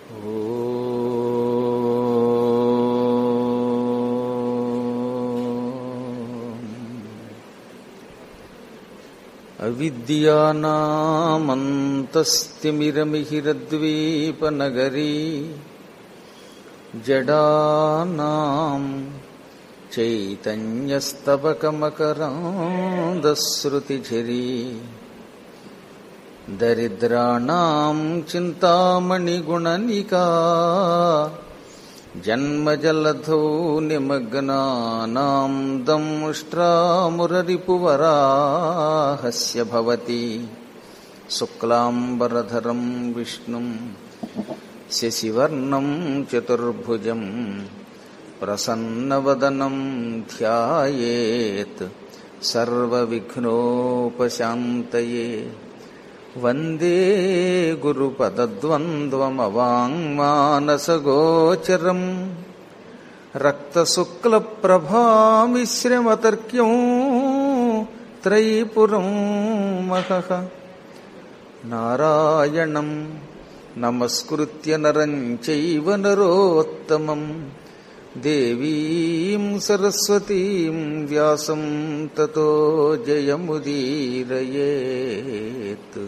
అవిద్యానామంతస్తిమిరమిహిరద్వీపనగరీ జడానాం చైతన్యస్తబకమకరాందశ్రుతిఝరీ దరిద్రాణం చింతామణిగుణనికా జన్మజలధౌ నిమగ్నానాం దంష్ట్రామురరిపువరాహస్య భవతి శుక్లాంబరధరం విష్ణుం శశివర్ణం చతుర్భుజం ప్రసన్నవదనం ధ్యాయేత్ సర్వవిఘ్నోపశాంతయే వందే గురుపదద్వంద్వమవాङ्మానసగోచరం రక్తశుక్లప్రభామిశ్రమతర్క్యం త్రైపురం మహః నారాయణం నమస్కృత్య నరం చైవ నరోత్తమం దేవీం సరస్వతీం వ్యాసం తతో జయముదీరయేత్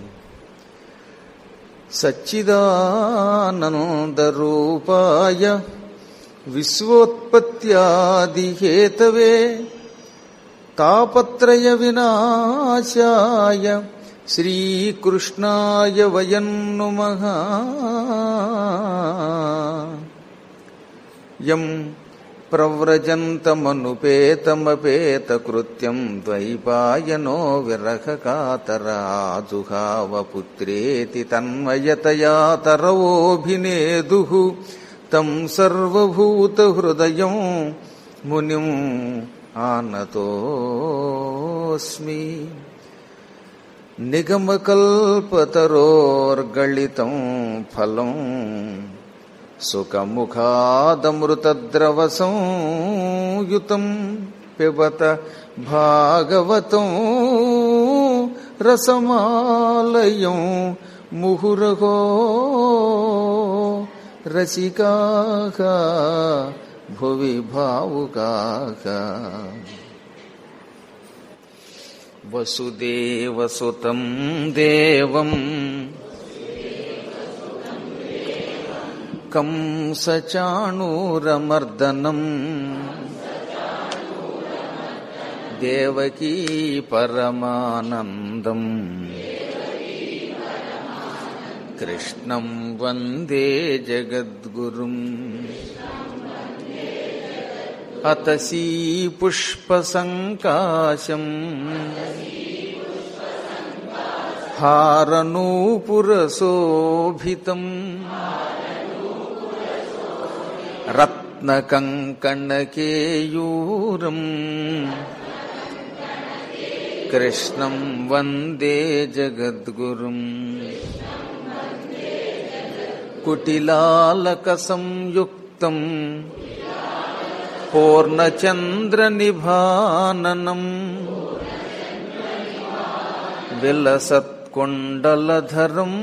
సచ్చిదానందరూపాయ విశ్వోత్పత్యాదిహేతవే తాపత్రయ వినాశాయ శ్రీకృష్ణాయ వయం నుమః యం ప్రవ్రజంతమనుపేతమపేతకృత్యం ద్వైపాయనో విరహకాతరాజుహావపుత్రేతి తన్మయతయా తరవోభినేదుః తం సర్వభూతహృదయం మునిం ఆనతోస్మి నిగమకల్పతరోర్గళితం ఫలం సుఖముఖాదమృతద్రవసంయుతం పిబత భాగవతం రసమాలయం ముహురహో రసికాః భువి భావుకాః వసుదేవసుతం దేవం కంసచాణూరమర్దనం దేవకీ పరమానందం కృష్ణం వందే జగద్గురుం అతసీ పుష్పసంకాశం హారనూపురశోభితం రత్నకంకణకేయూరం కృష్ణం వందే జగద్గురుం కుటిలాలకసంయుక్తం పూర్ణచంద్రనిభాననం విలసత్కుండలధరం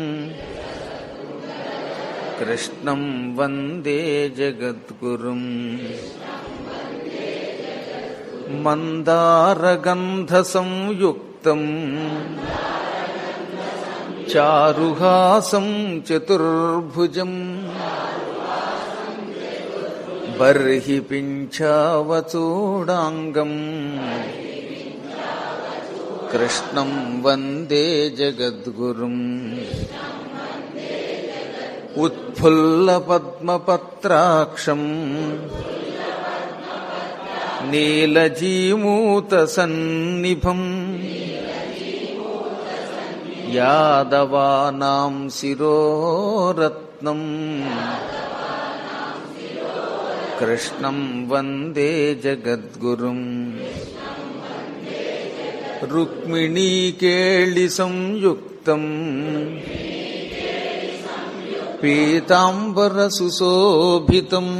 కృష్ణం వందే జగద్గురుం మందారగంధసంయుక్తం చారుహాసం చతుర్భుజం బర్హి పింఛావచూడాంగం కృష్ణం వందే జగద్గురుం उत्फुल्लपद्मपत्राक्षम् नीलजीमूतसन्निभम् यादवानाम् शिरोरत्नम् कृष्णम् वन्दे जगद्गुरुम् रुक्मिणीकेळिसंयुक्तम् पीताम्बरसुशोभितम्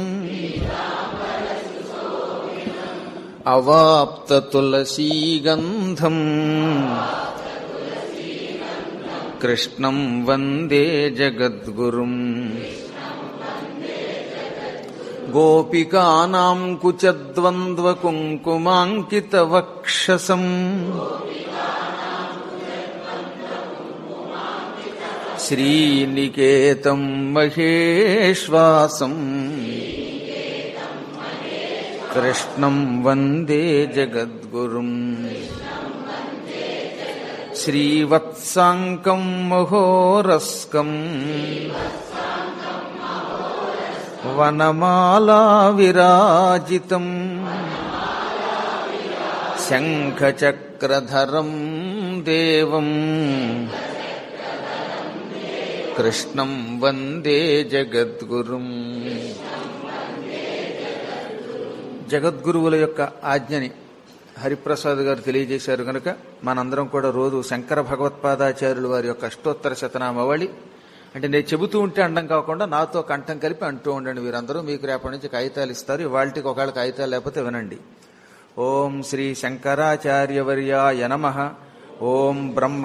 अवाप्ततुलसीगन्धम् कृष्णम् वन्दे जगद्गुरुम् గోపికానాం కుచద్వంద్వకుంకుమాంకితవక్షసం శ్రీనికేతం మహేశ్వాసం కృష్ణం వందే జగద్గురుం శ్రీవత్సాంకం మహోరస్కం వనమాలా విరాజితం శంఖచక్రధరం దేవం కృష్ణం వందే జగద్గురుం జగద్గురువుల యొక్క ఆజ్ఞని హరిప్రసాద్ గారు తెలియజేశారు కనుక మనందరం కూడా రోజు శంకర భగవత్పాదాచార్యులు వారి యొక్క అష్టోత్తర శతనామవళి అంటే నేను చెబుతూ ఉంటే అండం కాకుండా నాతో కంఠం కలిపి అంటూ ఉండండి వీరందరూ మీకు రేపటి నుంచి కాగితాలు ఇస్తారు ఇవాళకి ఒకవేళ కాగితాలు లేకపోతే వినండి ఓం శ్రీ శంకరాచార్యవర్యాయ నమ ఓం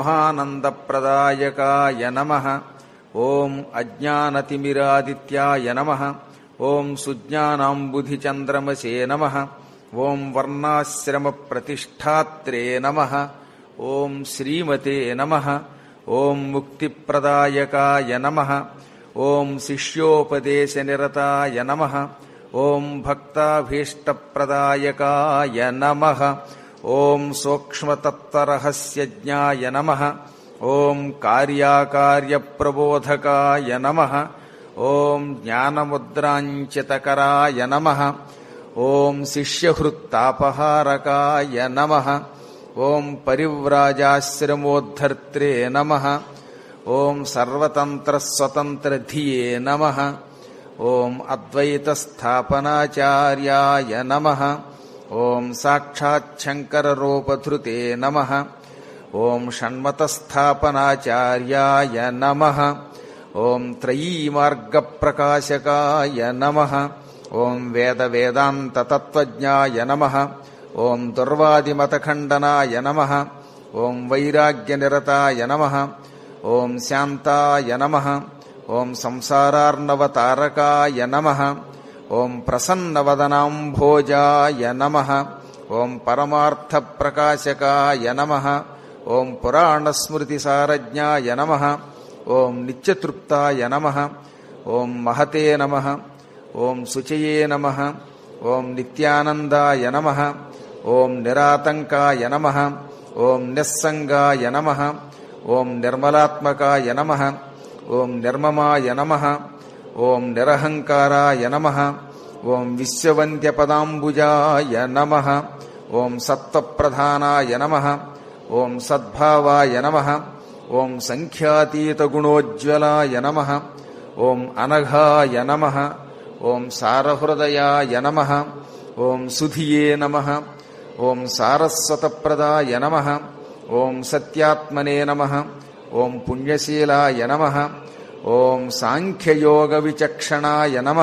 బ్రహ్మానందప్రదాయకాయ నమ ఓం అజ్ఞానతిమిరాదిత్యాయ నమ ఓం సుజ్ఞానాంబుధిచంద్రమసే నమ ఓం వర్ణాశ్రమ ప్రతిష్టాత్రే నమ ఓం శ్రీమతే నమ ఓం ముక్తిప్రదాయకాయ నమ ఓం శిష్యోపదేశనిరతాయ నమ ఓం భక్తాభీష్టప్రదాయకాయ నమ ఓం సూక్ష్మతత్వరహస్యజ్ఞాయ నమ ఓం కార్యాకార్యప్రబోధకాయ నమ ఓం జ్ఞానముద్రాంచితకరాయ నమ ఓం శిష్యహృత్తాపహారకాయ నమ ఓం పరివ్రాజాశ్రమోద్ధర్త్రే నమ ఓం సర్వతంత్రస్వతంత్రధియే నమ ఓం అద్వైతస్థాపనాచార్యాయ నమ ఓం సాక్షాచ్చంకరరూపధృతే నమ ఓం షణ్మతస్థాపనాచార్యాయ నమ ఓం త్రయీమార్గప్రకాశకాయ నమ ఓం వేద వేదాంతతత్వజ్ఞాయ నమ ఓం దుర్వాదిమతఖండనాయ నమ ఓం వైరాగ్యనిరతాయ నమ ఓం శాంతాయ నమ ఓం సంసారార్ణవతారకాయ నమ ఓం ప్రసన్నవదనాంభోజాయ నమ ఓం పరమార్థప్రకాశకాయ నమ ఓం పురాణస్మృతిసారజ్ఞాయ నమ ఓం నిత్యతృప్తాయ నమ ఓం మహతే నమ ఓం శుచయే నమ ఓం నిత్యానందాయ నమ ఓం నిరాతంకాయ నమ ఓం నిస్సంగాయ నమ ఓం నిర్మలాత్మకాయ నమ ఓం నిర్మమాయ నమ ఓం నిరహంకారాయ నమ ఓం విశ్వవంద్యపదాంబుజాయ నమ ఓం సత్వప్రధానాయ నమ ఓం సద్భావాయ నమ ఓం సంఖ్యాతీతగుణోజ్వలాయ నమ ఓం అనఘాయ నమ ఓం సారహృదయాయ నమ ఓం సుధియే నమ ఓం సారస్వతప్రదాయ నమ ఓం సత్యాత్మనే నమ ఓం పుణ్యశీలాయ నమ ఓం సాంఖ్యయోగ విచక్షణాయ నమ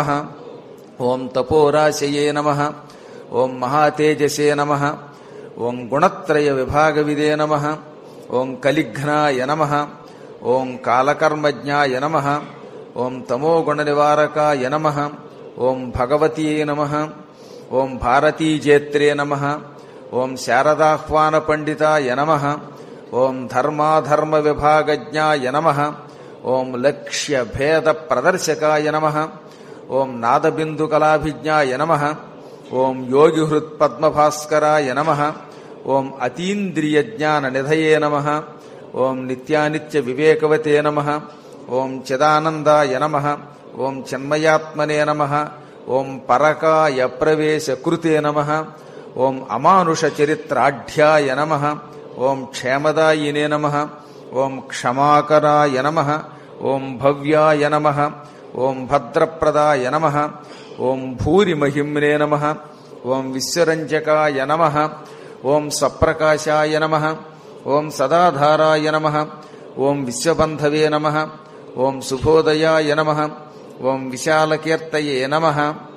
ఓం తపోరాశయే నమ ఓం మహాతేజసే నమ ఓం గుణత్రయ విభాగవిదే నమ ఓం కలిఘ్నాయ నమ ఓం కాలకర్మజ్ఞాయ నమ ఓం తమోగుణ నివారకాయ నమ ఓం భగవతీ నమ ఓం భారతీజేత్రే నమ ఓం శారదాహ్వాన పండితాయ నమ ఓం ధర్మాధర్మ విభాగజ్ఞాయ నమ ఓం లక్ష్య భేద ప్రదర్శకాయ నమ ఓం నాదబిందు కళాభిజ్ఞాయ నమ ఓం యోగిహృత్ పద్మభాస్కరాయ నమ ఓం అతీంద్రియ జ్ఞాన నిధయే నమ ఓం నిత్యానిత్య వివేకవతే నమ ఓం చిదానందాయ నమ ఓం చిన్మయాత్మనే నమ ఓం పరకాయ ప్రవేశ కృతే నమ ఓం అమానుష చరిత్రాఢ్యాయ నమ ఓం క్షేమదాయినే నమ ఓం క్షమాకరాయ నమ ఓం భవ్యాయ నమ ఓం భద్రప్రదాయ నమ ఓం భూరిమహిమ్నే నమ ఓం విశ్వరంజకాయ నమ ఓం స్వప్రకాశాయ నమ ఓం సదాధారాయ నమ ఓం విశ్వబంధవే నమ ఓం శుభోదయాయ నమ ఓం విశాలకీర్తయే నమ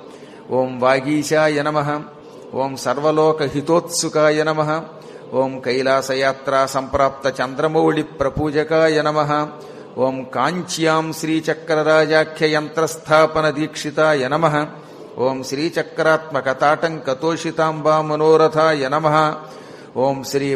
ఓం వాగీశాయ నమ ఓం సర్వలోకహితోత్సుకాయ నమ ఓం కైలాసయాత్రా సంప్రాప్త చంద్రమౌళి ప్రపూజకాయ నమ ఓం కాంచ్యాం శ్రీచక్రరాజాఖ్య యంత్రస్థాపన దీక్షితాయ నమ ఓం శ్రీచక్రాత్మక తాటంక తోషితాంబా మనోరథాయ నమ ఓం శ్రీ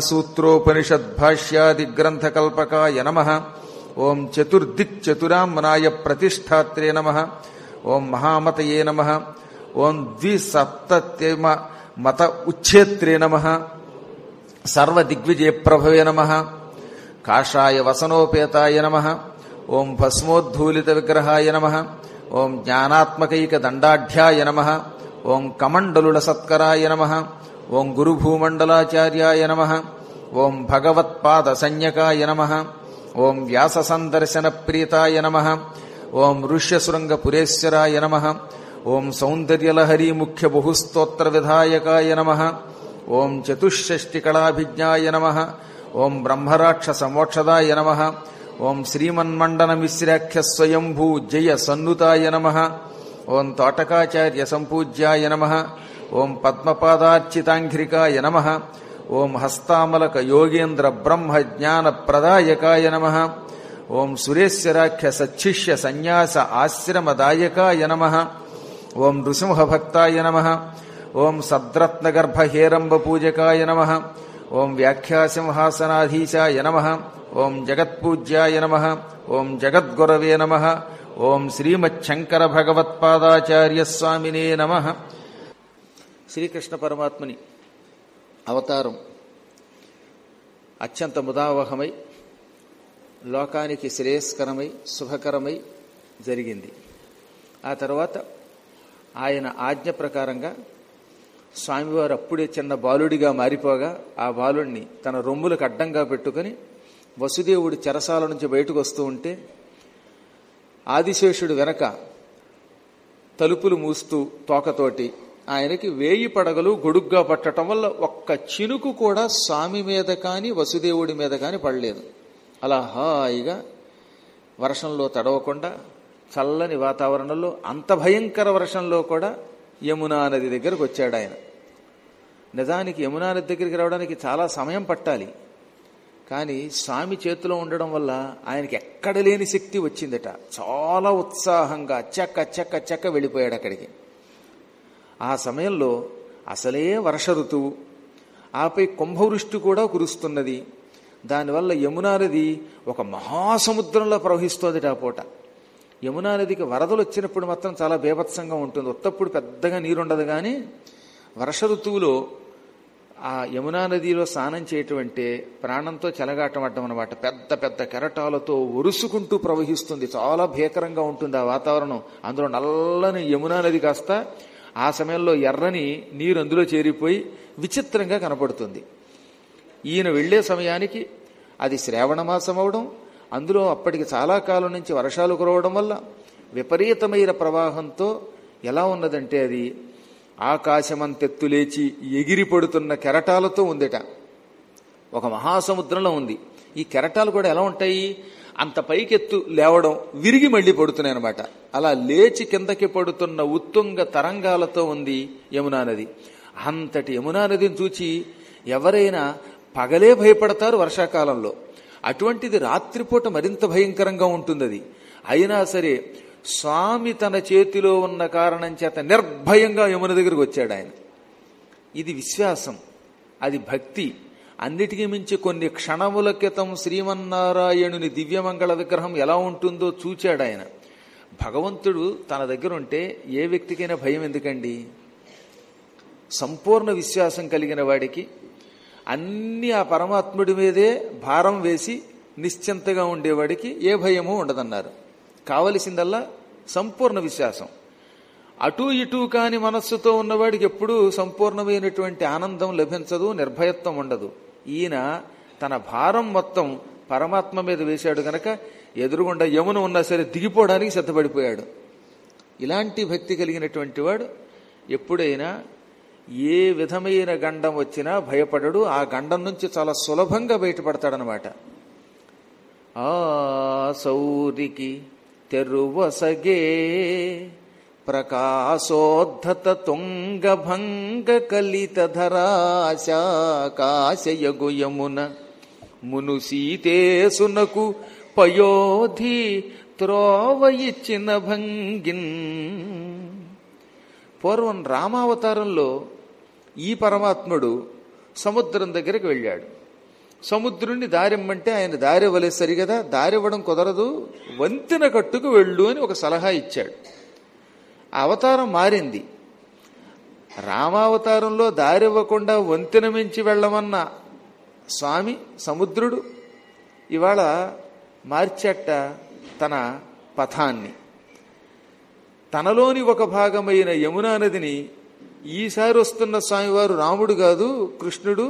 బ్రహ్మసూత్రోపనిషద్భాష్యాదిగ్రంథకల్పకాయ నమ ఓం చతుర్దిక్ చతురాంనాయ ప్రతిష్టాత్రే నమ ఓం మహామతయే నమ ఓం ద్విసప్తమ మత ఉచ్ఛేత్రే నమ సర్వదిగ్విజయ ప్రభవే నమ కాషాయ వసనోపేతాయ నమ ఓం భస్మోద్ధూలిత విగ్రహాయ నమ ఓం జ్ఞానాత్మకైక దండాఢ్యాయ నమ ఓం కమండలుల సత్కరాయ నమ ఓం గురుభూమండలాచార్యాయ నమ ఓం భగవత్పాద సంజ్ఞకాయ నమ ఓం వ్యాస సందర్శన ప్రీతాయ నమ ఓం ఋష్యశృంగపురేశ్వరాయ నమ ఓం సౌందర్యలహరీ ముఖ్య బహుస్తోత్ర విధాయకాయ నమ ఓం చతుషష్టికళాభిజ్ఞాయ నమ ఓం బ్రహ్మరాక్షస మోక్షదాయ నమ ఓం శ్రీమన్మండన మిశ్రాఖ్య స్వయంభూ జయ సన్నుతాయ నమ ఓం తోటకాచార్య సంపూజ్యాయ నమ ఓం పద్మపాదార్చితాంఘ్రికాయ నమ ఓం హస్తామలక యోగేంద్ర బ్రహ్మ జ్ఞాన ప్రదాయకాయ నమ ఓం సురేశ్వరాఖ్య సచ్చిష్య సన్యాస ఆశ్రమదాయకాయ నమ ఓం నృసింహభక్తాయ నమ ఓం సద్రత్నగర్భ హేరంబ పూజకాయ నమ ఓం వ్యాఖ్యాసింహాసనాధీశాయ నమ ఓం జగత్పూజ్యాయ నమ ఓం జగద్గురవే నమ ఓం శ్రీమచ్చంకర భగవత్పాదాచార్య స్వామినే నమ శ్రీకృష్ణ పరమాత్మని అవతారం అత్యంత ముదావహమై లోకానికి శ్రేయస్కరమై శుభకరమై జరిగింది ఆ తర్వాత ఆయన ఆజ్ఞ ప్రకారంగా స్వామివారు అప్పుడే చిన్న బాలుడిగా మారిపోగా ఆ బాలుడిని తన రొమ్ములకు అడ్డంగా పెట్టుకుని వసుదేవుడి చెరసాల నుంచి బయటకు వస్తూ ఉంటే ఆదిశేషుడు వెనక తలుపులు మూస్తూ తోకతోటి ఆయనకి వేయి పడగలు గొడుగ్గా పట్టడం వల్ల ఒక్క చినుకు కూడా స్వామి మీద కాని వసుదేవుడి మీద కాని పడలేదు అలా హాయిగా వర్షంలో తడవకుండా చల్లని వాతావరణంలో అంత భయంకర వర్షంలో కూడా యమునా నది దగ్గరకు వచ్చాడు ఆయన నిజానికి యమునా నది దగ్గరికి రావడానికి చాలా సమయం పట్టాలి కానీ స్వామి చేతిలో ఉండడం వల్ల ఆయనకి ఎక్కడ లేని శక్తి వచ్చిందట చాలా ఉత్సాహంగా చెక్క చెక్క చెక్క వెళ్ళిపోయాడు అక్కడికి ఆ సమయంలో అసలే వర్ష ఋతువు ఆపై కుంభవృష్టి కూడా కురుస్తున్నది దానివల్ల యమునా నది ఒక మహాసముద్రంలో ప్రవహిస్తోంది ఆ పూట యమునా నదికి వరదలు వచ్చినప్పుడు మాత్రం చాలా బీభత్సంగా ఉంటుంది ఉత్తప్పుడు పెద్దగా నీరుండదు కానీ వర్ష ఋతువులో ఆ యమునా నదిలో స్నానం చేయటం అంటే ప్రాణంతో చెలగాటమడ్డం అనమాట పెద్ద పెద్ద కెరటాలతో ఒరుసుకుంటూ ప్రవహిస్తుంది చాలా భీకరంగా ఉంటుంది ఆ వాతావరణం అందులో నల్లని యమునా నది కాస్త ఆ సమయంలో ఎర్రని నీరు అందులో చేరిపోయి విచిత్రంగా కనపడుతుంది ఈయన వెళ్లే సమయానికి అది శ్రావణ మాసం అవడం అందులో అప్పటికి చాలా కాలం నుంచి వర్షాలు కురవడం వల్ల విపరీతమైన ప్రవాహంతో ఎలా ఉన్నదంటే అది ఆకాశమంతెత్తు లేచి ఎగిరి పడుతున్న కెరటాలతో ఉందిట ఒక మహాసముద్రంలో ఉంది ఈ కెరటాలు కూడా ఎలా ఉంటాయి అంత పైకెత్తు లేవడం విరిగి మళ్లీ పడుతున్నాయి అనమాట అలా లేచి కిందకి పడుతున్న ఉత్తుంగ తరంగాలతో ఉంది యమునా నది అంతటి యమునా నదిని చూచి ఎవరైనా పగలే భయపడతారు వర్షాకాలంలో అటువంటిది రాత్రిపూట మరింత భయంకరంగా ఉంటుంది అది అయినా సరే స్వామి తన చేతిలో ఉన్న కారణం చేత నిర్భయంగా యమున దగ్గరికి వచ్చాడు ఆయన ఇది విశ్వాసం అది భక్తి అన్నిటికీ మించి కొన్ని క్షణముల క్రితం శ్రీమన్నారాయణుని దివ్యమంగళ విగ్రహం ఎలా ఉంటుందో చూచాడు ఆయన భగవంతుడు తన దగ్గర ఉంటే ఏ వ్యక్తికైనా భయం ఎందుకండి సంపూర్ణ విశ్వాసం కలిగిన వాడికి అన్ని ఆ పరమాత్ముడి మీదే భారం వేసి నిశ్చింతగా ఉండేవాడికి ఏ భయమూ ఉండదన్నారు కావలసిందల్లా సంపూర్ణ విశ్వాసం అటు ఇటు కాని మనస్సుతో ఉన్నవాడికి ఎప్పుడూ సంపూర్ణమైనటువంటి ఆనందం లభించదు నిర్భయత్వం ఉండదు ఈయన తన భారం మొత్తం పరమాత్మ మీద వేశాడు గనక ఎదురుగుండా యమున ఉన్నా సరే దిగిపోవడానికి సిద్ధపడిపోయాడు ఇలాంటి భక్తి కలిగినటువంటి వాడు ఎప్పుడైనా ఏ విధమైన గండం వచ్చినా భయపడడు ఆ గండం నుంచి చాలా సులభంగా బయటపడతాడనమాట ఆ సౌరికి తెరువసగే ప్రకాశోద్ధత తుంగభంగ కలిత ధరాశాకాశయగు యమున మును సీతేసునకు పయోధి త్రోవ ఇచ్చిన భంగిన్ పూర్వం రామావతారంలో ఈ పరమాత్ముడు సముద్రం దగ్గరికి వెళ్ళాడు సముద్రుణ్ణి దారిమ్మంటే ఆయన దారి ఇవ్వలేదు సరిగదా దారి ఇవ్వడం కుదరదు వంతెన కట్టుకు వెళ్ళు అని ఒక సలహా ఇచ్చాడు ఆ అవతారం మారింది రామావతారంలో దారి ఇవ్వకుండా వంతెన మించి వెళ్ళమన్న స్వామి సముద్రుడు ఇవాళ మార్చట తన పథాన్ని తనలోని ఒక భాగమైన యమునా నదిని ఈసారి వస్తున్న స్వామివారు రాముడు కాదు కృష్ణుడు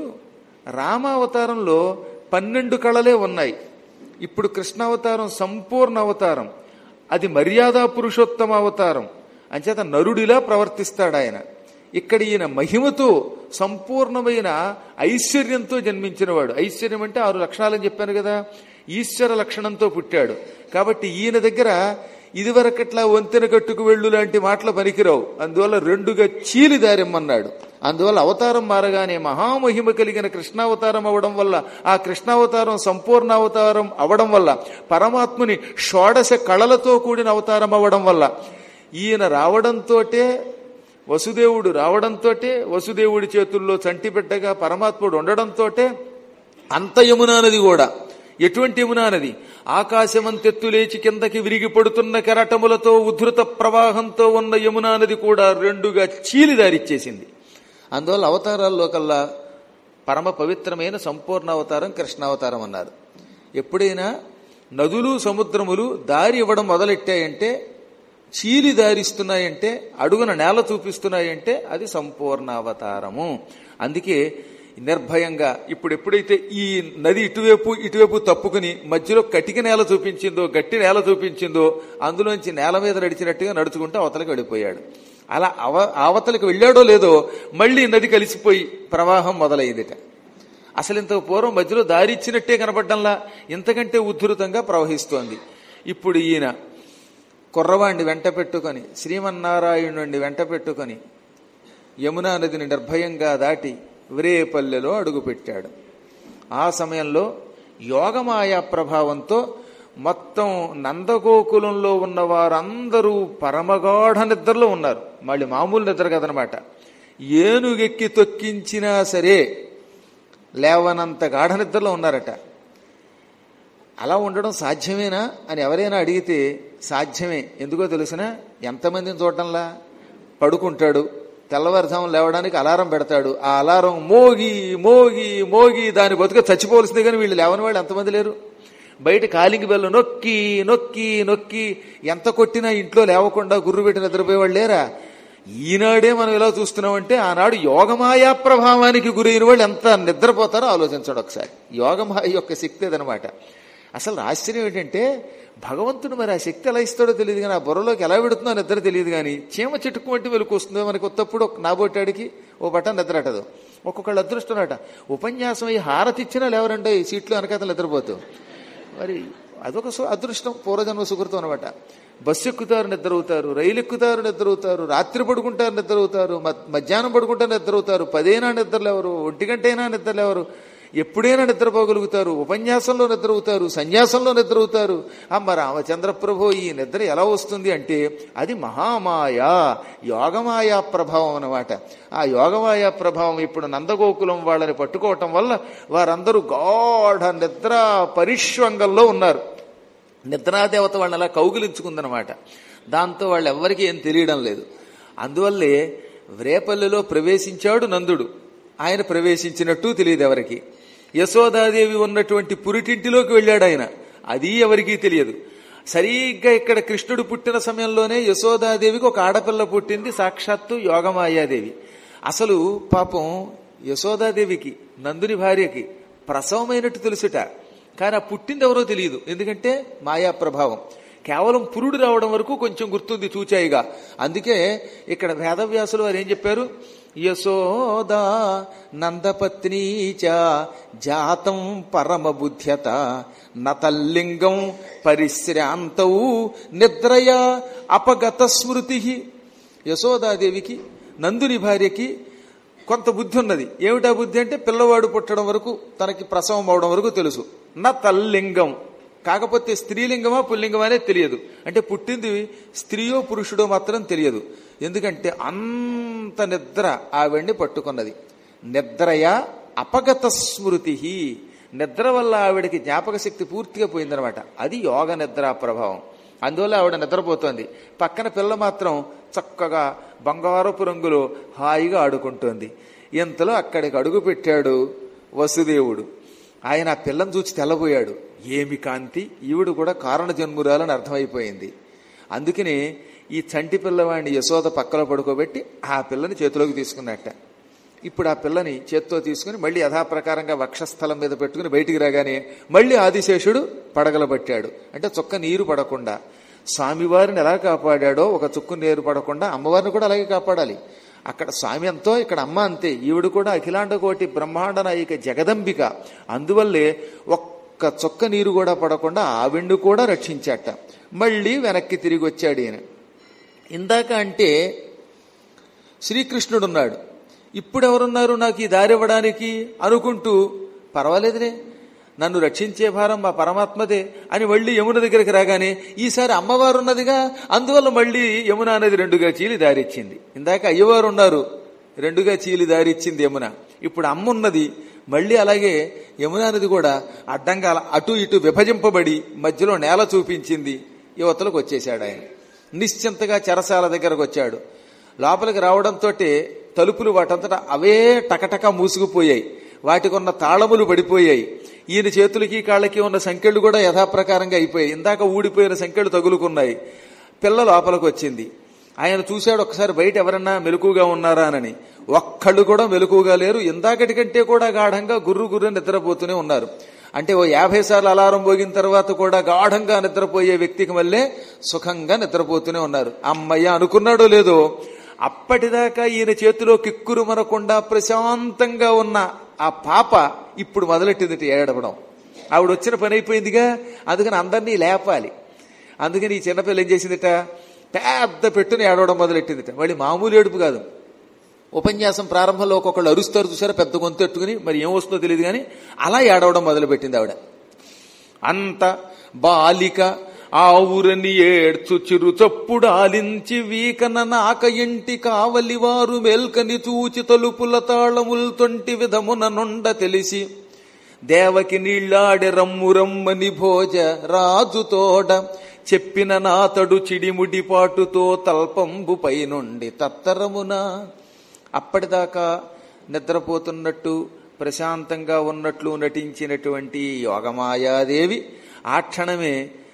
రామావతారంలో పన్నెండు కళలే ఉన్నాయి ఇప్పుడు కృష్ణావతారం సంపూర్ణ అవతారం అది మర్యాదా పురుషోత్తమ అవతారం అంచేత నరుడిలా ప్రవర్తిస్తాడు ఆయన ఇక్కడ ఈయన మహిమతో సంపూర్ణమైన ఐశ్వర్యంతో జన్మించినవాడు ఐశ్వర్యం అంటే ఆరు లక్షణాలని చెప్పాను కదా ఈశ్వర లక్షణంతో పుట్టాడు కాబట్టి ఈయన దగ్గర ఇదివరకట్లా వంతెన కట్టుకు వెళ్ళు లాంటి మాటలు పనికిరావు అందువల్ల రెండుగా చీలి దారిమ్మన్నాడు అందువల్ల అవతారం మారగానే మహామహిమ కలిగిన కృష్ణావతారం అవడం వల్ల ఆ కృష్ణావతారం సంపూర్ణ అవతారం అవడం వల్ల పరమాత్ముని షోడశ కళలతో కూడిన అవతారం అవడం వల్ల ఈయన రావడంతోటే వసుదేవుడు రావడంతోటే వసుదేవుడి చేతుల్లో చంటి బిడ్డగా పరమాత్ముడు ఉండడంతోటే అంత యమునా నది కూడా ఎటువంటి యమునా నది ఆకాశమంతెత్తు లేచి కిందకి విరిగి పడుతున్న కెరటములతో ఉద్ధృత ప్రవాహంతో ఉన్న యమునా నది కూడా రెండుగా చీలి దారిచ్చేసింది అందువల్ల అవతారాల్లో కల్లా పరమ పవిత్రమైన సంపూర్ణ అవతారం కృష్ణావతారం అన్నారు ఎప్పుడైనా నదులు సముద్రములు దారి ఇవ్వడం మొదలెట్టాయంటే చీలి దారిస్తున్నాయంటే అడుగున నేల చూపిస్తున్నాయంటే అది సంపూర్ణ అవతారము అందుకే నిర్భయంగా ఇప్పుడు ఎప్పుడైతే ఈ నది ఇటువైపు ఇటువైపు తప్పుకుని మధ్యలో కటిక నేల చూపించిందో గట్టి నేల చూపించిందో అందులోంచి నేల మీద నడిచినట్టుగా నడుచుకుంటూ అవతలకి వెళ్ళిపోయాడు అలా అవ అవతలకి వెళ్ళాడో లేదో మళ్ళీ నది కలిసిపోయి ప్రవాహం మొదలైందిట అసలు ఇంత పూర్వం మధ్యలో దారి ఇచ్చినట్టే కనపడ్డంలా ఇంతకంటే ఉద్ధృతంగా ప్రవహిస్తోంది ఇప్పుడు ఈయన కుర్రవాణ్ణి వెంట పెట్టుకొని శ్రీమన్నారాయణుణ్ణి వెంట పెట్టుకొని యమునా నదిని నిర్భయంగా దాటి విరేపల్లెలో అడుగుపెట్టాడు ఆ సమయంలో యోగమాయా ప్రభావంతో మొత్తం నందగోకులంలో ఉన్న వారందరూ పరమగాఢ నిద్రలో ఉన్నారు మళ్ళీ మామూలు నిద్ర కదనమాట ఏనుగెక్కి తొక్కించినా సరే లేవనంత గాఢ నిద్రలో ఉన్నారట అలా ఉండడం సాధ్యమేనా అని ఎవరైనా అడిగితే సాధ్యమే ఎందుకో తెలిసిన ఎంతమందిని చూడటంలా పడుకుంటాడు తెల్లవారుజామున లేవడానికి అలారం పెడతాడు ఆ అలారం మోగి మోగి మోగి దాని బతుక చచ్చిపోవలసిందే కానీ వీళ్ళు లేవని వాళ్ళు ఎంతమంది లేరు బయట కాలింగ్ బెల్ల నొక్కి నొక్కి నొక్కి ఎంత కొట్టినా ఇంట్లో లేవకుండా గుర్రు పెట్టి నిద్రపోయేవాళ్ళు లేరా ఈనాడే మనం ఇలా చూస్తున్నామంటే ఆనాడు యోగమాయా ప్రభావానికి గురైన వాళ్ళు ఎంత నిద్రపోతారో ఆలోచించడు ఒకసారి యోగమాయ యొక్క శక్తి అదనమాట అసలు ఆశ్చర్యం ఏంటంటే భగవంతుడు మరి ఆ శక్తి ఎలా ఇస్తాడో తెలియదు కానీ ఆ బుర్రలోకి ఎలా పెడుతుందో నిద్ర తెలియదు కానీ చీమ చెట్టుకు వంటి వెలుకు వస్తుందో మనకి కొత్తప్పుడు ఒక నాబోటాడికి ఓ బట్ట నిద్రటదు ఒక్కొక్కళ్ళు అదృష్టమట ఉపన్యాసం అయ్యి హారతి ఇచ్చినా లేవరంటే ఈ సీట్లు వెనకాతలు నిద్రపోతూ మరి అదొక సు- అదృష్టం పూర్వజన్మ సుకృతం అనమాట బస్సు ఎక్కుతారు నిద్రవుతారు రైలు ఎక్కుతారు నిద్రవుతారు రాత్రి పడుకుంటారు నిద్రవుతారు మ- మధ్యాహ్నం పడుకుంటారు నిద్రవుతారు పదైనా నిద్రలేవరు ఒంటి గంటైనా నిద్రలేవరు ఎప్పుడైనా నిద్రపోగలుగుతారు ఉపన్యాసంలో నిద్రవుతారు సన్యాసంలో నిద్రవుతారు అమ్మ రామచంద్ర ప్రభు ఈ నిద్ర ఎలా వస్తుంది అంటే అది మహామాయ యోగమాయా ప్రభావం అన్నమాట ఆ యోగమాయా ప్రభావం ఇప్పుడు నందగోకులం వాళ్ళని పట్టుకోవటం వల్ల వారందరూ గాఢ నిద్ర పరిష్వంగంలో ఉన్నారు నిద్రాదేవత వాళ్ళని అలా కౌగిలించుకుందనమాట దాంతో వాళ్ళు ఎవ్వరికీ ఏం తెలియడం లేదు అందువల్లే వ్రేపల్లిలో ప్రవేశించాడు నందుడు ఆయన ప్రవేశించినట్టు తెలియదు ఎవరికి యశోదాదేవి ఉన్నటువంటి పురిటింటిలోకి వెళ్ళాడు ఆయన అది ఎవరికీ తెలియదు సరిగ్గా ఇక్కడ కృష్ణుడు పుట్టిన సమయంలోనే యశోదాదేవికి ఒక ఆడపిల్ల పుట్టింది సాక్షాత్తు యోగమాయాదేవి అసలు పాపం యశోదాదేవికి నందుని భార్యకి ప్రసవమైనట్టు తెలుసుట కానీ ఆ పుట్టింది ఎవరో తెలియదు ఎందుకంటే మాయా ప్రభావం కేవలం పురుడు రావడం వరకు కొంచెం గుర్తుంది చూచాయిగా అందుకే ఇక్కడ వేదవ్యాసులు వారు ఏం చెప్పారు యశోదా నందపత్నీచ జాతం పరమ బుద్ధ్యత నతల్లింగం పరిశ్రాంతౌ నిద్రయా అపగత స్మృతి యశోదాదేవికి నందుని భార్యకి కొంత బుద్ధి ఉన్నది ఏమిటా బుద్ధి అంటే పిల్లవాడు పుట్టడం వరకు తనకి ప్రసవం అవడం వరకు తెలుసు నా తల్లింగం కాకపోతే స్త్రీలింగమా పుల్లింగమా అనేది తెలియదు అంటే పుట్టింది స్త్రీయో పురుషుడో మాత్రం తెలియదు ఎందుకంటే అంత నిద్ర ఆవిడ్ని పట్టుకున్నది నిద్రయ అపగత స్మృతి నిద్ర వల్ల ఆవిడకి జ్ఞాపక శక్తి పూర్తిగా పోయిందనమాట అది యోగ నిద్ర ప్రభావం అందువల్ల ఆవిడ నిద్రపోతోంది పక్కన పిల్ల మాత్రం చక్కగా బంగారపు రంగులో హాయిగా ఆడుకుంటోంది ఇంతలో అక్కడికి అడుగు పెట్టాడు వసుదేవుడు ఆయన ఆ పిల్లని చూసి తెల్లబోయాడు ఏమి కాంతి ఈవిడు కూడా కారణ జన్మురాలని అర్థమైపోయింది అందుకని ఈ చంటి పిల్లవాడిని యశోద పక్కలో పడుకోబెట్టి ఆ పిల్లని చేతిలోకి తీసుకున్నట్ట ఇప్పుడు ఆ పిల్లని చేత్తో తీసుకుని మళ్ళీ యథాప్రకారంగా వక్షస్థలం మీద పెట్టుకుని బయటికి రాగానే మళ్ళీ ఆదిశేషుడు పడగలబట్టాడు అంటే చుక్క నీరు పడకుండా స్వామివారిని ఎలా కాపాడాడో ఒక చుక్కు నీరు పడకుండా అమ్మవారిని కూడా అలాగే కాపాడాలి అక్కడ స్వామి ఎంతో ఇక్కడ అమ్మ అంతే ఈవిడ కూడా అఖిలాండ కోటి బ్రహ్మాండ నాయిక జగదంబిక అందువల్లే ఒక్క చుక్క నీరు కూడా పడకుండా ఆవిండు కూడా రక్షించాట మళ్ళీ వెనక్కి తిరిగి వచ్చాడు ఈయన ఇందాక అంటే శ్రీకృష్ణుడున్నాడు ఇప్పుడు ఎవరున్నారు నాకు ఈ దారి ఇవ్వడానికి అనుకుంటూ పర్వాలేదులే నన్ను రక్షించే భారం మా పరమాత్మదే అని మళ్ళీ యమున దగ్గరికి రాగానే ఈసారి అమ్మవారు ఉన్నదిగా అందువల్ల మళ్ళీ యమున అనేది రెండుగా చీలి దారిచ్చింది ఇందాక అయ్యవారు ఉన్నారు రెండుగా చీలి దారిచ్చింది యమున ఇప్పుడు అమ్మ ఉన్నది మళ్ళీ అలాగే యమున నది కూడా అడ్డంగా అలా అటు ఇటు విభజింపబడి మధ్యలో నేల చూపించింది యువతలకు వచ్చేశాడు ఆయన నిశ్చింతగా చెరసాల దగ్గరకు వచ్చాడు లోపలికి రావడంతో తలుపులు వాటంతటా అవే టకటక మూసుకుపోయాయి వాటికి ఉన్న తాళములు పడిపోయాయి ఈయన చేతులకి కాళ్ళకి ఉన్న సంఖ్యలు కూడా యథాప్రకారంగా అయిపోయాయి ఇందాక ఊడిపోయిన సంఖ్యలు తగులుకున్నాయి పిల్ల లోపలికి వచ్చింది ఆయన చూశాడు ఒకసారి బయట ఎవరన్నా మెలకుగా ఉన్నారా అని ఒక్కళ్ళు కూడా మెలకుగా లేరు ఇందాకటి కంటే కూడా గాఢంగా గుర్రు గుర్రు నిద్రపోతూనే ఉన్నారు అంటే ఓ యాభై సార్లు అలారం పోగిన తర్వాత కూడా గాఢంగా నిద్రపోయే వ్యక్తికి మళ్ళీ సుఖంగా నిద్రపోతూనే ఉన్నారు అమ్మయ్య అనుకున్నాడో లేదో అప్పటిదాకా ఈయన చేతిలో కిక్కురు మనకుండా ప్రశాంతంగా ఉన్న ఆ పాప ఇప్పుడు మొదలెట్టింది ఏడవడం ఆవిడ వచ్చిన పని అయిపోయిందిగా అందుకని అందరినీ లేపాలి అందుకని ఈ చిన్నపిల్ల ఏం చేసిందిట పెద్ద పెట్టుని ఏడవడం మొదలెట్టిందిట మళ్ళీ మామూలు ఏడుపు కాదు ఉపన్యాసం ప్రారంభంలో ఒక్కొక్కళ్ళు అరుస్తారు చూసారా పెద్ద గొంతు ఎట్టుకుని మరి ఏం వస్తుందో తెలియదు కానీ అలా ఏడవడం మొదలుపెట్టింది ఆవిడ అంత బాలిక ఆ ఊరని ఏడ్చు చిరు చప్పుడు ఆలించి వీకన నాక ఇంటి కావలి వారు మేల్కని చూచి తలుపుల తాళముల్ తొంటి విధమున నుండ తెలిసి దేవకి నీళ్ళాడె రమ్ము రమ్మని భోజ రాజుతోడ చెప్పిన నాతడు చిడిముడి పాటుతో తల్పంబు పైనుండి తత్తరమున అప్పటిదాకా నిద్రపోతున్నట్టు ప్రశాంతంగా ఉన్నట్లు నటించినటువంటి యోగమాయాదేవి ఆ క్షణమే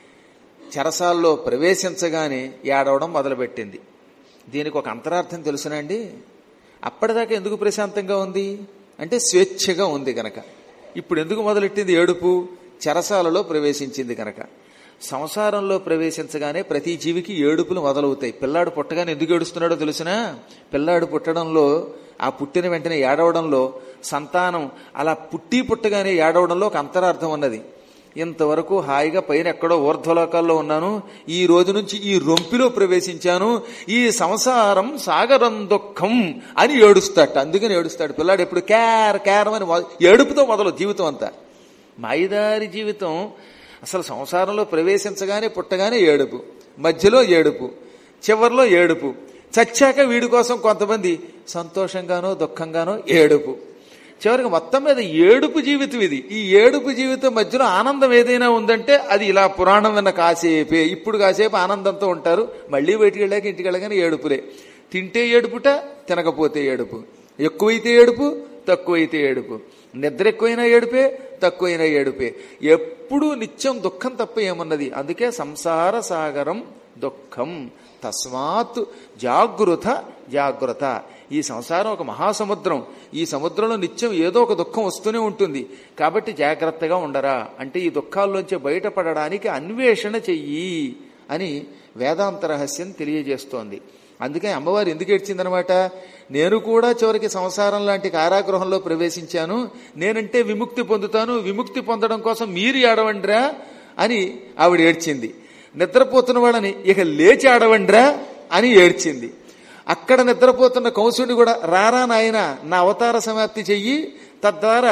చెరసాల్లో ప్రవేశించగానే ఏడవడం మొదలుపెట్టింది దీనికి ఒక అంతరార్థం తెలుసునండి అప్పటిదాకా ఎందుకు ప్రశాంతంగా ఉంది అంటే స్వేచ్ఛగా ఉంది గనక ఇప్పుడు ఎందుకు మొదలెట్టింది ఏడుపు చెరసాలలో ప్రవేశించింది గనక సంసారంలో ప్రవేశించగానే ప్రతి జీవికి ఏడుపులు మొదలవుతాయి పిల్లాడు పుట్టగానే ఎందుకు ఏడుస్తున్నాడో తెలిసినా పిల్లాడు పుట్టడంలో ఆ పుట్టిన వెంటనే ఏడవడంలో సంతానం అలా పుట్టి పుట్టగానే ఏడవడంలో ఒక అంతరార్థం ఉన్నది ఇంతవరకు హాయిగా పైన ఎక్కడో ఊర్ధ్వలోకాల్లో ఉన్నాను ఈ రోజు నుంచి ఈ రొంపిలో ప్రవేశించాను ఈ సంసారం సాగరం దుఃఖం అని ఏడుస్తాడు అందుకని ఏడుస్తాడు పిల్లాడు ఎప్పుడు క్యార్ క్యారం అని మొద- ఏడుపుతో మొదలు జీవితం అంతా మాయిదారి జీవితం అసలు సంసారంలో ప్రవేశించగానే పుట్టగానే ఏడుపు మధ్యలో ఏడుపు చివర్లో ఏడుపు చచ్చాక వీడి కోసం కొంతమంది సంతోషంగానో దుఃఖంగానో ఏడుపు చివరికి మొత్తం మీద ఏడుపు జీవితం ఇది ఈ ఏడుపు జీవితం మధ్యలో ఆనందం ఏదైనా ఉందంటే అది ఇలా పురాణం విన్న కాసేపే ఇప్పుడు కాసేపు ఆనందంతో ఉంటారు మళ్ళీ బయటికి వెళ్ళాక ఇంటికి వెళ్ళగానే ఏడుపులే తింటే ఏడుపుట తినకపోతే ఏడుపు ఎక్కువైతే ఏడుపు తక్కువైతే ఏడుపు నిద్ర ఎక్కువైనా ఏడుపే తక్కువైనా ఏడుపే ఎప్పుడూ నిత్యం దుఃఖం తప్ప ఏమన్నది అందుకే సంసార సాగరం దుఃఖం తస్మాత్ జాగృత జాగ్రత్త ఈ సంసారం ఒక మహాసముద్రం ఈ సముద్రంలో నిత్యం ఏదో ఒక దుఃఖం వస్తూనే ఉంటుంది కాబట్టి జాగ్రత్తగా ఉండరా అంటే ఈ దుఃఖాల్లోంచి బయటపడడానికి అన్వేషణ చెయ్యి అని వేదాంత రహస్యం తెలియజేస్తోంది అందుకే అమ్మవారు ఎందుకు ఏడ్చిందనమాట నేను కూడా చివరికి సంసారం లాంటి కారాగృహంలో ప్రవేశించాను నేనంటే విముక్తి పొందుతాను విముక్తి పొందడం కోసం మీరు ఏడవండిరా అని ఆవిడ ఏడ్చింది నిద్రపోతున్న వాళ్ళని ఇక లేచి ఆడవండ్రా అని ఏడ్చింది అక్కడ నిద్రపోతున్న కంసుడిని కూడా రారా నాయన నా అవతార సమాప్తి చెయ్యి తద్వారా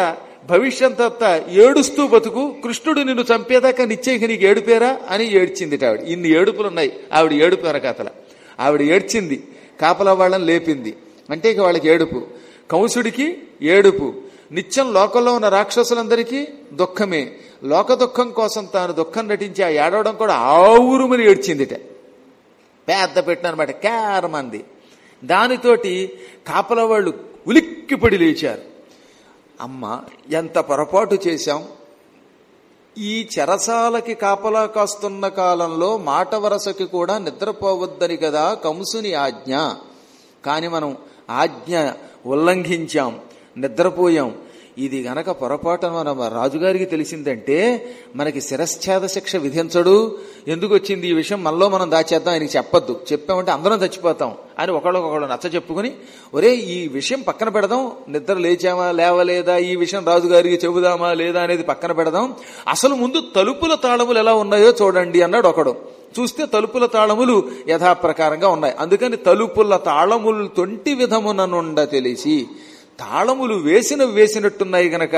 భవిష్యంతంతా ఏడుస్తూ బతుకు కృష్ణుడు నిన్ను చంపేదాకా నిశ్చయిక నీకు ఏడుపేరా అని ఏడ్చింది ఆవిడ ఇన్ని ఏడుపులు ఉన్నాయి ఆవిడ ఏడుపు వెనకాతల ఆవిడ ఏడ్చింది కాపలా వాళ్ళని లేపింది అంటే ఇక వాళ్ళకి ఏడుపు కంసుడికి ఏడుపు నిత్యం లోకంలో ఉన్న రాక్షసులందరికీ దుఃఖమే లోక దుఃఖం కోసం తాను దుఃఖం నటించి ఆ ఏడవడం కూడా ఆవురుమని ఏడ్చిందిట పెద్ద పెట్టిన అనమాట కేరమంది దానితోటి కాపల వాళ్ళు ఉలిక్కిపడి లేచారు అమ్మ ఎంత పొరపాటు చేశాం ఈ చెరసాలకి కాపలా కాస్తున్న కాలంలో మాట వరసకి కూడా నిద్రపోవద్దని కదా కంసుని ఆజ్ఞ కాని మనం ఆజ్ఞ ఉల్లంఘించాం నిద్రపోయాం ఇది గనక పొరపాటు మన రాజుగారికి తెలిసిందంటే మనకి శిరశ్ఛేద శిక్ష విధించడు ఎందుకు వచ్చింది ఈ విషయం మనలో మనం దాచేద్దాం ఆయనకి చెప్పొద్దు చెప్పామంటే అందరం చచ్చిపోతాం అని ఒకళ్ళకొకళ్ళు నచ్చ చెప్పుకుని ఒరే ఈ విషయం పక్కన పెడదాం నిద్ర లేచామా లేవలేదా ఈ విషయం రాజుగారికి చెబుదామా లేదా అనేది పక్కన పెడదాం అసలు ముందు తలుపుల తాళములు ఎలా ఉన్నాయో చూడండి అన్నాడు ఒకడు చూస్తే తలుపుల తాళములు యథాప్రకారంగా ఉన్నాయి అందుకని తలుపుల తాళములు తొంటి విధముననుండ తెలిసి తాళములు వేసిన వేసినట్టున్నాయి గనక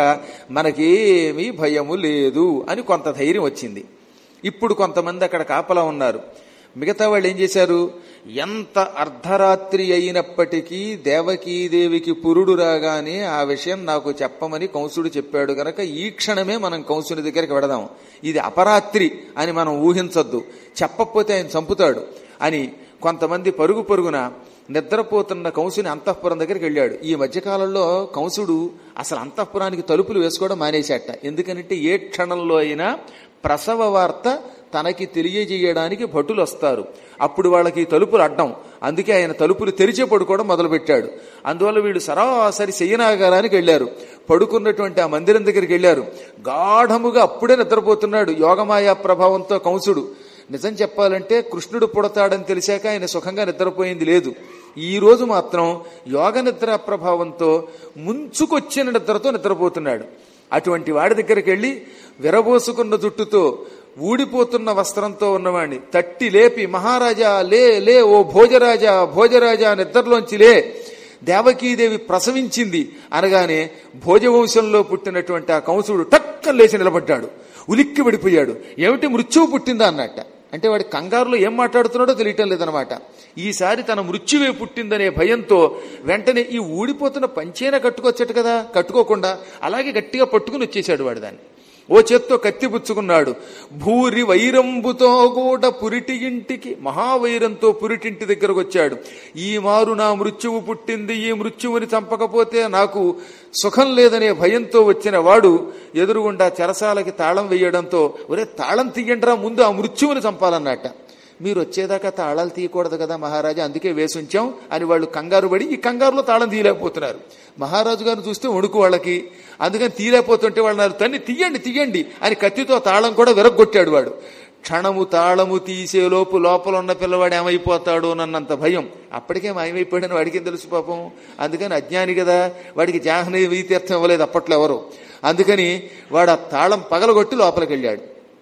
మనకేమీ భయము లేదు అని కొంత ధైర్యం వచ్చింది ఇప్పుడు కొంతమంది అక్కడ కాపలా ఉన్నారు మిగతా వాళ్ళు ఏం చేశారు ఎంత అర్ధరాత్రి అయినప్పటికీ దేవకీదేవికి పురుడు రాగానే ఆ విషయం నాకు చెప్పమని కంసుడు చెప్పాడు గనక ఈ క్షణమే మనం కంసుని దగ్గరికి వెడదాం ఇది అపరాత్రి అని మనం ఊహించొద్దు చెప్పకపోతే ఆయన చంపుతాడు అని కొంతమంది పరుగు పరుగున నిద్రపోతున్న కంసుని అంతఃపురం దగ్గరికి వెళ్ళాడు ఈ మధ్యకాలంలో కంసుడు అసలు అంతఃపురానికి తలుపులు వేసుకోవడం మానేశాట ఎందుకంటే ఏ క్షణంలో అయినా ప్రసవ వార్త తనకి తెలియజేయడానికి భటులు వస్తారు అప్పుడు వాళ్ళకి తలుపులు అడ్డం అందుకే ఆయన తలుపులు తెరిచే పడుకోవడం మొదలుపెట్టాడు అందువల్ల వీళ్ళు సరాసరి శయనాగారానికి వెళ్లారు పడుకున్నటువంటి ఆ మందిరం దగ్గరికి వెళ్లారు గాఢముగా అప్పుడే నిద్రపోతున్నాడు యోగమాయా ప్రభావంతో కంసుడు నిజం చెప్పాలంటే కృష్ణుడు పుడతాడని తెలిసాక ఆయన సుఖంగా నిద్రపోయింది లేదు ఈ రోజు మాత్రం యోగ నిద్ర ప్రభావంతో ముంచుకొచ్చిన నిద్రతో నిద్రపోతున్నాడు అటువంటి వాడి దగ్గరికి వెళ్ళి విరబోసుకున్న జుట్టుతో ఊడిపోతున్న వస్త్రంతో ఉన్నవాణ్ణి తట్టి లేపి మహారాజా లే లే ఓ భోజరాజా భోజరాజా నిద్రలోంచి లే దేవకీదేవి ప్రసవించింది అనగానే భోజవంశంలో పుట్టినటువంటి ఆ కంసుడు టక్కన లేచి నిలబడ్డాడు ఉలిక్కి పడిపోయాడు ఏమిటి మృత్యువు పుట్టిందా అన్నట్ట అంటే వాడి కంగారులో ఏం మాట్లాడుతున్నాడో తెలియటం లేదనమాట ఈసారి తన మృత్యువే పుట్టిందనే భయంతో వెంటనే ఈ ఊడిపోతున్న పంచేన కట్టుకొచ్చట కదా కట్టుకోకుండా అలాగే గట్టిగా పట్టుకుని వచ్చేసాడు వాడు దాన్ని ఓ చేత్తో కత్తి పుచ్చుకున్నాడు భూరి వైరంబుతో కూడా పురిటి ఇంటికి మహావైరంతో పురిటింటి దగ్గరకు వచ్చాడు ఈ మారు నా మృత్యువు పుట్టింది ఈ మృత్యువుని చంపకపోతే నాకు సుఖం లేదనే భయంతో వచ్చిన వాడు ఎదురుగుండా చెరసాలకి తాళం వేయడంతో ఒరే తాళం తీయండిరా ముందు ఆ మృత్యువుని చంపాలన్నట్ట మీరు వచ్చేదాకా తాళాలు తీయకూడదు కదా మహారాజా అందుకే వేసుంచాం అని వాళ్ళు కంగారు పడి ఈ కంగారులో తాళం తీయలేకపోతున్నారు మహారాజు గారిని చూస్తే వణుకు వాళ్ళకి అందుకని తీయలేకపోతుంటే వాళ్ళు అన్నారు తన్ని తీయండి తీయండి అని కత్తితో తాళం కూడా విరగొట్టాడు వాడు క్షణము తాళము తీసేలోపు లోపల ఉన్న పిల్లవాడు ఏమైపోతాడు అన్నంత భయం అప్పటికే మాయమైపోయాడని వాడికి తెలుసు పాపం అందుకని అజ్ఞాని కదా వాడికి జాహ్నవి వీతీర్థం ఇవ్వలేదు అప్పట్లో ఎవరు అందుకని వాడు ఆ తాళం పగలగొట్టి లోపలికి వెళ్ళాడు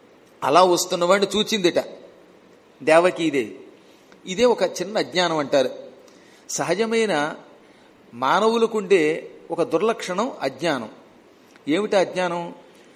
అలా వస్తున్న వాడిని చూచిందిట దేవకీదేవి ఇదే ఒక చిన్న అజ్ఞానం అంటారు సహజమైన మానవులకుండే ఒక దుర్లక్షణం అజ్ఞానం ఏమిటి అజ్ఞానం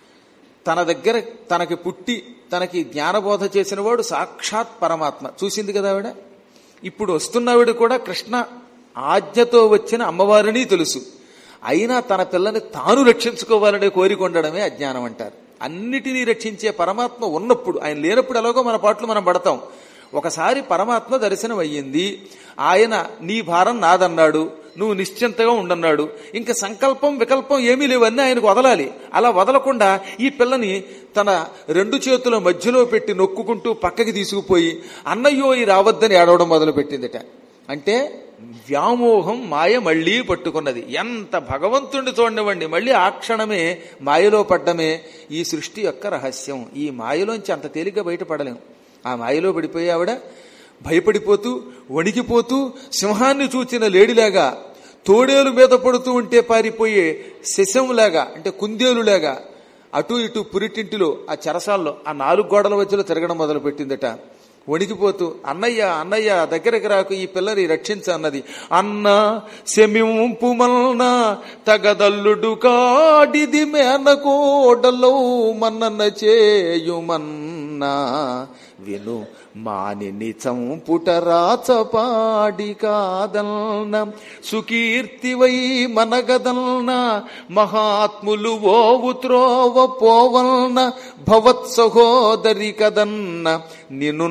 తన దగ్గర తనకి పుట్టి తనకి జ్ఞానబోధ చేసిన వాడు సాక్షాత్ పరమాత్మ చూసింది కదా ఆవిడ ఇప్పుడు వస్తున్నవిడ కూడా కృష్ణ ఆజ్ఞతో వచ్చిన అమ్మవారిని తెలుసు అయినా తన పిల్లని తాను రక్షించుకోవాలనే కోరిక ఉండడమే అజ్ఞానం అంటారు అన్నిటినీ రక్షించే పరమాత్మ ఉన్నప్పుడు ఆయన లేనప్పుడు ఎలాగో మన పాటలు మనం పడతాం ఒకసారి పరమాత్మ దర్శనం అయ్యింది ఆయన నీ భారం నాదన్నాడు నువ్వు నిశ్చింతగా ఉండన్నాడు ఇంకా సంకల్పం వికల్పం ఏమీ లేవన్నీ ఆయనకు వదలాలి అలా వదలకుండా ఈ పిల్లని తన రెండు చేతుల మధ్యలో పెట్టి నొక్కుకుంటూ పక్కకి తీసుకుపోయి అన్నయ్యో ఈ రావద్దని ఏడవడం మొదలు పెట్టిందిట అంటే వ్యామోహం మాయ మళ్ళీ పట్టుకున్నది ఎంత భగవంతుణ్ణి చూడనివ్వండి మళ్ళీ ఆ క్షణమే మాయలో పడ్డమే ఈ సృష్టి యొక్క రహస్యం ఈ మాయలోంచి అంత తేలిగ్గా బయటపడలేం ఆ మాయలో పడిపోయి ఆవిడ భయపడిపోతూ వణికిపోతూ సింహాన్ని చూచిన లేడిలాగా తోడేలు మీద పడుతూ ఉంటే పారిపోయే శశంలాగా అంటే కుందేలులాగా అటు ఇటు పురిటింటిలో ఆ చెరసాల్లో ఆ నాలుగు గోడల మధ్యలో తిరగడం మొదలు పెట్టిందట వణికిపోతూ అన్నయ్య అన్నయ్య దగ్గరికి రాకు ఈ పిల్లని రక్షించ అన్నది అన్న శమింపు మల్న తగదల్లుడు కాడిది మేనకోడలో మన్నన చేయుమన్నా విను మానిని చంపుట రాచపాడి కాదల్న సుకీర్తివై మనగదల్న మహాత్ములు ఓవు త్రోవ పోవల్న భవత్ సహోదరి కదన్న నిను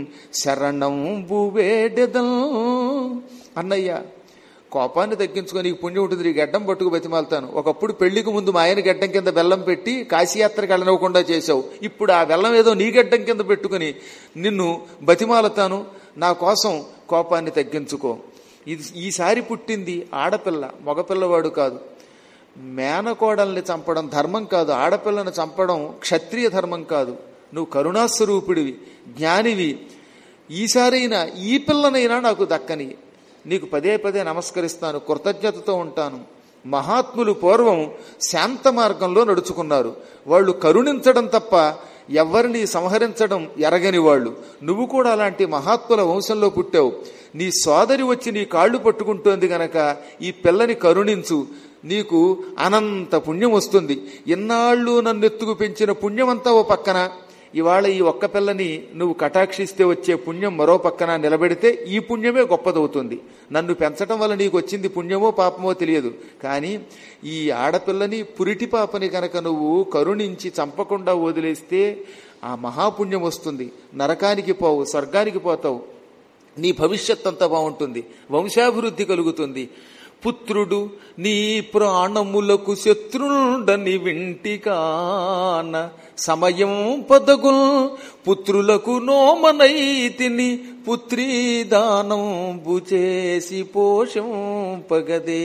శరణంబు వేడెదల్ అన్నయ్య కోపాన్ని తగ్గించుకొని నీకు పుణ్యం ఉంటుంది నీ గడ్డం పట్టుకు బతిమాలుతాను ఒకప్పుడు పెళ్లికి ముందు మా ఆయన గడ్డం కింద బెల్లం పెట్టి కాశీయాత్రకు వెళ్ళనివ్వకుండా చేశావు ఇప్పుడు ఆ బెల్లం ఏదో నీ గడ్డం కింద పెట్టుకుని నిన్ను బతిమాలతాను నా కోసం కోపాన్ని తగ్గించుకో ఇది ఈసారి పుట్టింది ఆడపిల్ల మగపిల్లవాడు కాదు మేనకోడల్ని చంపడం ధర్మం కాదు ఆడపిల్లను చంపడం క్షత్రియ ధర్మం కాదు నువ్వు కరుణాస్వరూపుడివి జ్ఞానివి ఈసారైనా ఈ పిల్లనైనా నాకు దక్కని నీకు పదే పదే నమస్కరిస్తాను కృతజ్ఞతతో ఉంటాను మహాత్ములు పూర్వం శాంత మార్గంలో నడుచుకున్నారు వాళ్ళు కరుణించడం తప్ప ఎవరిని సంహరించడం ఎరగని వాళ్ళు నువ్వు కూడా అలాంటి మహాత్ముల వంశంలో పుట్టావు నీ సోదరి వచ్చి నీ కాళ్ళు పట్టుకుంటోంది గనక ఈ పిల్లని కరుణించు నీకు అనంత పుణ్యం వస్తుంది ఇన్నాళ్ళు నన్ను ఎత్తుకు పెంచిన పుణ్యమంతా ఓ పక్కన ఇవాళ ఈ ఒక్క పిల్లని నువ్వు కటాక్షిస్తే వచ్చే పుణ్యం మరో పక్కన నిలబెడితే ఈ పుణ్యమే గొప్పదవుతుంది నన్ను పెంచటం వల్ల నీకు వచ్చింది పుణ్యమో పాపమో తెలియదు కానీ ఈ ఆడపిల్లని పురిటి పాపని కనుక నువ్వు కరుణించి చంపకుండా వదిలేస్తే ఆ మహాపుణ్యం వస్తుంది నరకానికి పోవు స్వర్గానికి పోతావు నీ భవిష్యత్ అంతా బాగుంటుంది వంశాభివృద్ధి కలుగుతుంది పుత్రుడు నీ ప్రాణములకు శత్రుండని వింటికాన సమయం పదగుల్ పుత్రులకు నోమనైతిని పుత్రీ దానం చేసి పోషంపగదే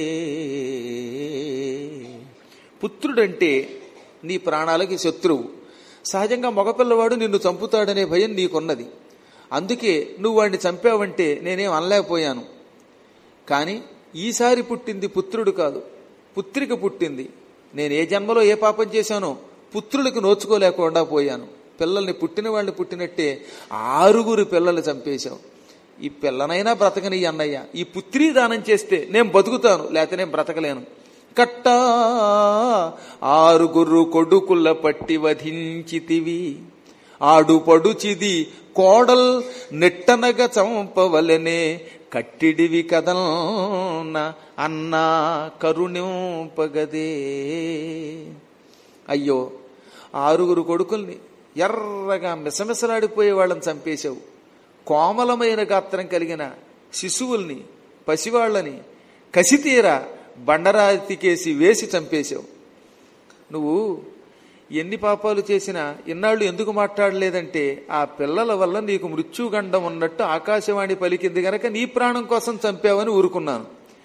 పుత్రుడంటే నీ ప్రాణాలకి శత్రువు సహజంగా మగపిల్లవాడు నిన్ను చంపుతాడనే భయం నీకున్నది అందుకే నువ్వు వాడిని చంపావంటే నేనేం అనలేకపోయాను కానీ ఈసారి పుట్టింది పుత్రుడు కాదు పుత్రిక పుట్టింది నేను ఏ జన్మలో ఏ పాపం చేశానో పుత్రులకు నోచుకోలేకుండా పోయాను పిల్లల్ని పుట్టిన వాళ్ళని పుట్టినట్టే ఆరుగురు పిల్లలు చంపేశావు ఈ పిల్లనైనా బ్రతకని అన్నయ్య ఈ పుత్రి దానం చేస్తే నేను బతుకుతాను లేకపోతే నేను బ్రతకలేను కట్టా ఆరుగురు కొడుకుల పట్టి వధించితివి ఆడు పడుచిది కోడల్ నెట్టనగ చంపవలనే కట్టిడివి కదల్న అన్నా కరుణింపగదే అయ్యో ఆరుగురు కొడుకుల్ని ఎర్రగా మిసమిసలాడిపోయే వాళ్ళని చంపేశావు కోమలమైన గాత్రం కలిగిన శిశువుల్ని పసివాళ్ళని కసితీర బండరాతికేసి వేసి చంపేశావు నువ్వు ఎన్ని పాపాలు చేసినా ఇన్నాళ్ళు ఎందుకు మాట్లాడలేదంటే ఆ పిల్లల వల్ల నీకు మృత్యుగండం ఉన్నట్టు ఆకాశవాణి పలికింది గనక నీ ప్రాణం కోసం చంపావని ఊరుకున్నాను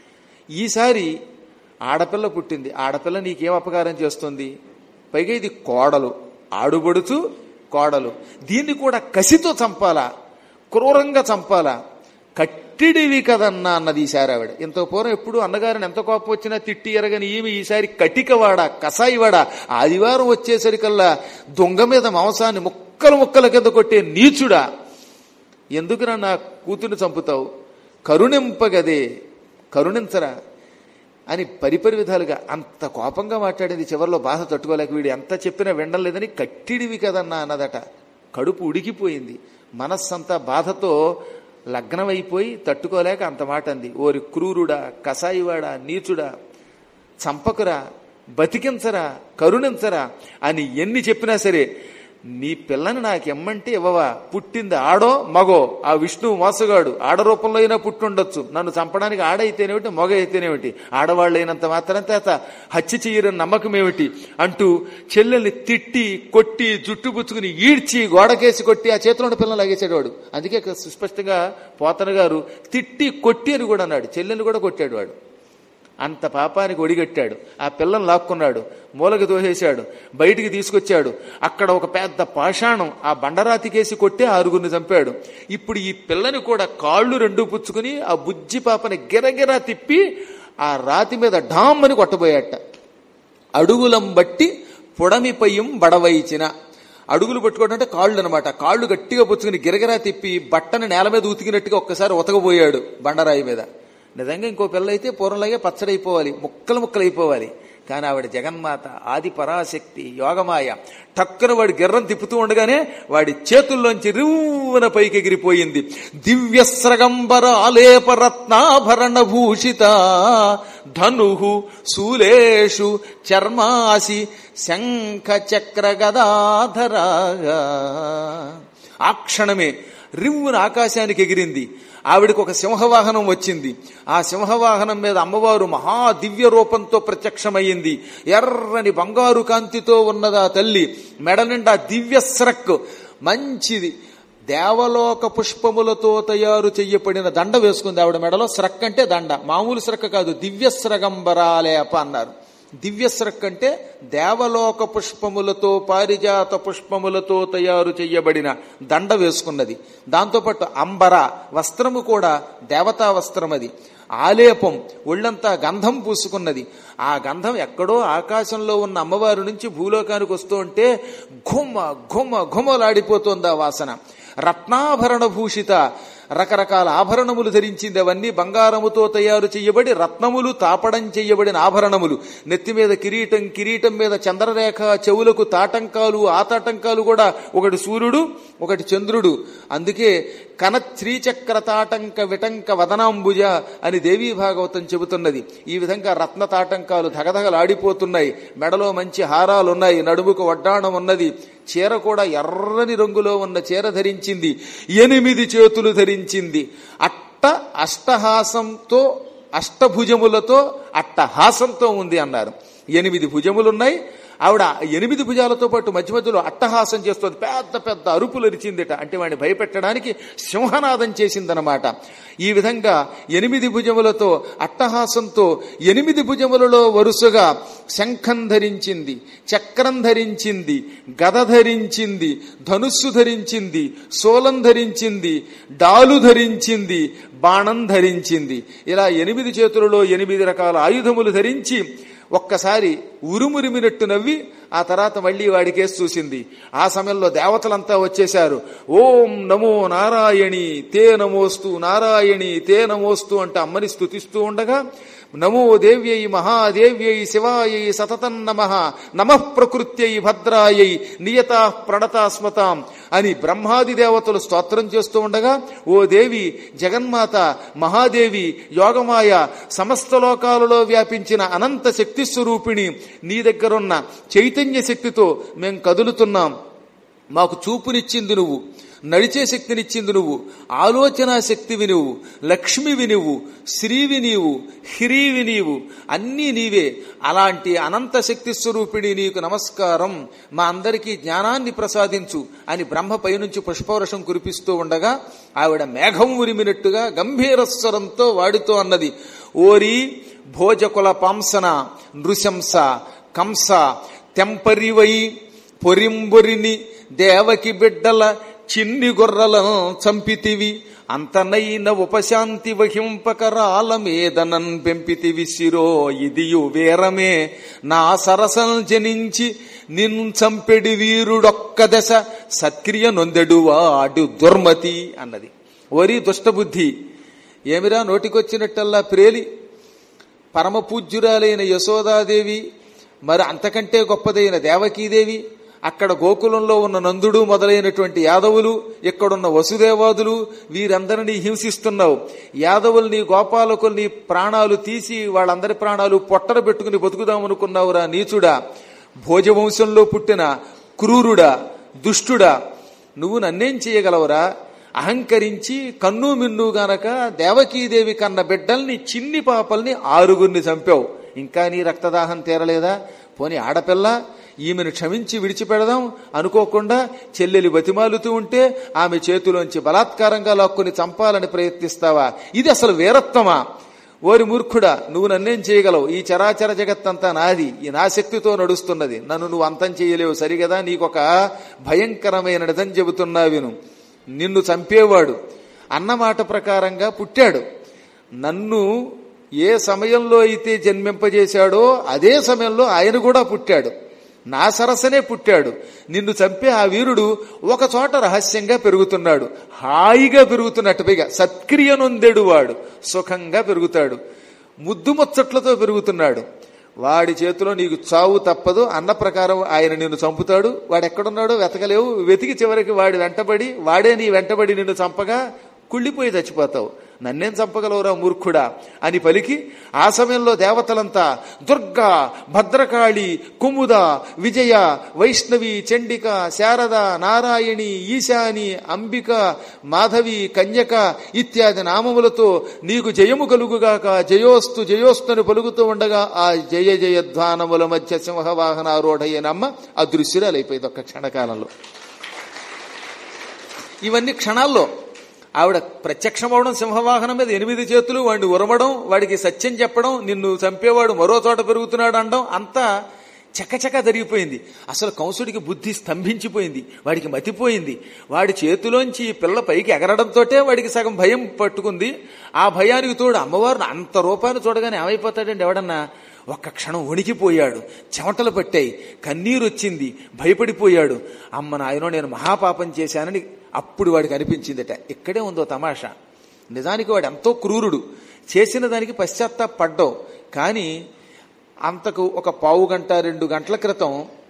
ఈసారి ఆడపిల్ల పుట్టింది ఆడపిల్ల నీకేం అపకారం చేస్తుంది పైగా ఇది కోడలు ఆడుబడుచు కోడలు దీన్ని కూడా కసితో చంపాలా క్రూరంగా చంపాలా కట్టిడివి కదన్నా అన్నది ఈసారి ఆవిడ ఇంత పూర్వం ఎప్పుడు అన్నగారిని ఎంత కోపం వచ్చినా తిట్టి ఎరగని ఈమె ఈసారి కటికవాడ కసాయివాడ ఆదివారం వచ్చేసరికల్లా దొంగ మీద మాంసాన్ని ముక్కలు ముక్కల కింద కొట్టే నీచుడా ఎందుకురా నా కూతుర్ని చంపుతావు కరుణింపగదే కరుణించరా అని పరిపరి విధాలుగా అంత కోపంగా మాట్లాడింది చివరిలో బాధ తట్టుకోలేక వీడు ఎంత చెప్పినా వినలేదని కట్టిడివి కదన్నా అన్నదట కడుపు ఉడికిపోయింది మనస్సంతా బాధతో లగ్నమైపోయి తట్టుకోలేక అంత మాట అంది ఓరి క్రూరుడా కసాయివాడా నీచుడా చంపకురా బతికించరా కరుణించరా అని ఎన్ని చెప్పినా సరే నీ పిల్లని నాకు ఎమ్మంటే ఇవ్వవా పుట్టింది ఆడో మగో ఆ విష్ణువు మోసగాడు ఆడ రూపంలో అయినా పుట్టుండొచ్చు నన్ను చంపడానికి ఆడ అయితేనేమిటి మగ అయితేనేమిటి ఆడవాళ్ళు అయినంత మాత్రం చేత హత్య చెయ్యరని నమ్మకం ఏమిటి అంటూ చెల్లెల్ని తిట్టి కొట్టి జుట్టు పుచ్చుకుని ఈడ్చి గోడకేసి కొట్టి ఆ చేతిలో ఉన్న పిల్లలు లాగేసాడు వాడు అందుకే సుస్పష్టంగా పోతన గారు తిట్టి కొట్టి అని కూడా అన్నాడు చెల్లెల్ని కూడా కొట్టాడు వాడు అంత పాపానికి ఒడిగట్టాడు ఆ పిల్లని లాక్కున్నాడు మూలకి దోహేశాడు బయటికి తీసుకొచ్చాడు అక్కడ ఒక పెద్ద పాషాణం ఆ బండరాతికేసి కొట్టి ఆరుగురిని చంపాడు ఇప్పుడు ఈ పిల్లని కూడా కాళ్ళు రెండు పుచ్చుకుని ఆ బుజ్జి పాపని గిరగిరా తిప్పి ఆ రాతి మీద ఢామ్ అని కొట్టబోయాట అడుగులం బట్టి పొడమిపయం బడవైచిన అడుగులు పట్టుకోవడం అంటే కాళ్ళు అనమాట కాళ్ళు గట్టిగా పుచ్చుకుని గిరగిరా తిప్పి బట్టని నేల మీద ఉతికినట్టుగా ఒక్కసారి ఉతకబోయాడు బండరాయి మీద నిజంగా ఇంకో పిల్ల అయితే పూర్వంలాగే పచ్చడైపోవాలి ముక్కలు ముక్కలు అయిపోవాలి కానీ ఆవిడ జగన్మాత ఆది పరాశక్తి యోగమాయ టక్కున వాడి గిర్రం తిప్పుతూ ఉండగానే వాడి చేతుల్లోంచి రివ్వున పైకి ఎగిరిపోయింది దివ్యస్రగంబర ఆలేప రత్నాభరణ భూషిత ధను శూలేషు చర్మాసి శంఖ చక్ర గదాధరాగా ఆ క్షణమే రివ్వున ఆకాశానికి ఎగిరింది ఆవిడకు ఒక సింహవాహనం వచ్చింది ఆ సింహవాహనం మీద అమ్మవారు మహా దివ్య రూపంతో ప్రత్యక్షమయ్యింది ఎర్రని బంగారు కాంతితో ఉన్నదా తల్లి మెడ నిండా దివ్య స్రక్ మంచిది దేవలోక పుష్పములతో తయారు చెయ్యబడిన దండ వేసుకుంది ఆవిడ మెడలో స్రక్ అంటే దండ మామూలు స్రక్ కాదు దివ్య స్రగంబరాలేప అన్నారు దివ్యస్రక్ అంటే దేవలోక పుష్పములతో పారిజాత పుష్పములతో తయారు చెయ్యబడిన దండ వేసుకున్నది దాంతోపాటు అంబర వస్త్రము కూడా దేవతా వస్త్రం అది ఆలేపం ఒళ్ళంతా గంధం పూసుకున్నది ఆ గంధం ఎక్కడో ఆకాశంలో ఉన్న అమ్మవారి నుంచి భూలోకానికి వస్తూ ఉంటే ఘుమ ఘుమ ఘుమలాడిపోతోంది ఆ వాసన రత్నాభరణ భూషిత రకరకాల ఆభరణములు ధరించింది అవన్నీ బంగారముతో తయారు చేయబడి రత్నములు తాపడం చేయబడిన ఆభరణములు నెత్తి మీద కిరీటం కిరీటం మీద చంద్రరేఖ చెవులకు తాటంకాలు ఆ తాటంకాలు కూడా ఒకటి సూర్యుడు ఒకటి చంద్రుడు అందుకే కన శ్రీచక్ర తాటంక విటంక వదనాంబుజ అని దేవీ భాగవతం చెబుతున్నది ఈ విధంగా రత్న తాటంకాలు ధగధగలాడిపోతున్నాయి మెడలో మంచి హారాలు ఉన్నాయి నడుముకు వడ్డాణం ఉన్నది చీర కూడా ఎర్రని రంగులో ఉన్న చీర ధరించింది ఎనిమిది చేతులు ధరించింది అట్ట అష్టహాసంతో అష్టభుజములతో అట్టహాసంతో ఉంది అన్నారు ఎనిమిది భుజములున్నాయి ఆవిడ ఎనిమిది భుజాలతో పాటు మధ్య మధ్యలో అట్టహాసం చేస్తుంది పెద్ద పెద్ద అరుపులు అరిచిందిట అంటే వాడిని భయపెట్టడానికి సింహనాదం చేసిందనమాట ఈ విధంగా ఎనిమిది భుజములతో అట్టహాసంతో ఎనిమిది భుజములలో వరుసగా శంఖం ధరించింది చక్రం ధరించింది గద ధరించింది ధనుస్సు ధరించింది సోలం ధరించింది డాలు ధరించింది బాణం ధరించింది ఇలా ఎనిమిది చేతులలో ఎనిమిది రకాల ఆయుధములు ధరించి ఒక్కసారి ఉరుమురిమినట్టు నవ్వి ఆ తర్వాత మళ్ళీ వాడికేసి చూసింది ఆ సమయంలో దేవతలంతా వచ్చేశారు ఓం నమో నారాయణి తే నమోస్తు నారాయణి తే నమోస్తు అంటే అమ్మని స్తుతిస్తూ ఉండగా నమో దేవ్యై మహాదేవ్యై శివాయై సతతం నమ నమః ప్రకృత్యై భద్రాయై నియతా ప్రణతాస్మతాం అని బ్రహ్మాది దేవతలు స్తోత్రం చేస్తూ ఉండగా ఓ దేవి జగన్మాత మహాదేవి యోగమాయ సమస్త లోకాలలో వ్యాపించిన అనంత శక్తి స్వరూపిణి నీ దగ్గరున్న చైతన్య శక్తితో మేం కదులుతున్నాం మాకు చూపునిచ్చింది నువ్వు నడిచే శక్తినిచ్చింది నువ్వు ఆలోచన శక్తివి నువ్వు లక్ష్మివి నువ్వు శ్రీవి నీవు హ్రీవి నీవు అన్నీ నీవే అలాంటి అనంత శక్తి స్వరూపిణి నీకు నమస్కారం మా అందరికీ జ్ఞానాన్ని ప్రసాదించు అని బ్రహ్మ పైనుంచి పుష్పవృషం కురిపిస్తూ ఉండగా ఆవిడ మేఘం ఉరిమినట్టుగా గంభీరస్వరంతో వాడితో అన్నది ఓరి భోజకుల పాంసన నృశంస కంస తెంపరివై పొరింబొరిని దేవకి బిడ్డల చిన్ని గొర్రెలను చంపితివి అంతనైన ఉపశాంతి వహింపకరాల మీదనన్ పెంపితివి శిరో ఇదియు వేరమే నా సరసం జనించి నిన్ను చంపెడి వీరుడొక్క దశ సత్క్రియ నొందెడు వాడు దుర్మతి అన్నది వరి దుష్టబుద్ధి ఏమిరా నోటికొచ్చినట్టల్లా ప్రేలి పరమ పూజ్యురాలైన యశోదాదేవి మరి అంతకంటే గొప్పదైన దేవకీదేవి అక్కడ గోకులంలో ఉన్న నందుడు మొదలైనటువంటి యాదవులు ఇక్కడున్న వసుదేవాదులు వీరందరినీ హింసిస్తున్నావు యాదవుల్ని గోపాలకుల్ని ప్రాణాలు తీసి వాళ్ళందరి ప్రాణాలు పొట్టన పెట్టుకుని బతుకుదామనుకున్నావురా నీచుడా భోజవంశంలో పుట్టిన క్రూరుడా దుష్టుడా నువ్వు నన్నేం చేయగలవురా అహంకరించి కన్ను మిన్ను గనక దేవకీదేవి కన్న బిడ్డల్ని చిన్ని పాపల్ని ఆరుగురిని చంపావు ఇంకా నీ రక్తదాహం తీరలేదా పోని ఆడపిల్ల ఈమెను క్షమించి విడిచిపెడదాం అనుకోకుండా చెల్లెలి బతిమాలుతూ ఉంటే ఆమె చేతిలోంచి బలాత్కారంగా లాక్కుని చంపాలని ప్రయత్నిస్తావా ఇది అసలు వీరత్వమా ఓరి మూర్ఖుడా నువ్వు నన్నేం చేయగలవు ఈ చరాచర జగత్తంతా నాది ఈ నా శక్తితో నడుస్తున్నది నన్ను నువ్వు అంతం చేయలేవు సరిగదా నీకొక భయంకరమైన నిజం చెబుతున్నా విను నిన్ను చంపేవాడు అన్నమాట ప్రకారంగా పుట్టాడు నన్ను ఏ సమయంలో అయితే జన్మింపజేశాడో అదే సమయంలో ఆయన కూడా పుట్టాడు నా సరసనే పుట్టాడు నిన్ను చంపే ఆ వీరుడు ఒక చోట రహస్యంగా పెరుగుతున్నాడు హాయిగా పెరుగుతున్నట్టు పైగా సత్క్రియ నొందెడు వాడు సుఖంగా పెరుగుతాడు ముద్దు ముచ్చట్లతో పెరుగుతున్నాడు వాడి చేతిలో నీకు చావు తప్పదు అన్న ప్రకారం ఆయన నిన్ను చంపుతాడు వాడు ఎక్కడున్నాడో వెతకలేవు వెతికి చివరికి వాడి వెంటబడి వాడే నీ వెంటబడి నిన్ను చంపగా కుళ్ళిపోయి చచ్చిపోతావు నన్నేం చంపగలవురా మూర్ఖుడా అని పలికి ఆ సమయంలో దేవతలంతా దుర్గా భద్రకాళి కుముద విజయ వైష్ణవి చండిక శారద నారాయణి ఈశాని అంబిక మాధవి కన్యక ఇత్యాది నామములతో నీకు జయము కలుగుగాక జయోస్తు జయోస్తుని పలుకుతూ ఉండగా ఆ జయ జయధ్వానముల మధ్య సింహవాహనారూఢయ్యనమ్మ అదృశ్యురాలైపోయింది ఒక్క క్షణకాలంలో ఇవన్నీ క్షణాల్లో ఆవిడ ప్రత్యక్షమవడం సింహవాహనం మీద ఎనిమిది చేతులు వాడిని ఉరమడం వాడికి సత్యం చెప్పడం నిన్ను చంపేవాడు మరో చోట పెరుగుతున్నాడు అనడం అంతా చకచక జరిగిపోయింది అసలు కంసుడికి బుద్ధి స్తంభించిపోయింది వాడికి మతిపోయింది వాడి చేతిలోంచి ఈ పిల్ల పైకి ఎగరడంతోటే వాడికి సగం భయం పట్టుకుంది ఆ భయానికి తోడు అమ్మవారిని అంత రూపాన్ని చూడగానే ఏమైపోతాడండి ఎవడన్నా ఒక్క క్షణం వణికిపోయాడు చెమటలు పట్టాయి కన్నీరు వచ్చింది భయపడిపోయాడు అమ్మ నాయనో నేను మహాపాపం చేశానని అప్పుడు వాడికి అనిపించిందట ఇక్కడే ఉందో తమాషా నిజానికి వాడు ఎంతో క్రూరుడు చేసిన దానికి పశ్చాత్తాపడ్డావు కానీ అంతకు ఒక పావు గంట రెండు గంటల క్రితం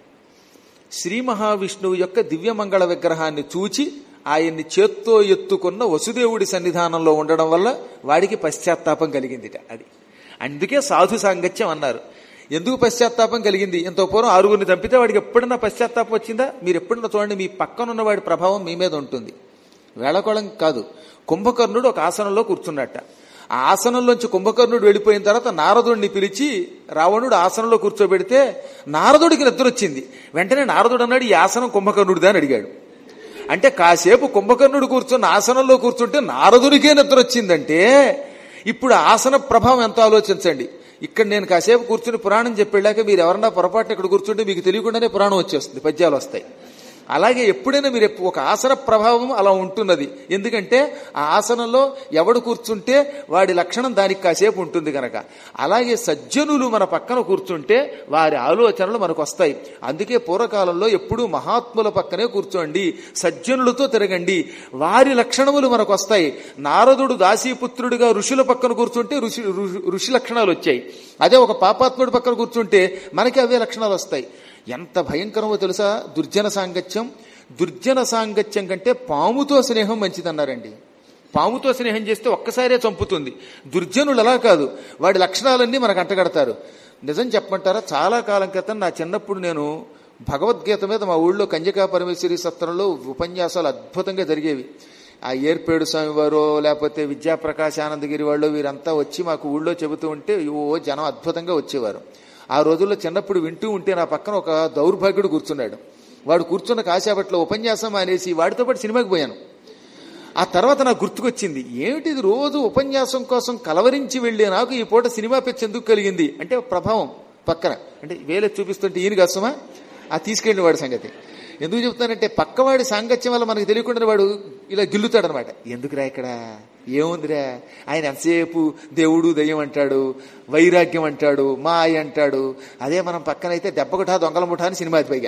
శ్రీ మహావిష్ణువు యొక్క దివ్యమంగళ విగ్రహాన్ని చూచి ఆయన్ని చేత్తో ఎత్తుకున్న వసుదేవుడి సన్నిధానంలో ఉండడం వల్ల వాడికి పశ్చాత్తాపం కలిగిందిట అది అందుకే సాధు సాంగత్యం అన్నారు ఎందుకు పశ్చాత్తాపం కలిగింది ఎంతో పూర్వం ఆరుగురిని చంపితే వాడికి ఎప్పుడన్నా పశ్చాత్తాపం వచ్చిందా మీరు ఎప్పుడన్నా చూడండి మీ పక్కనున్న వాడి ప్రభావం మీ మీద ఉంటుంది వేళకోళం కాదు కుంభకర్ణుడు ఒక ఆసనంలో కూర్చున్నట్ట ఆ ఆసనంలోంచి కుంభకర్ణుడు వెళ్ళిపోయిన తర్వాత నారదుడిని పిలిచి రావణుడు ఆసనంలో కూర్చోబెడితే నారదుడికి నిద్ర వచ్చింది వెంటనే నారదుడు అన్నాడు ఈ ఆసనం కుంభకర్ణుడిదా అని అడిగాడు అంటే కాసేపు కుంభకర్ణుడు కూర్చున్న ఆసనంలో కూర్చుంటే నారదుడికే నిద్ర వచ్చిందంటే ఇప్పుడు ఆసన ప్రభావం ఎంత ఆలోచించండి ఇక్కడ నేను కాసేపు కూర్చుని పురాణం చెప్పేళ్ళాక మీరు ఎవరన్నా పొరపాటున ఇక్కడ కూర్చుంటే మీకు తెలియకుండానే పురాణం వచ్చేస్తుంది పద్యాలు వస్తాయి అలాగే ఎప్పుడైనా మీరు ఎప్పు- ఒక ఆసన ప్రభావం అలా ఉంటున్నది ఎందుకంటే ఆ ఆసనంలో ఎవడు కూర్చుంటే వాడి లక్షణం దానికి కాసేపు ఉంటుంది కనుక అలాగే సజ్జనులు మన పక్కన కూర్చుంటే వారి ఆలోచనలు మనకు వస్తాయి అందుకే పూర్వకాలంలో ఎప్పుడూ మహాత్ముల పక్కనే కూర్చోండి సజ్జనులతో తిరగండి వారి లక్షణములు మనకు వస్తాయి నారదుడు దాసీపుత్రుడిగా ఋషుల పక్కన కూర్చుంటే ఋషి ఋషి- ఋషి లక్షణాలు వచ్చాయి అదే ఒక పాపాత్ముడి పక్కన కూర్చుంటే మనకి అవే లక్షణాలు వస్తాయి ఎంత భయంకరమో తెలుసా దుర్జన సాంగత్యం దుర్జన సాంగత్యం కంటే పాముతో స్నేహం మంచిదన్నారండి పాముతో స్నేహం చేస్తే ఒక్కసారే చంపుతుంది దుర్జనులు అలా కాదు వాడి లక్షణాలన్నీ మనకు అంటగడతారు నిజం చెప్పమంటారా చాలా కాలం క్రితం నా చిన్నప్పుడు నేను భగవద్గీత మీద మా ఊళ్ళో కంజకా పరమేశ్వరి సత్రంలో ఉపన్యాసాలు అద్భుతంగా జరిగేవి ఆ ఏర్పేడు స్వామి వారు లేకపోతే విద్యాప్రకాశ్ ఆనందగిరి వాళ్ళు వీరంతా వచ్చి మాకు ఊళ్ళో చెబుతూ ఉంటే ఓ జనం అద్భుతంగా వచ్చేవారు ఆ రోజుల్లో చిన్నప్పుడు వింటూ ఉంటే నా పక్కన ఒక దౌర్భాగ్యుడు కూర్చున్నాడు వాడు కూర్చున్న కాసేపట్లో ఉపన్యాసం అనేసి వాడితో పాటు సినిమాకి పోయాను ఆ తర్వాత నాకు గుర్తుకొచ్చింది ఏమిటి ఇది రోజు ఉపన్యాసం కోసం కలవరించి వెళ్ళే నాకు ఈ పూట సినిమా పిచ్చి ఎందుకు కలిగింది అంటే ప్రభావం పక్కన అంటే వేలే చూపిస్తుంటే ఈయన కష్టమా ఆ తీసుకెళ్ళిన వాడి సంగతి ఎందుకు చెప్తానంటే పక్కవాడి సాంగత్యం వల్ల మనకు తెలియకుండా వాడు ఇలా గిల్లుతాడు అనమాట ఎందుకురా ఇక్కడ ఏముందిరా ఆయన ఎంతసేపు దేవుడు దయ్యం అంటాడు వైరాగ్యం అంటాడు మాయ అంటాడు అదే మనం పక్కనైతే దెబ్బకుఠా దొంగల ముఠా అని సినిమా పైగా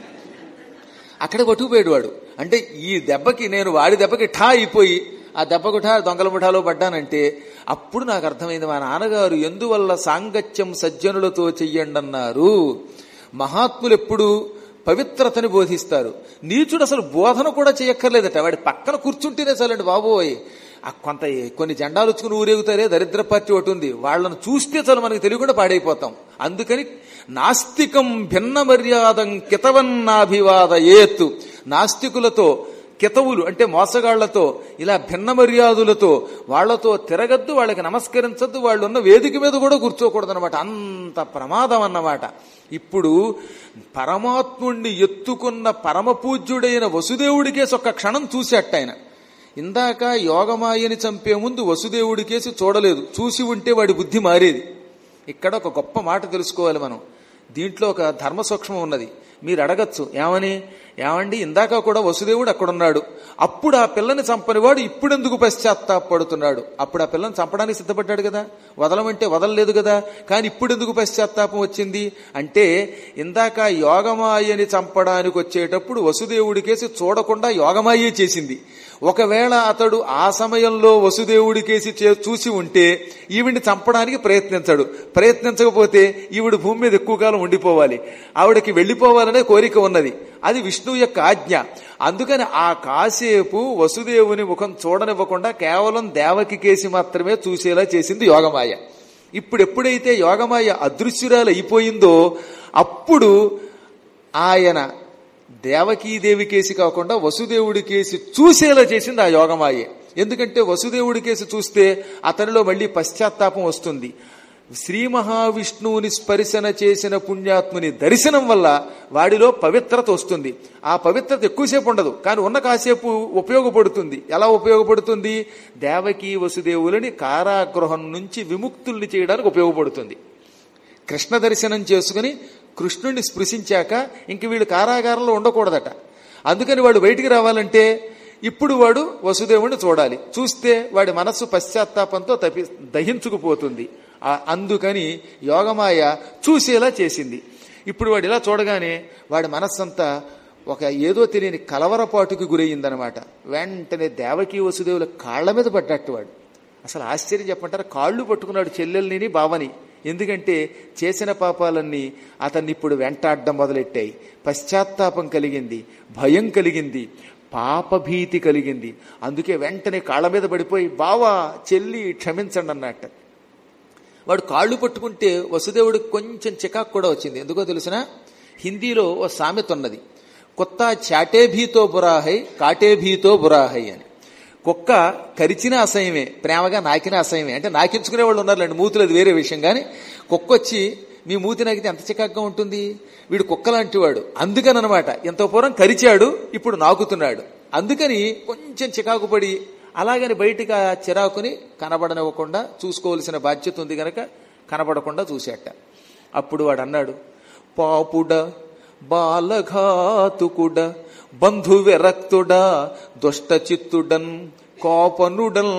అక్కడ కొట్టుకుపోయాడు వాడు అంటే ఈ దెబ్బకి నేను వాడి దెబ్బకి ఠా అయిపోయి ఆ దెబ్బకుఠా దొంగల ముఠాలో పడ్డానంటే అప్పుడు నాకు అర్థమైంది మా నాన్నగారు ఎందువల్ల సాంగత్యం సజ్జనులతో చెయ్యండి అన్నారు మహాత్ములు ఎప్పుడు పవిత్రతని బోధిస్తారు నీచుడు అసలు బోధన కూడా చేయక్కర్లేదట వాడి పక్కన కూర్చుంటేనే చాలండి బాబోయ్ ఆ కొంత కొన్ని జెండాలు వచ్చుకుని ఊరేగుతారే దరిద్ర పార్టీ ఒకటి ఉంది వాళ్ళను చూస్తే చాలు మనకి తెలియకుండా పాడైపోతాం అందుకని నాస్తికం భిన్న మర్యాదం కితవన్నాభివాద ఏతు నాస్తికులతో కితవులు అంటే మోసగాళ్లతో ఇలా భిన్న మర్యాదులతో వాళ్లతో తిరగద్దు వాళ్ళకి నమస్కరించద్దు వాళ్ళు ఉన్న వేదిక మీద కూడా కూర్చోకూడదు అనమాట అంత ప్రమాదం అన్నమాట ఇప్పుడు పరమాత్ముణ్ణి ఎత్తుకున్న పరమ పూజ్యుడైన వసుదేవుడికేసి ఒక్క క్షణం చూసేట ఆయన ఇందాక యోగమాయని చంపే ముందు వసుదేవుడికేసి చూడలేదు చూసి ఉంటే వాడి బుద్ధి మారేది ఇక్కడ ఒక గొప్ప మాట తెలుసుకోవాలి మనం దీంట్లో ఒక ధర్మ సూక్ష్మం ఉన్నది మీరు అడగచ్చు ఏమని ఏమండి ఇందాక కూడా వసుదేవుడు అక్కడున్నాడు అప్పుడు ఆ పిల్లని చంపనివాడు ఇప్పుడెందుకు పశ్చాత్తాపడుతున్నాడు అప్పుడు ఆ పిల్లని చంపడానికి సిద్ధపడ్డాడు కదా వదలమంటే వదలలేదు కదా కానీ ఇప్పుడెందుకు పశ్చాత్తాపం వచ్చింది అంటే ఇందాక యోగమాయని చంపడానికి వచ్చేటప్పుడు వసుదేవుడికేసి చూడకుండా యోగమాయే చేసింది ఒకవేళ అతడు ఆ సమయంలో వసుదేవుడికేసి చే- చూసి ఉంటే ఈవిడ్ని చంపడానికి ప్రయత్నించాడు ప్రయత్నించకపోతే ఈవిడ భూమి మీద ఎక్కువ కాలం ఉండిపోవాలి ఆవిడకి వెళ్లిపోవాలనే కోరిక ఉన్నది అది విష్ణువు యొక్క ఆజ్ఞ అందుకని ఆ కాసేపు వసుదేవుని ముఖం చూడనివ్వకుండా కేవలం దేవకి కేసి మాత్రమే చూసేలా చేసింది యోగమాయ ఇప్పుడు ఎప్పుడైతే యోగమాయ అదృశ్యురాలు అయిపోయిందో అప్పుడు ఆయన దేవకీదేవి కేసి కాకుండా వసుదేవుడి కేసి చూసేలా చేసింది ఆ యోగమాయే ఎందుకంటే వసుదేవుడి కేసి చూస్తే అతనిలో మళ్ళీ పశ్చాత్తాపం వస్తుంది శ్రీ మహావిష్ణువుని స్పర్శన చేసిన పుణ్యాత్ముని దర్శనం వల్ల వాడిలో పవిత్రత వస్తుంది ఆ పవిత్రత ఎక్కువసేపు ఉండదు కానీ ఉన్న కాసేపు ఉపయోగపడుతుంది ఎలా ఉపయోగపడుతుంది దేవకీ వసుదేవులని కారాగృహం నుంచి విముక్తుల్ని చేయడానికి ఉపయోగపడుతుంది కృష్ణ దర్శనం చేసుకుని కృష్ణుడిని స్పృశించాక ఇంక వీళ్ళు కారాగారంలో ఉండకూడదట అందుకని వాడు బయటికి రావాలంటే ఇప్పుడు వాడు వసుదేవుడిని చూడాలి చూస్తే వాడి మనస్సు పశ్చాత్తాపంతో తపి దహించుకుపోతుంది ఆ- అందుకని యోగమాయ చూసేలా చేసింది ఇప్పుడు వాడు ఇలా చూడగానే వాడి మనస్సంతా ఒక ఏదో తెలియని కలవరపాటుకు గురయ్యిందనమాట వెంటనే దేవకీ వసుదేవుల కాళ్ల మీద పడ్డట్టు వాడు అసలు ఆశ్చర్యం చెప్పంటారు కాళ్ళు పట్టుకున్నాడు చెల్లెల్ని బావని ఎందుకంటే చేసిన పాపాలన్నీ అతన్ని ఇప్పుడు వెంటాడడం మొదలెట్టాయి పశ్చాత్తాపం కలిగింది భయం కలిగింది పాపభీతి కలిగింది అందుకే వెంటనే కాళ్ళ మీద పడిపోయి బావా చెల్లి క్షమించండి అన్నట్ట వాడు కాళ్ళు పట్టుకుంటే వసుదేవుడికి కొంచెం చికాకు కూడా వచ్చింది ఎందుకో తెలిసిన హిందీలో ఓ సామెత ఉన్నది కొత్త చాటే భీతో బురాహై కాటే భీతో బురాహై అని కుక్క కరిచిన అసహ్యమే ప్రేమగా నాకిన అసహ్యమే అంటే నాకించుకునే వాళ్ళు ఉన్నారులేండి మూతులు అది వేరే విషయం కానీ కుక్క వచ్చి మీ మూతి నాకితే ఎంత చికాగ్గా ఉంటుంది వీడు కుక్క లాంటి వాడు అందుకని అనమాట ఎంత పూర్వం కరిచాడు ఇప్పుడు నాకుతున్నాడు అందుకని కొంచెం చికాకు పడి అలాగని బయటికి ఆ చిరాకుని కనబడనివ్వకుండా చూసుకోవలసిన బాధ్యత ఉంది గనక కనబడకుండా చూసేట అప్పుడు వాడు అన్నాడు పాపుడ బాలఘాతుకుడ బంధు విరక్తుడా దుష్ట చిత్తుడన్ కోపనుడన్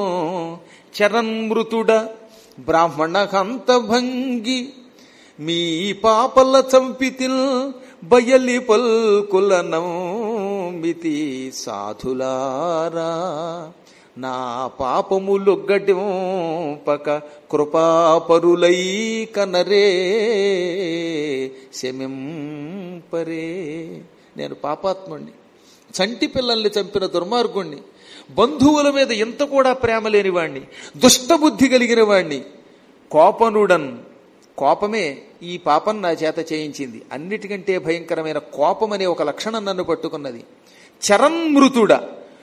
చరన్మృతుడ బ్రాహ్మణ హంత భంగి మీ పాపల చంపితిల్ బయలి పల్కులనమితి సాధులారా నా పాపములొగ్గటింపక కృపాపరులై కనరే శమింపరే నేను పాపాత్ముణ్ణి చంటి పిల్లల్ని చంపిన దుర్మార్గుణ్ణి బంధువుల మీద ఇంత కూడా ప్రేమ లేనివాణ్ణి దుష్టబుద్ధి కలిగిన వాణ్ణి కోపనుడన్ కోపమే ఈ పాపం నా చేత చేయించింది అన్నిటికంటే భయంకరమైన కోపం అనే ఒక లక్షణం నన్ను పట్టుకున్నది చరన్మృతుడ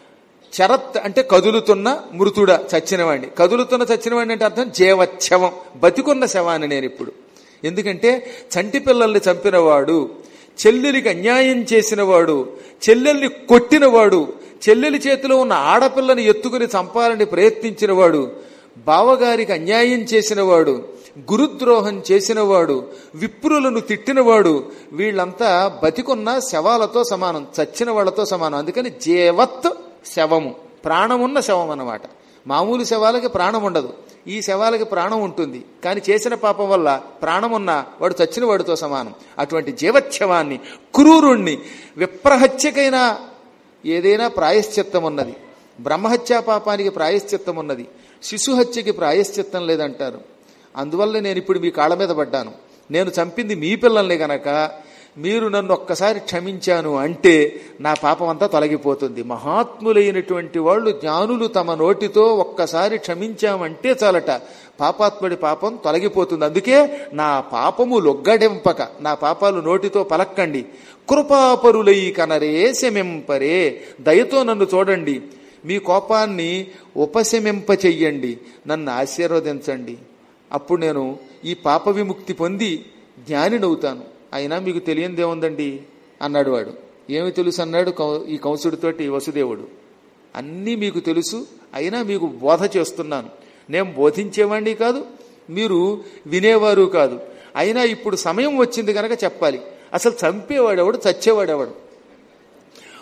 చరత్ అంటే కదులుతున్న మృతుడ చచ్చినవాణ్ణి కదులుతున్న చచ్చినవాణ్ణి అంటే అర్థం జీవచ్ఛవం బతికున్న శవాన్ని నేను ఇప్పుడు ఎందుకంటే చంటి పిల్లల్ని చంపినవాడు చెల్లెలికి అన్యాయం చేసినవాడు చెల్లెల్ని కొట్టినవాడు చెల్లెలి చేతిలో ఉన్న ఆడపిల్లని ఎత్తుకుని చంపాలని ప్రయత్నించినవాడు బావగారికి అన్యాయం చేసినవాడు గురుద్రోహం చేసినవాడు విప్రులను తిట్టినవాడు వీళ్ళంతా బతికున్న శవాలతో సమానం చచ్చిన వాళ్ళతో సమానం అందుకని జీవత్ శవము ప్రాణమున్న శవం అన్నమాట మామూలు శవాలకి ప్రాణం ఉండదు ఈ శవాలకి ప్రాణం ఉంటుంది కానీ చేసిన పాపం వల్ల ప్రాణమున్న వాడు చచ్చిన వాడితో సమానం అటువంటి జీవచ్ఛవాన్ని క్రూరుణ్ణి విప్రహత్యకైనా ఏదైనా ప్రాయశ్చిత్తం ఉన్నది బ్రహ్మహత్యా పాపానికి ప్రాయశ్చిత్తం ఉన్నది శిశుహత్యకి ప్రాయశ్చిత్తం లేదంటారు అందువల్ల నేను ఇప్పుడు మీ కాళ్ళ మీద పడ్డాను నేను చంపింది మీ పిల్లల్ని గనక మీరు నన్ను ఒక్కసారి క్షమించాను అంటే నా పాపం అంతా తొలగిపోతుంది మహాత్ములైనటువంటి వాళ్ళు జ్ఞానులు తమ నోటితో ఒక్కసారి క్షమించామంటే చాలట పాపాత్ముడి పాపం తొలగిపోతుంది అందుకే నా పాపము లొగ్గడెంపక నా పాపాలు నోటితో పలక్కండి కృపాపరులై కనరే శమింపరే దయతో నన్ను చూడండి మీ కోపాన్ని ఉపశమింప చెయ్యండి నన్ను ఆశీర్వదించండి అప్పుడు నేను ఈ పాప విముక్తి పొంది జ్ఞానినవుతాను అయినా మీకు తెలియందేముందండి అన్నాడు వాడు ఏమి తెలుసు అన్నాడు కౌ- ఈ కంసుడితోటి వసుదేవుడు అన్నీ మీకు తెలుసు అయినా మీకు బోధ చేస్తున్నాను నేను బోధించేవాడిని కాదు మీరు వినేవారు కాదు అయినా ఇప్పుడు సమయం వచ్చింది కనుక చెప్పాలి అసలు చంపేవాడెవడు చచ్చేవాడెవడు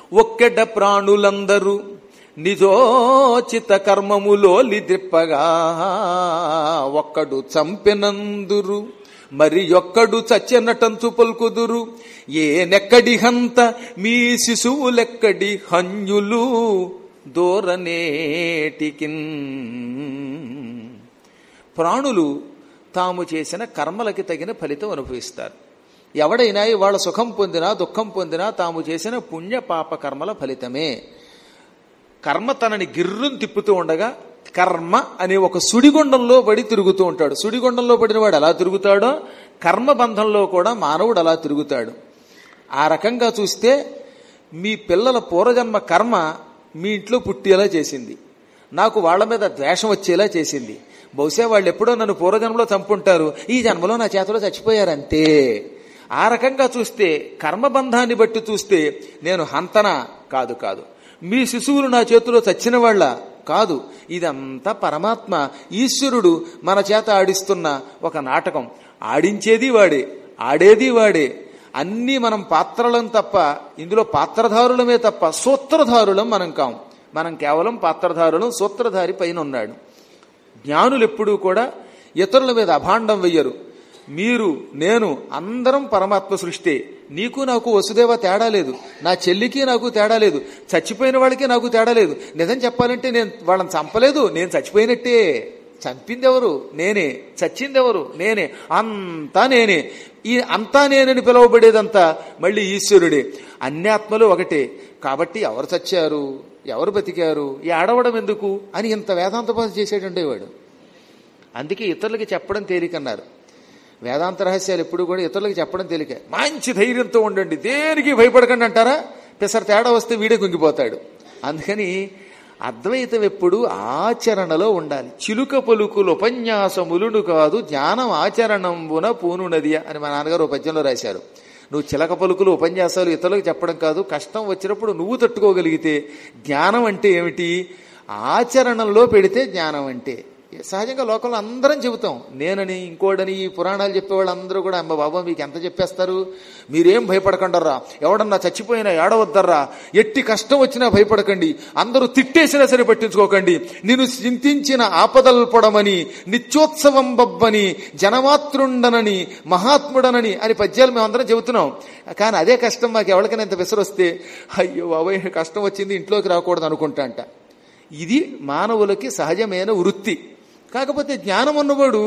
ఒక్కెడ ప్రాణులందరూ నిజోచిత కర్మములో లిదిప్పగా ఒక్కడు చంపెనందురు మరి ఒక్కడు చచ్చెనటంచు పలుకుదురు ఏ నెక్కడి హంత మీ శిశువులెక్కడి హన్యులు దూరనేటికిన్ ప్రాణులు తాము చేసిన కర్మలకి తగిన ఫలితం అనుభవిస్తారు ఎవడైనా వాళ్ళ సుఖం పొందినా దుఃఖం పొందినా తాము చేసిన పుణ్య పాప కర్మల ఫలితమే కర్మ తనని గిర్రును తిప్పుతూ ఉండగా కర్మ అనే ఒక సుడిగుండంలో పడి తిరుగుతూ ఉంటాడు సుడిగుండంలో పడిన వాడు ఎలా తిరుగుతాడో కర్మ బంధంలో కూడా మానవుడు అలా తిరుగుతాడు ఆ రకంగా చూస్తే మీ పిల్లల పూర్వజన్మ కర్మ మీ ఇంట్లో పుట్టేలా చేసింది నాకు వాళ్ళ మీద ద్వేషం వచ్చేలా చేసింది బహుశా వాళ్ళు ఎప్పుడో నన్ను పూర్వజన్మలో చంపుంటారు ఈ జన్మలో నా చేతిలో చచ్చిపోయారంతే ఆ రకంగా చూస్తే కర్మబంధాన్ని బట్టి చూస్తే నేను హంతన కాదు కాదు మీ శిశువులు నా చేతిలో చచ్చిన వాళ్ళ కాదు ఇదంతా పరమాత్మ ఈశ్వరుడు మన చేత ఆడిస్తున్న ఒక నాటకం ఆడించేది వాడే ఆడేది వాడే అన్నీ మనం పాత్రలం తప్ప ఇందులో పాత్రధారులమే తప్ప సూత్రధారులం మనం కాం మనం కేవలం పాత్రధారులం సూత్రధారి పైన ఉన్నాడు జ్ఞానులు ఎప్పుడూ కూడా ఇతరుల మీద అభాండం వెయ్యరు మీరు నేను అందరం పరమాత్మ సృష్టి నీకు నాకు వసుదేవ తేడా లేదు నా చెల్లికి నాకు తేడా లేదు చచ్చిపోయిన వాళ్ళకి నాకు తేడా లేదు నిజం చెప్పాలంటే నేను వాళ్ళని చంపలేదు నేను చచ్చిపోయినట్టే చంపింది ఎవరు నేనే చచ్చింది ఎవరు నేనే అంతా నేనే ఈ అంతా నేనని పిలువబడేదంతా మళ్ళీ ఈశ్వరుడే అన్ని ఆత్మలు ఒకటే కాబట్టి ఎవరు చచ్చారు ఎవరు బతికారు ఈ ఆడవడం ఎందుకు అని ఇంత వేదాంతపాస చేసేటండేవాడు అందుకే ఇతరులకి చెప్పడం తేలికన్నారు వేదాంత రహస్యాలు ఎప్పుడు కూడా ఇతరులకు చెప్పడం తేలిక మంచి ధైర్యంతో ఉండండి దేనికి భయపడకండి అంటారా పెసర తేడా వస్తే వీడే కుంగిపోతాడు అందుకని అద్వైతం ఎప్పుడు ఆచరణలో ఉండాలి చిలుక పలుకులు ఉపన్యాసములును కాదు జ్ఞానం ఆచరణంబున పూనునది అని మా నాన్నగారు ఓ పద్యంలో రాశారు నువ్వు చిలక పలుకులు ఉపన్యాసాలు ఇతరులకు చెప్పడం కాదు కష్టం వచ్చినప్పుడు నువ్వు తట్టుకోగలిగితే జ్ఞానం అంటే ఏమిటి ఆచరణలో పెడితే జ్ఞానం అంటే సహజంగా లోకంలో అందరం చెబుతాం నేనని ఇంకోడని ఈ పురాణాలు చెప్పేవాళ్ళు అందరూ కూడా అమ్మ బాబా మీకు ఎంత చెప్పేస్తారు మీరేం భయపడకండర్రా ఎవడన్నా చచ్చిపోయినా ఏడవద్దర్రా ఎట్టి కష్టం వచ్చినా భయపడకండి అందరూ తిట్టేసినా సరే పట్టించుకోకండి నేను చింతించిన ఆపదల్పడమని నిత్యోత్సవం బబ్బని జనమాతృండనని మహాత్ముడనని అని పద్యాలు మేము అందరం చెబుతున్నాం కానీ అదే కష్టం మాకు ఎవరికైనా ఇంత విసరొస్తే అయ్యో బాబాయ్ కష్టం వచ్చింది ఇంట్లోకి రాకూడదు అనుకుంటా అంట ఇది మానవులకి సహజమైన వృత్తి కాకపోతే జ్ఞానం ఉన్నవాడు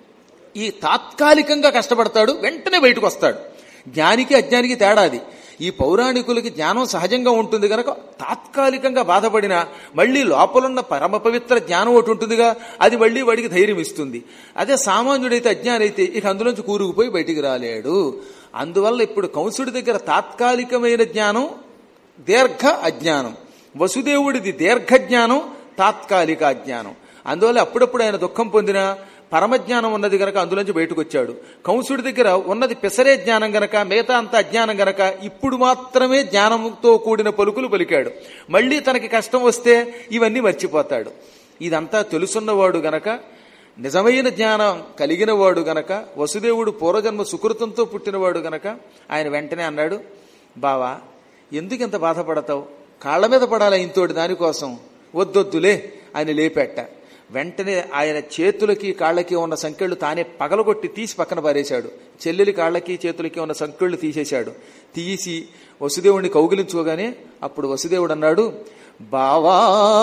ఈ తాత్కాలికంగా కష్టపడతాడు వెంటనే బయటకు వస్తాడు జ్ఞానికి అజ్ఞానికి తేడాది ఈ పౌరాణికులకి జ్ఞానం సహజంగా ఉంటుంది కనుక తాత్కాలికంగా బాధపడినా మళ్ళీ లోపలున్న పరమ పవిత్ర జ్ఞానం ఒకటి ఉంటుందిగా అది మళ్ళీ వాడికి ధైర్యం ఇస్తుంది అదే సామాన్యుడైతే అజ్ఞానైతే ఇక అందులోంచి కూరుకుపోయి బయటికి రాలేడు అందువల్ల ఇప్పుడు కంసుడి దగ్గర తాత్కాలికమైన జ్ఞానం దీర్ఘ అజ్ఞానం వసుదేవుడిది దీర్ఘ జ్ఞానం తాత్కాలిక అజ్ఞానం అందువల్ల అప్పుడప్పుడు ఆయన దుఃఖం పొందిన పరమజ్ఞానం ఉన్నది గనక అందులోంచి బయటకు వచ్చాడు కంసుడి దగ్గర ఉన్నది పెసరే జ్ఞానం గనక మిగతా అంత అజ్ఞానం గనక ఇప్పుడు మాత్రమే జ్ఞానంతో కూడిన పలుకులు పలికాడు మళ్ళీ తనకి కష్టం వస్తే ఇవన్నీ మర్చిపోతాడు ఇదంతా తెలుసున్నవాడు గనక నిజమైన జ్ఞానం కలిగిన వాడు గనక వసుదేవుడు పూర్వజన్మ సుకృతంతో పుట్టినవాడు గనక ఆయన వెంటనే అన్నాడు బావా ఎందుకు ఇంత బాధపడతావు కాళ్ళ మీద పడాలి ఇంతోటి దానికోసం వద్దొద్దులే అని లేపెట్ట వెంటనే ఆయన చేతులకి కాళ్ళకి ఉన్న సంకెళ్ళు తానే పగలగొట్టి తీసి పక్కన పారేశాడు చెల్లెలి కాళ్ళకి చేతులకి ఉన్న సంకెళ్ళు తీసేశాడు తీసి వసుదేవుడిని కౌగిలించుకోగానే అప్పుడు వసుదేవుడు అన్నాడు బావా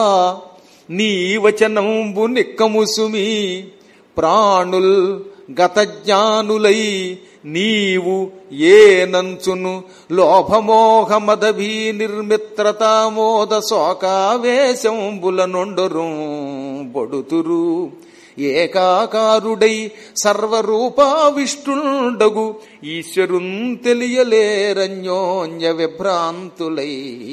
నీ వచనంబు నిక్కముసుమి ప్రాణుల్ గత జ్ఞానులై నీవు ఏ నంచును లోభమోహ మదభీ నిర్మిత్రతామోద శోకావేశంబుల నొండరు బొడుతురు ఏకాకారుడై సర్వరూపావిష్టుండగు ఈశ్వరున్ తెలియలేరన్యోన్య విభ్రాంతులై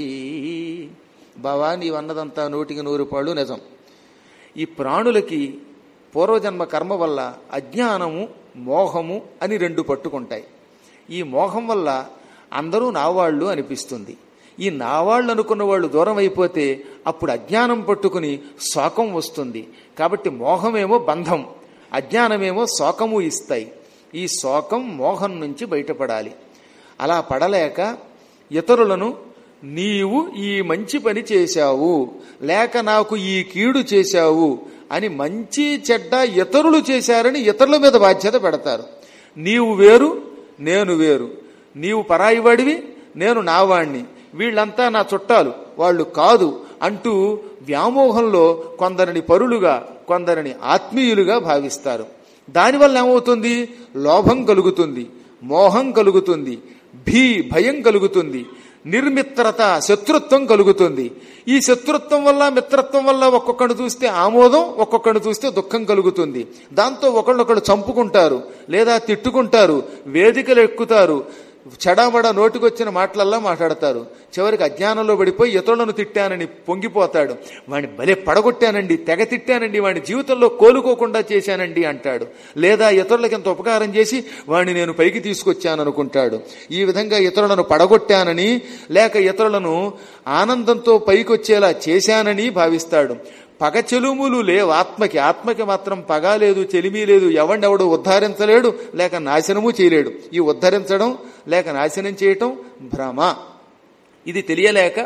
బావా నీవన్నదంతా నూటికి నూరు పాళ్ళు నిజం ఈ ప్రాణులకి పూర్వజన్మ కర్మ వల్ల అజ్ఞానము మోహము అని రెండు పట్టుకుంటాయి ఈ మోహం వల్ల అందరూ నావాళ్ళు అనిపిస్తుంది ఈ నావాళ్ళు అనుకున్న వాళ్ళు దూరం అయిపోతే అప్పుడు అజ్ఞానం పట్టుకుని శోకం వస్తుంది కాబట్టి మోహమేమో బంధం అజ్ఞానమేమో శోకము ఇస్తాయి ఈ శోకం మోహం నుంచి బయటపడాలి అలా పడలేక ఇతరులను నీవు ఈ మంచి పని చేశావు లేక నాకు ఈ కీడు చేశావు అని మంచి చెడ్డ ఇతరులు చేశారని ఇతరుల మీద బాధ్యత పెడతారు నీవు వేరు నేను వేరు నీవు పరాయివాడివి నేను నావాణ్ణి వీళ్ళంతా నా చుట్టాలు వాళ్ళు కాదు అంటూ వ్యామోహంలో కొందరిని పరులుగా కొందరిని ఆత్మీయులుగా భావిస్తారు దానివల్ల ఏమవుతుంది లోభం కలుగుతుంది మోహం కలుగుతుంది భీ భయం కలుగుతుంది నిర్మిత్రత శత్రుత్వం కలుగుతుంది ఈ శత్రుత్వం వల్ల మిత్రత్వం వల్ల ఒక్కొక్కడు చూస్తే ఆమోదం ఒక్కొక్కడు చూస్తే దుఃఖం కలుగుతుంది దాంతో ఒకళ్ళొకడు చంపుకుంటారు లేదా తిట్టుకుంటారు వేదికలు ఎక్కుతారు చెడామడ నోటికొచ్చిన మాటలల్లా మాట్లాడతారు చివరికి అజ్ఞానంలో పడిపోయి ఇతరులను తిట్టానని పొంగిపోతాడు వాడిని భలే పడగొట్టానండి తెగ తిట్టానండి వాడి జీవితంలో కోలుకోకుండా చేశానండి అంటాడు లేదా ఇతరులకు ఎంత ఉపకారం చేసి వాడిని నేను పైకి తీసుకొచ్చాను అనుకుంటాడు ఈ విధంగా ఇతరులను పడగొట్టానని లేక ఇతరులను ఆనందంతో పైకొచ్చేలా చేశానని భావిస్తాడు పగ చెలుములు లేవు ఆత్మకి ఆత్మకి మాత్రం పగ లేదు చెలిమి లేదు ఎవడెవడు ఉద్ధరించలేడు లేక నాశనము చేయలేడు ఈ ఉద్ధరించడం లేక నాశనం చేయటం భ్రమ ఇది తెలియలేక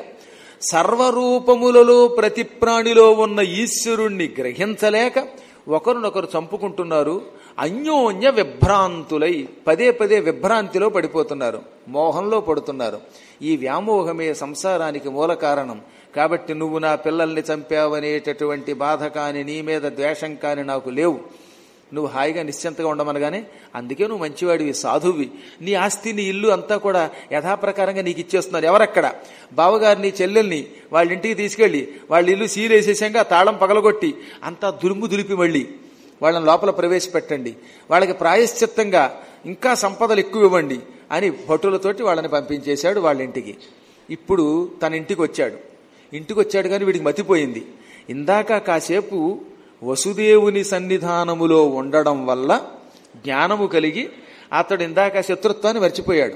సర్వరూపములలో ప్రతి ప్రాణిలో ఉన్న ఈశ్వరుణ్ణి గ్రహించలేక ఒకరినొకరు చంపుకుంటున్నారు అన్యోన్య విభ్రాంతులై పదే పదే విభ్రాంతిలో పడిపోతున్నారు మోహంలో పడుతున్నారు ఈ వ్యామోహమే సంసారానికి మూల కారణం కాబట్టి నువ్వు నా పిల్లల్ని చంపావనేటటువంటి బాధ కాని నీ మీద ద్వేషం కాని నాకు లేవు నువ్వు హాయిగా నిశ్చింతగా ఉండమనగానే అందుకే నువ్వు మంచివాడివి సాధువి నీ ఆస్తి నీ ఇల్లు అంతా కూడా యథాప్రకారంగా నీకు ఇచ్చేస్తున్నారు ఎవరక్కడ బావగారిని చెల్లెల్ని వాళ్ళ ఇంటికి తీసుకెళ్లి వాళ్ళ ఇల్లు సీరేసేసాక తాళం పగలగొట్టి అంతా దురుము దులిపి మళ్ళీ వాళ్ళని లోపల ప్రవేశపెట్టండి వాళ్ళకి ప్రాయశ్చిత్తంగా ఇంకా సంపదలు ఎక్కువ ఇవ్వండి అని భటులతోటి వాళ్ళని పంపించేశాడు వాళ్ళ ఇంటికి ఇప్పుడు తన ఇంటికి వచ్చాడు ఇంటికి వచ్చాడు కానీ వీడికి మతిపోయింది ఇందాక కాసేపు వసుదేవుని సన్నిధానములో ఉండడం వల్ల జ్ఞానము కలిగి అతడు ఇందాక శత్రుత్వాన్ని మర్చిపోయాడు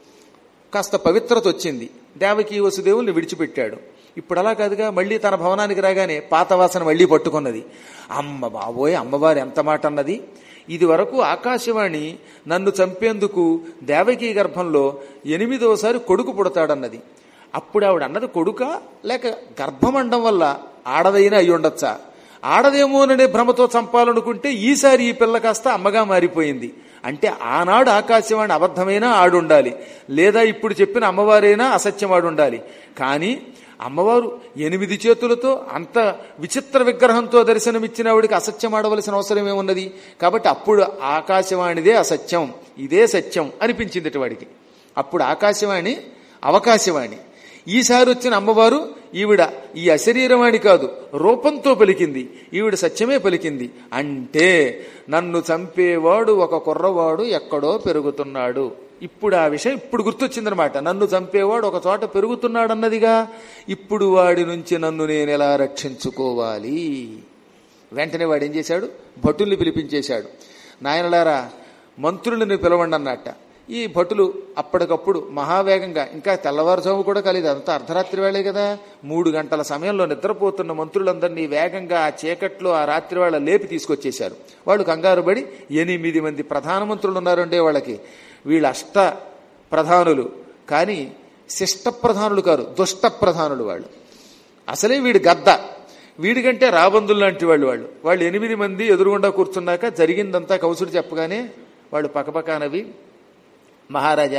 కాస్త పవిత్రత వచ్చింది దేవకి వసుదేవుల్ని విడిచిపెట్టాడు ఇప్పుడు అలా కాదుగా మళ్ళీ తన భవనానికి రాగానే పాత వాసన మళ్ళీ పట్టుకున్నది అమ్మ బాబోయ్ అమ్మవారు ఎంత మాట అన్నది ఇది వరకు ఆకాశవాణి నన్ను చంపేందుకు దేవకీ గర్భంలో ఎనిమిదవసారి కొడుకు పుడతాడన్నది అప్పుడు ఆవిడ అన్నది కొడుక లేక గర్భమండం వల్ల ఆడదైనా అయి ఉండొచ్చా ఆడదేమోననే భ్రమతో చంపాలనుకుంటే ఈసారి ఈ పిల్ల కాస్త అమ్మగా మారిపోయింది అంటే ఆనాడు ఆకాశవాణి అబద్ధమైనా ఆడుండాలి లేదా ఇప్పుడు చెప్పిన అమ్మవారైనా అసత్యం ఆడుండాలి కానీ అమ్మవారు ఎనిమిది చేతులతో అంత విచిత్ర విగ్రహంతో దర్శనమిచ్చిన ఆవిడికి అసత్యం ఆడవలసిన అవసరం ఏమున్నది కాబట్టి అప్పుడు ఆకాశవాణిదే అసత్యం ఇదే సత్యం అనిపించింది వాడికి అప్పుడు ఆకాశవాణి అవకాశవాణి ఈసారి వచ్చిన అమ్మవారు ఈవిడ ఈ అశరీరవాణి కాదు రూపంతో పలికింది ఈవిడ సత్యమే పలికింది అంటే నన్ను చంపేవాడు ఒక కుర్రవాడు ఎక్కడో పెరుగుతున్నాడు ఇప్పుడు ఆ విషయం ఇప్పుడు గుర్తొచ్చిందనమాట నన్ను చంపేవాడు ఒక చోట పెరుగుతున్నాడు అన్నదిగా ఇప్పుడు వాడి నుంచి నన్ను నేను ఎలా రక్షించుకోవాలి వెంటనే వాడు ఏం చేశాడు భటుల్ని పిలిపించేశాడు నాయనలారా మంత్రులను పిలవండి అన్నట్ట ఈ భటులు అప్పటికప్పుడు మహావేగంగా ఇంకా తెల్లవారుజాము కూడా కలిదు అంతా అర్ధరాత్రి వేళే కదా మూడు గంటల సమయంలో నిద్రపోతున్న మంత్రులందరినీ వేగంగా ఆ చీకట్లో ఆ రాత్రి వేళ లేపి తీసుకొచ్చేశారు వాళ్ళు కంగారు పడి ఎనిమిది మంది ప్రధానమంత్రులు ఉన్నారండే వాళ్ళకి వీళ్ళు అష్ట ప్రధానులు కానీ శిష్ట ప్రధానులు కారు దుష్ట ప్రధానులు వాళ్ళు అసలే వీడు గద్ద వీడికంటే రాబందులు లాంటి వాళ్ళు వాళ్ళు వాళ్ళు ఎనిమిది మంది ఎదురుగుండా కూర్చున్నాక జరిగిందంతా కౌసుడు చెప్పగానే వాళ్ళు పకపకానవి మహారాజా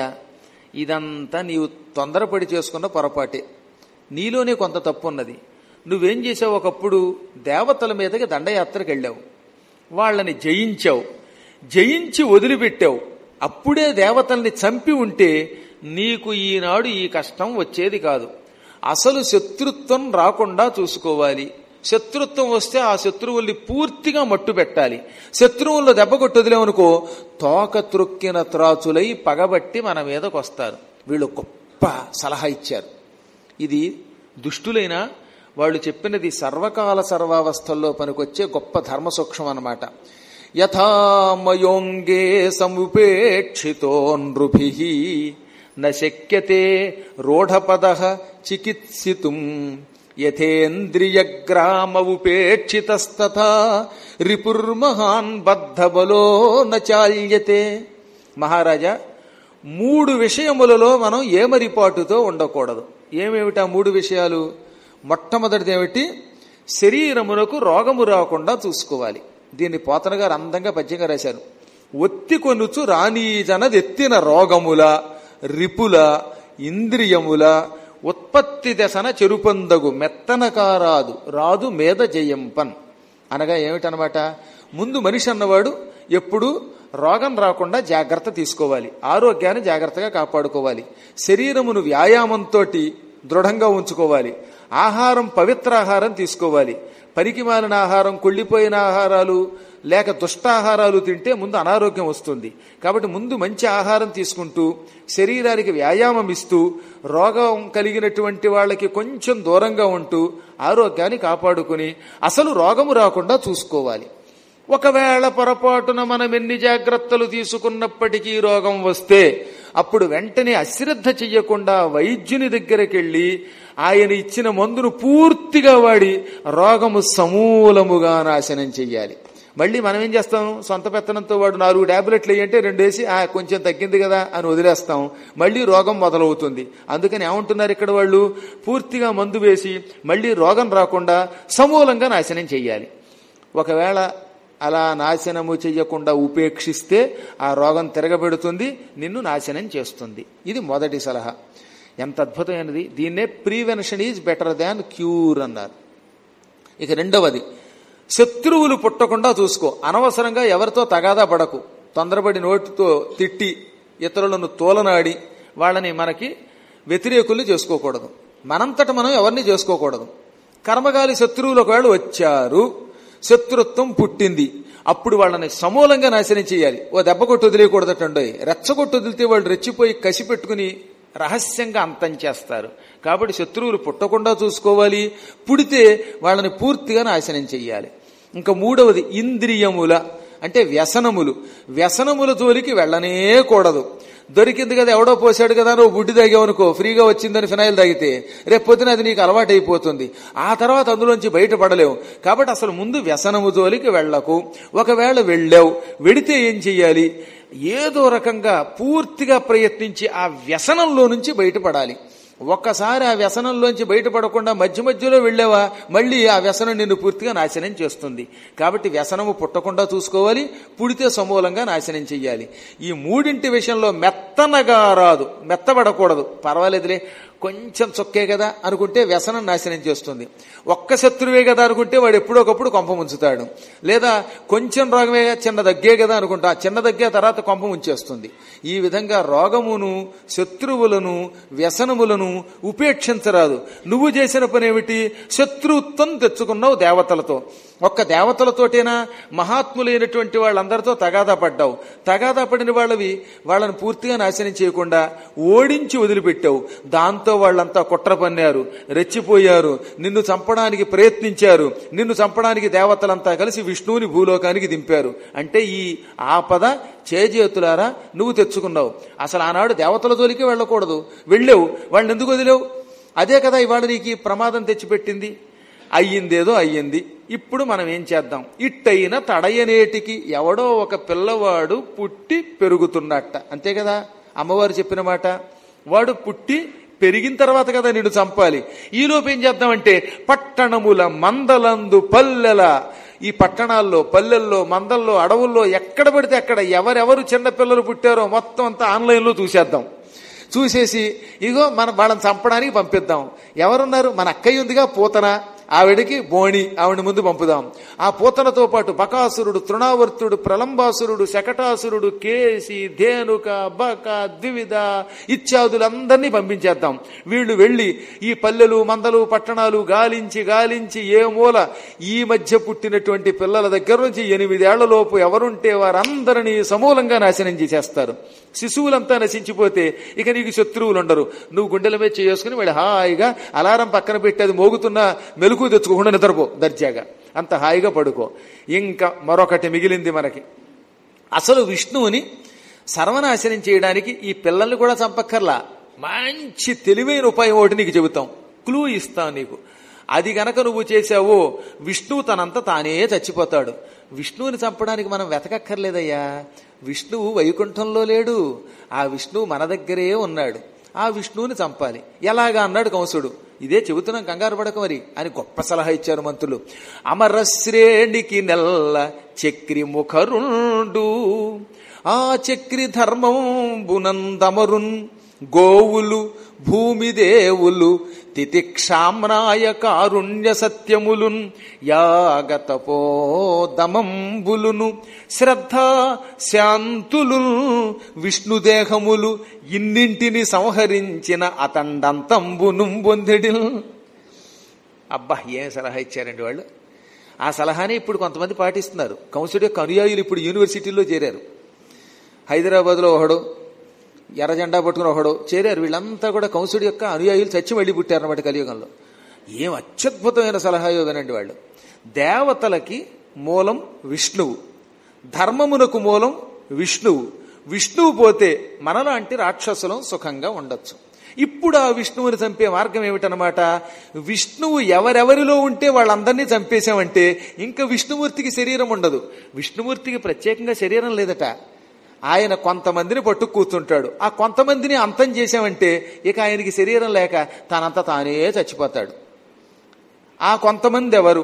ఇదంతా నీవు తొందరపడి చేసుకున్న పొరపాటే నీలోనే కొంత తప్పు ఉన్నది నువ్వేం చేసావు ఒకప్పుడు దేవతల మీదకి దండయాత్రకు వెళ్ళావు వాళ్ళని జయించావు జయించి వదిలిపెట్టావు అప్పుడే దేవతల్ని చంపి ఉంటే నీకు ఈనాడు ఈ కష్టం వచ్చేది కాదు అసలు శత్రుత్వం రాకుండా చూసుకోవాలి శత్రుత్వం వస్తే ఆ శత్రువుల్ని పూర్తిగా మట్టు పెట్టాలి శత్రువుల్లో దెబ్బ కొట్టొదిలేమనుకో తోక త్రొక్కిన త్రాచులై పగబట్టి మన మీదకు వస్తారు వీళ్ళు గొప్ప సలహా ఇచ్చారు ఇది దుష్టులైన వాళ్ళు చెప్పినది సర్వకాల సర్వావస్థల్లో పనికొచ్చే గొప్ప ధర్మ సూక్ష్మం అన్నమాట యథామయోంగే సముపేక్షితో నృభి నశక్యతే రూఢపద చికిత్సితుం యథేంద్రియగ్రామ ఉపేక్షితస్తథా రిపుర్మహాన్ బద్ధబలో నచాల్యతే మహారాజా మూడు విషయములలో మనం ఏమరిపాటుతో ఉండకూడదు ఏమేమిటి ఆ మూడు విషయాలు మొట్టమొదటిది ఏమిటి శరీరమునకు రోగము రాకుండా చూసుకోవాలి దీన్ని పోతన గారు అందంగా పద్యంగా రాశారు ఒత్తి కొనుచు రానీజనదెత్తిన రోగముల రిపుల ఇంద్రియముల ఉత్పత్తి దశన చెరుపొందగు మెత్తనకారాదు రాదు మేద జయంపన్ అనగా ఏమిటనమాట ముందు మనిషి అన్నవాడు ఎప్పుడు రోగం రాకుండా జాగ్రత్త తీసుకోవాలి ఆరోగ్యాన్ని జాగ్రత్తగా కాపాడుకోవాలి శరీరమును వ్యాయామంతో దృఢంగా ఉంచుకోవాలి ఆహారం పవిత్ర ఆహారం తీసుకోవాలి పనికి మాలిన ఆహారం కుళ్ళిపోయిన ఆహారాలు లేక దుష్టాహారాలు తింటే ముందు అనారోగ్యం వస్తుంది కాబట్టి ముందు మంచి ఆహారం తీసుకుంటూ శరీరానికి వ్యాయామం ఇస్తూ రోగం కలిగినటువంటి వాళ్ళకి కొంచెం దూరంగా ఉంటూ ఆరోగ్యాన్ని కాపాడుకుని అసలు రోగము రాకుండా చూసుకోవాలి ఒకవేళ పొరపాటున మనం ఎన్ని జాగ్రత్తలు తీసుకున్నప్పటికీ రోగం వస్తే అప్పుడు వెంటనే అశ్రద్ధ చెయ్యకుండా వైద్యుని దగ్గరికి వెళ్ళి ఆయన ఇచ్చిన మందును పూర్తిగా వాడి రోగము సమూలముగా నాశనం చెయ్యాలి మళ్ళీ మనం ఏం చేస్తాం సొంత పెత్తనంతో వాడు నాలుగు టాబ్లెట్లు వేయంటే రెండు వేసి ఆ కొంచెం తగ్గింది కదా అని వదిలేస్తాం మళ్ళీ రోగం మొదలవుతుంది అందుకని ఏమంటున్నారు ఇక్కడ వాళ్ళు పూర్తిగా మందు వేసి మళ్ళీ రోగం రాకుండా సమూలంగా నాశనం చెయ్యాలి ఒకవేళ అలా నాశనము చెయ్యకుండా ఉపేక్షిస్తే ఆ రోగం తిరగబెడుతుంది నిన్ను నాశనం చేస్తుంది ఇది మొదటి సలహా ఎంత అద్భుతమైనది దీన్నే prevention is better than cure అన్నారు ఇక రెండవది శత్రువులు పుట్టకుండా చూసుకో అనవసరంగా ఎవరితో తగాదా పడకు తొందరపడి నోటితో తిట్టి ఇతరులను తోలనాడి వాళ్ళని మనకి వ్యతిరేకుల్ని చేసుకోకూడదు మనంతట మనం ఎవరిని చేసుకోకూడదు కర్మగాలి శత్రువులు ఒకవేళ వచ్చారు శత్రుత్వం పుట్టింది అప్పుడు వాళ్ళని సమూలంగా నాశనం చేయాలి ఓ దెబ్బ కొట్టు వదిలేయకూడదటండోయ్ రెచ్చగొట్టు వదిలితే వాళ్ళు రెచ్చిపోయి కసి పెట్టుకుని రహస్యంగా అంతం చేస్తారు కాబట్టి శత్రువులు పుట్టకుండా చూసుకోవాలి పుడితే వాళ్ళని పూర్తిగా నాశనం చెయ్యాలి ఇంకా మూడవది ఇంద్రియముల అంటే వ్యసనములు వ్యసనముల జోలికి వెళ్ళనే కూడదు దొరికింది కదా ఎవడో పోసాడు కదా నువ్వు బుడ్డి తాగావనుకో ఫ్రీగా వచ్చిందని ఫినాయిల్ తాగితే రేపు పొద్దున అది నీకు అలవాటు అయిపోతుంది ఆ తర్వాత అందులోంచి బయటపడలేవు కాబట్టి అసలు ముందు వ్యసనము జోలికి వెళ్ళకు ఒకవేళ వెళ్ళావు వెడితే ఏం చెయ్యాలి ఏదో రకంగా పూర్తిగా ప్రయత్నించి ఆ వ్యసనంలో నుంచి బయటపడాలి ఒక్కసారి ఆ వ్యసనంలోంచి బయటపడకుండా మధ్య మధ్యలో వెళ్ళావా మళ్ళీ ఆ వ్యసనం నిన్ను పూర్తిగా నాశనం చేస్తుంది కాబట్టి వ్యసనము పుట్టకుండా చూసుకోవాలి పుడితే సమూలంగా నాశనం చెయ్యాలి ఈ మూడింటి విషయంలో మెత్తనగా రాదు మెత్తబడకూడదు పర్వాలేదులే కొంచెం చొక్కే కదా అనుకుంటే వ్యసనం నాశనం చేస్తుంది ఒక్క శత్రువే కదా అనుకుంటే వాడు ఎప్పుడోకప్పుడు కొంప ముంచుతాడు లేదా కొంచెం రోగమే చిన్న దగ్గే కదా అనుకుంటా ఆ చిన్న దగ్గే తర్వాత కొంప ముంచేస్తుంది ఈ విధంగా రోగమును శత్రువులను వ్యసనములను ఉపేక్షించరాదు నువ్వు చేసిన పని ఏమిటి శత్రుత్వం తెచ్చుకున్నావు దేవతలతో ఒక్క దేవతలతోటేనా మహాత్ములైనటువంటి వాళ్ళందరితో తగాదా పడ్డావు తగాదా పడిన వాళ్ళవి వాళ్ళని పూర్తిగా నాశనం చేయకుండా ఓడించి వదిలిపెట్టావు దాంతో వాళ్ళంతా కుట్ర పన్నారు రెచ్చిపోయారు నిన్ను చంపడానికి ప్రయత్నించారు నిన్ను చంపడానికి దేవతలంతా కలిసి విష్ణువుని భూలోకానికి దింపారు అంటే ఈ ఆపద చేజేతులారా నువ్వు తెచ్చుకున్నావు అసలు ఆనాడు దేవతల జోలికి వెళ్ళకూడదు వెళ్ళావు వాళ్ళని ఎందుకు వదిలేవు అదే కదా ఇవాళ నీకు ఈ ప్రమాదం తెచ్చిపెట్టింది అయ్యిందేదో అయ్యింది ఇప్పుడు మనం ఏం చేద్దాం ఇట్టయిన తడయనేటికి ఎవడో ఒక పిల్లవాడు పుట్టి పెరుగుతున్నట్ట అంతే కదా అమ్మవారు చెప్పిన మాట వాడు పుట్టి పెరిగిన తర్వాత కదా నిన్ను చంపాలి ఈలోపు ఏం చేద్దామంటే పట్టణముల మందలందు పల్లెల ఈ పట్టణాల్లో పల్లెల్లో మందల్లో అడవుల్లో ఎక్కడ పడితే అక్కడ ఎవరెవరు చిన్న పిల్లలు పుట్టారో మొత్తం అంతా ఆన్లైన్లో చూసేద్దాం చూసేసి ఇగో మన వాళ్ళని చంపడానికి పంపిద్దాం ఎవరున్నారు మన అక్కయ్య ఉందిగా పూతన ఆవిడికి బోణి ఆవిడ ముందు పంపుదాం ఆ పూతనతో పాటు బకాసురుడు తృణావర్తుడు ప్రలంబాసురుడు శకటాసురుడు కేసి ధేనుక బక ద్వివిధ ఇత్యాదులందరినీ పంపించేద్దాం వీళ్ళు వెళ్ళి ఈ పల్లెలు మందలు పట్టణాలు గాలించి గాలించి ఏ మూల ఈ మధ్య పుట్టినటువంటి పిల్లల దగ్గర నుంచి ఎనిమిదేళ్లలోపు ఎవరుంటే వారందరినీ సమూలంగా నాశనం చేసేస్తారు శిశువులంతా నశించిపోతే ఇక నీకు శత్రువులు ఉండరు నువ్వు గుండెల మీద చేసుకుని వాడు హాయిగా అలారం పక్కన పెట్టి అది మోగుతున్న మెలకు తెచ్చుకోకుండా నిద్రపో దర్జాగా అంత హాయిగా పడుకో ఇంకా మరొకటి మిగిలింది మనకి అసలు విష్ణువుని సర్వనాశనం చేయడానికి ఈ పిల్లల్ని కూడా చంపక్కర్లా మంచి తెలివైన ఉపాయం ఒకటి నీకు చెబుతాం క్లూ ఇస్తాం నీకు అది గనక నువ్వు చేసావో విష్ణువు తనంత తానే చచ్చిపోతాడు విష్ణువుని చంపడానికి మనం వెతకక్కర్లేదయ్యా విష్ణువు వైకుంఠంలో లేడు ఆ విష్ణువు మన దగ్గరే ఉన్నాడు ఆ విష్ణువుని చంపాలి ఎలాగా అన్నాడు కంసుడు ఇదే చెబుతున్నాం కంగారు పడక మరి అని గొప్ప సలహా ఇచ్చారు మంత్రులు అమరశ్రేణికి నెల్ల చక్రి ముఖరుండు ఆ చక్రి ధర్మంబునందమరున్ గోవులు భూమిదేవులు తితిక్షామ్నాయ కారుణ్య సత్యములున్ యాగతపోదమంబులును శ్రద్ధ శాంతులు విష్ణుదేహములు ఇన్నింటిని సంహరించిన అతండంతంబును పొందెడిల్ అబ్బా ఏం సలహా ఇచ్చారండి వాళ్ళు ఆ సలహాని ఇప్పుడు కొంతమంది పాటిస్తున్నారు కంసుడి యొక్క అనుయాయులు ఇప్పుడు యూనివర్సిటీలో చేరారు హైదరాబాద్లో ఒకడు ఎర్ర జెండా పట్టుకుని ఒకడు చేరారు వీళ్ళంతా కూడా కంసుడి యొక్క అనుయాయులు చచ్చి మళ్ళీ పుట్టారన్నమాట కలియుగంలో ఏం అత్యద్భుతమైన సలహా వినండి వాళ్ళు దేవతలకి మూలం విష్ణువు ధర్మమునకు మూలం విష్ణువు విష్ణువు పోతే మనలాంటి రాక్షసులం సుఖంగా ఉండొచ్చు ఇప్పుడు ఆ విష్ణువుని చంపే మార్గం ఏమిటనమాట విష్ణువు ఎవరెవరిలో ఉంటే వాళ్ళందరినీ చంపేశామంటే ఇంకా విష్ణుమూర్తికి శరీరం ఉండదు విష్ణుమూర్తికి ప్రత్యేకంగా శరీరం లేదట ఆయన కొంతమందిని పట్టు కూర్చుంటాడు ఆ కొంతమందిని అంతం చేశామంటే ఇక ఆయనకి శరీరం లేక తనంత తానే చచ్చిపోతాడు ఆ కొంతమంది ఎవరు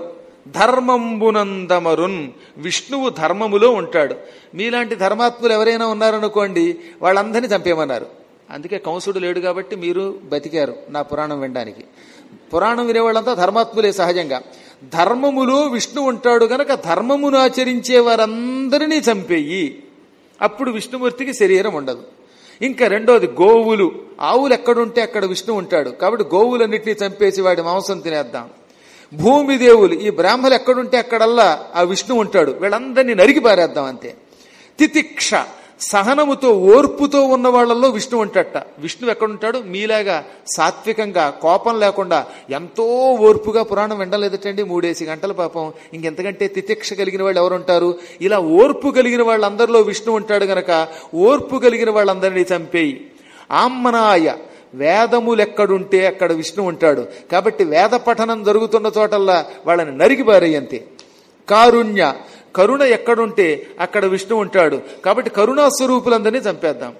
ధర్మంబునందమరున్ విష్ణువు ధర్మములో ఉంటాడు మీలాంటి ధర్మాత్ములు ఎవరైనా ఉన్నారనుకోండి వాళ్ళందరినీ చంపేయమన్నారు అందుకే కంసుడు లేడు కాబట్టి మీరు బతికారు నా పురాణం వినడానికి పురాణం వినేవాళ్ళంతా ధర్మాత్ములే సహజంగా ధర్మములో విష్ణు ఉంటాడు గనక ధర్మమును ఆచరించే వారందరినీ చంపేయి అప్పుడు విష్ణుమూర్తికి శరీరం ఉండదు ఇంకా రెండోది గోవులు ఆవులు ఎక్కడుంటే అక్కడ విష్ణు ఉంటాడు కాబట్టి గోవులన్నింటినీ చంపేసి వాడి మాంసం తినేద్దాం భూమి దేవులు ఈ బ్రాహ్మలు ఎక్కడుంటే అక్కడల్లా ఆ విష్ణు ఉంటాడు వీళ్ళందరినీ నరికి పారేద్దాం అంతే తితిక్ష సహనముతో ఓర్పుతో ఉన్న వాళ్ళల్లో విష్ణు ఉంటాడట విష్ణు ఎక్కడుంటాడు మీలాగా సాత్వికంగా కోపం లేకుండా ఎంతో ఓర్పుగా పురాణం వినలేదటండి మూడేసి గంటల పాపం ఇంకెంతకంటే తితిక్ష కలిగిన వాళ్ళు ఎవరుంటారు ఇలా ఓర్పు కలిగిన వాళ్ళందరిలో విష్ణు ఉంటాడు గనక ఓర్పు కలిగిన వాళ్ళందరినీ చంపేయి ఆమ్మనాయ వేదములెక్కడుంటే అక్కడ విష్ణు ఉంటాడు కాబట్టి వేద పఠనం జరుగుతున్న చోటల్లా వాళ్ళని నరికి పారేయంతే కారుణ్య కరుణ ఎక్కడుంటే అక్కడ విష్ణు ఉంటాడు కాబట్టి కరుణా స్వరూపులందరినీ చంపేద్దాం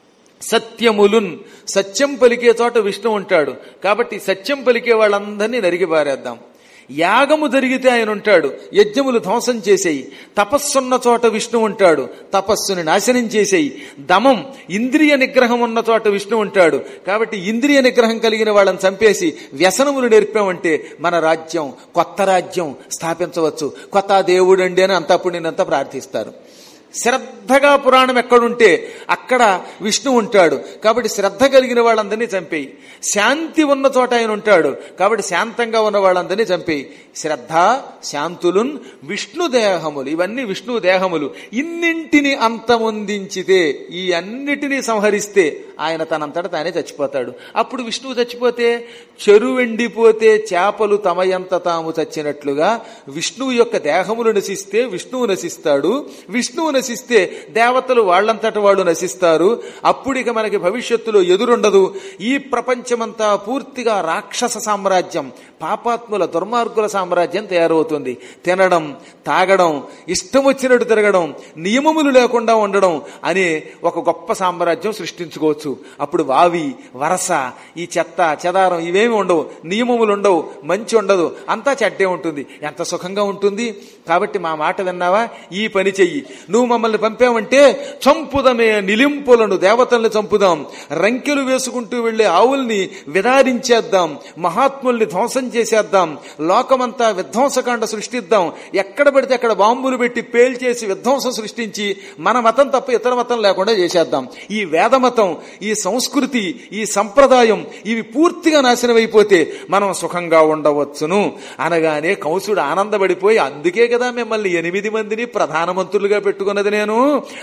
సత్యములున్ సత్యం పలికే చోట విష్ణు ఉంటాడు కాబట్టి సత్యం పలికే వాళ్ళందరినీ నరికి పారేద్దాం యాగము జరిగితే ఆయన ఉంటాడు యజ్ఞములు ధ్వంసం చేసేయి తపస్సున్న చోట విష్ణు ఉంటాడు తపస్సుని నాశనం చేసేయి దమం ఇంద్రియ నిగ్రహం ఉన్న చోట విష్ణు ఉంటాడు కాబట్టి ఇంద్రియ నిగ్రహం కలిగిన వాళ్ళని చంపేసి వ్యసనములు నేర్పామంటే మన రాజ్యం కొత్త రాజ్యం స్థాపించవచ్చు కొత్త దేవుడండి అని అంతప్పుడు నేనంతా ప్రార్థిస్తారు శ్రద్ధగా పురాణం ఎక్కడుంటే అక్కడ విష్ణు ఉంటాడు కాబట్టి శ్రద్ధ కలిగిన వాళ్ళందరినీ చంపేయి శాంతి ఉన్న చోట ఆయన ఉంటాడు కాబట్టి శాంతంగా ఉన్న వాళ్ళందరినీ చంపేయి శ్రద్ధ శాంతులున్ విష్ణు దేహములు ఇవన్నీ విష్ణు దేహములు ఇన్నింటిని అంతమొందించితే ఈ అన్నిటినీ సంహరిస్తే ఆయన తనంతట తానే చచ్చిపోతాడు అప్పుడు విష్ణువు చచ్చిపోతే చెరువు ఎండిపోతే చేపలు తమయంత తాము చచ్చినట్లుగా విష్ణువు యొక్క దేహములు నశిస్తే విష్ణువు నశిస్తాడు విష్ణువు నశిస్తే దేవతలు వాళ్ళంతట వాళ్ళు నశిస్తారు అప్పుడు ఇక మనకి భవిష్యత్తులో ఎదురుండదు ఈ ప్రపంచమంతా పూర్తిగా రాక్షస సామ్రాజ్యం పాపాత్ముల దుర్మార్గుల సామ్రాజ్యం తయారవుతుంది తినడం తాగడం ఇష్టం వచ్చినట్టు తిరగడం నియమములు లేకుండా ఉండడం అనే ఒక గొప్ప సామ్రాజ్యం సృష్టించుకోవచ్చు అప్పుడు వావి వరస ఈ చెత్త చెదారం ఇవేమి ఉండవు నియమములు ఉండవు మంచి ఉండదు అంతా చెడ్డే ఉంటుంది ఎంత సుఖంగా ఉంటుంది కాబట్టి మా మాట విన్నావా ఈ పని చెయ్యి నువ్వు మమ్మల్ని పంపావంటే చంపుదమే నిలింపులను దేవతల్ని చంపుదాం రంకెలు వేసుకుంటూ వెళ్లే ఆవుల్ని విదారించేద్దాం మహాత్ముల్ని ధ్వంసం చేసేద్దాం లోకమంతా విధ్వంసకాండ సృష్టిద్దాం ఎక్కడ పడితే అక్కడ బాంబులు పెట్టి పేల్చేసి విధ్వంసం సృష్టించి మన మతం తప్ప ఇతర మతం లేకుండా చేసేద్దాం ఈ వేద మతం ఈ సంస్కృతి ఈ సంప్రదాయం ఇవి పూర్తిగా నాశనం అయిపోతే మనం సుఖంగా ఉండవచ్చును అనగానే కంసుడు ఆనందపడిపోయి అందుకే కదా మిమ్మల్ని ఎనిమిది మందిని ప్రధానమంత్రులుగా పెట్టుకున్నది నేను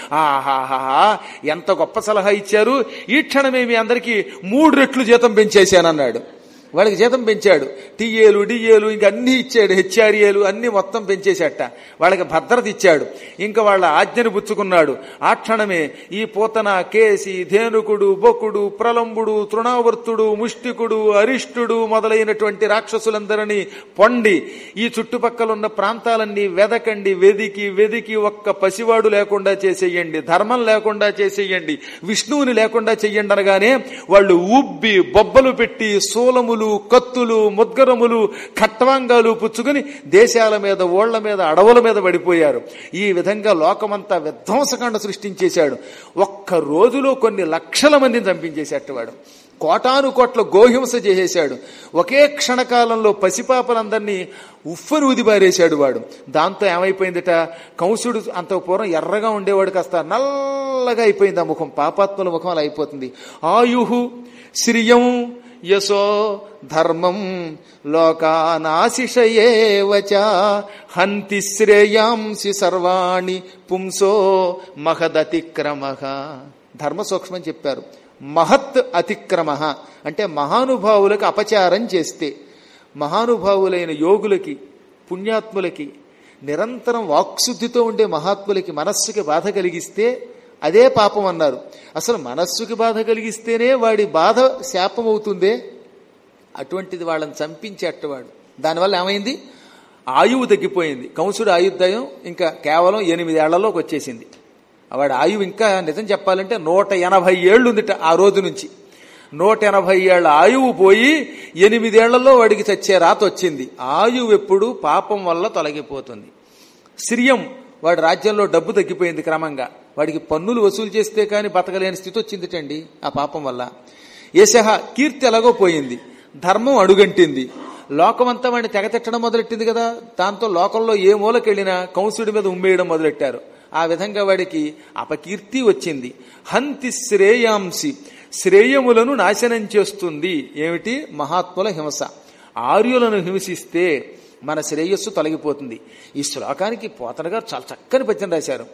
ఆహాహా ఎంత గొప్ప సలహా ఇచ్చారు ఈ క్షణమే మీ అందరికీ మూడు రెట్లు జీతం పెంచేశానన్నాడు వాళ్ళకి జీతం పెంచాడు టీఏలు డిఏలు ఇంక అన్ని ఇచ్చాడు హెచ్ఆర్ఏలు అన్ని మొత్తం పెంచేసేట వాళ్ళకి భద్రత ఇచ్చాడు ఇంకా వాళ్ళ ఆజ్ఞను పుచ్చుకున్నాడు ఆ క్షణమే ఈ పూతన కేసి ధేనుకుడు బొకుడు ప్రలంబుడు తృణావర్తుడు ముష్టికుడు అరిష్టుడు మొదలైనటువంటి రాక్షసులందరినీ పొండి ఈ చుట్టుపక్కల ఉన్న ప్రాంతాలన్నీ వెదకండి వెదికి వెదికి ఒక్క పసివాడు లేకుండా చేసేయండి ధర్మం లేకుండా చేసేయండి విష్ణువుని లేకుండా చెయ్యండి అనగానే వాళ్ళు ఉబ్బి బొబ్బలు పెట్టి సూలములు కత్తులు ముద్గరములు ఖట్వాంగాలు పుచ్చుకుని దేశాల మీద ఓళ్ల మీద అడవుల మీద పడిపోయారు ఈ విధంగా లోకమంతా విధ్వంసకాండ సృష్టించేశాడు ఒక్క రోజులో కొన్ని లక్షల మందిని చంపించేసేట వాడు కోటాను కోట్ల గోహింస చేసేశాడు ఒకే క్షణకాలంలో పసిపాపలందరినీ ఉఫ్ఫని ఉదిబారేశాడు వాడు దాంతో ఏమైపోయిందిట కంసుడు అంత పూర్వం ఎర్రగా ఉండేవాడు కాస్త నల్లగా అయిపోయింది ఆ ముఖం పాపాత్మల ముఖం అలా అయిపోతుంది ఆయుహు శ్రియం యశో ధర్మం లోకానాశిషయేవచ హంతి శ్రేయాంసి సర్వాణి పుంసో మహదతిక్రమ ధర్మ సూక్ష్మం చెప్పారు మహత్ అతిక్రమ అంటే మహానుభావులకు అపచారం చేస్తే మహానుభావులైన యోగులకి పుణ్యాత్ములకి నిరంతరం వాక్శుద్ధితో ఉండే మహాత్ములకి మనస్సుకి బాధ కలిగిస్తే అదే పాపం అన్నారు అసలు మనస్సుకి బాధ కలిగిస్తేనే వాడి బాధ శాపం అవుతుందే అటువంటిది వాళ్ళని చంపించేటవాడు దానివల్ల ఏమైంది ఆయువు తగ్గిపోయింది కంసుడు ఆయుర్దాయం ఇంకా కేవలం ఎనిమిది ఏళ్లలోకి వచ్చేసింది వాడి ఆయువు ఇంకా నిజం చెప్పాలంటే నూట ఎనభై ఏళ్ళు ఉందిట ఆ రోజు నుంచి నూట ఎనభై ఏళ్ల ఆయువు పోయి ఎనిమిదేళ్లలో వాడికి చచ్చే రాత వచ్చింది ఆయువు ఎప్పుడు పాపం వల్ల తొలగిపోతుంది శ్రియం వాడి రాజ్యంలో డబ్బు తగ్గిపోయింది క్రమంగా వాడికి పన్నులు వసూలు చేస్తే కానీ బతకలేని స్థితి వచ్చిందిటండి ఆ పాపం వల్ల యశహ కీర్తి ఎలాగో పోయింది ధర్మం అడుగంటింది లోకమంతా వాడిని తెగతెట్టడం మొదలెట్టింది కదా దాంతో లోకంలో ఏ మూలకెళ్ళినా కంసుడి మీద ఉమ్మేయడం మొదలెట్టారు ఆ విధంగా వాడికి అపకీర్తి వచ్చింది హంతి శ్రేయాంసి శ్రేయములను నాశనం చేస్తుంది ఏమిటి మహాత్ముల హింస ఆర్యులను హింసిస్తే మన శ్రేయస్సు తొలగిపోతుంది ఈ శ్లోకానికి పోతన గారు చాలా చక్కని పద్యం రాశారు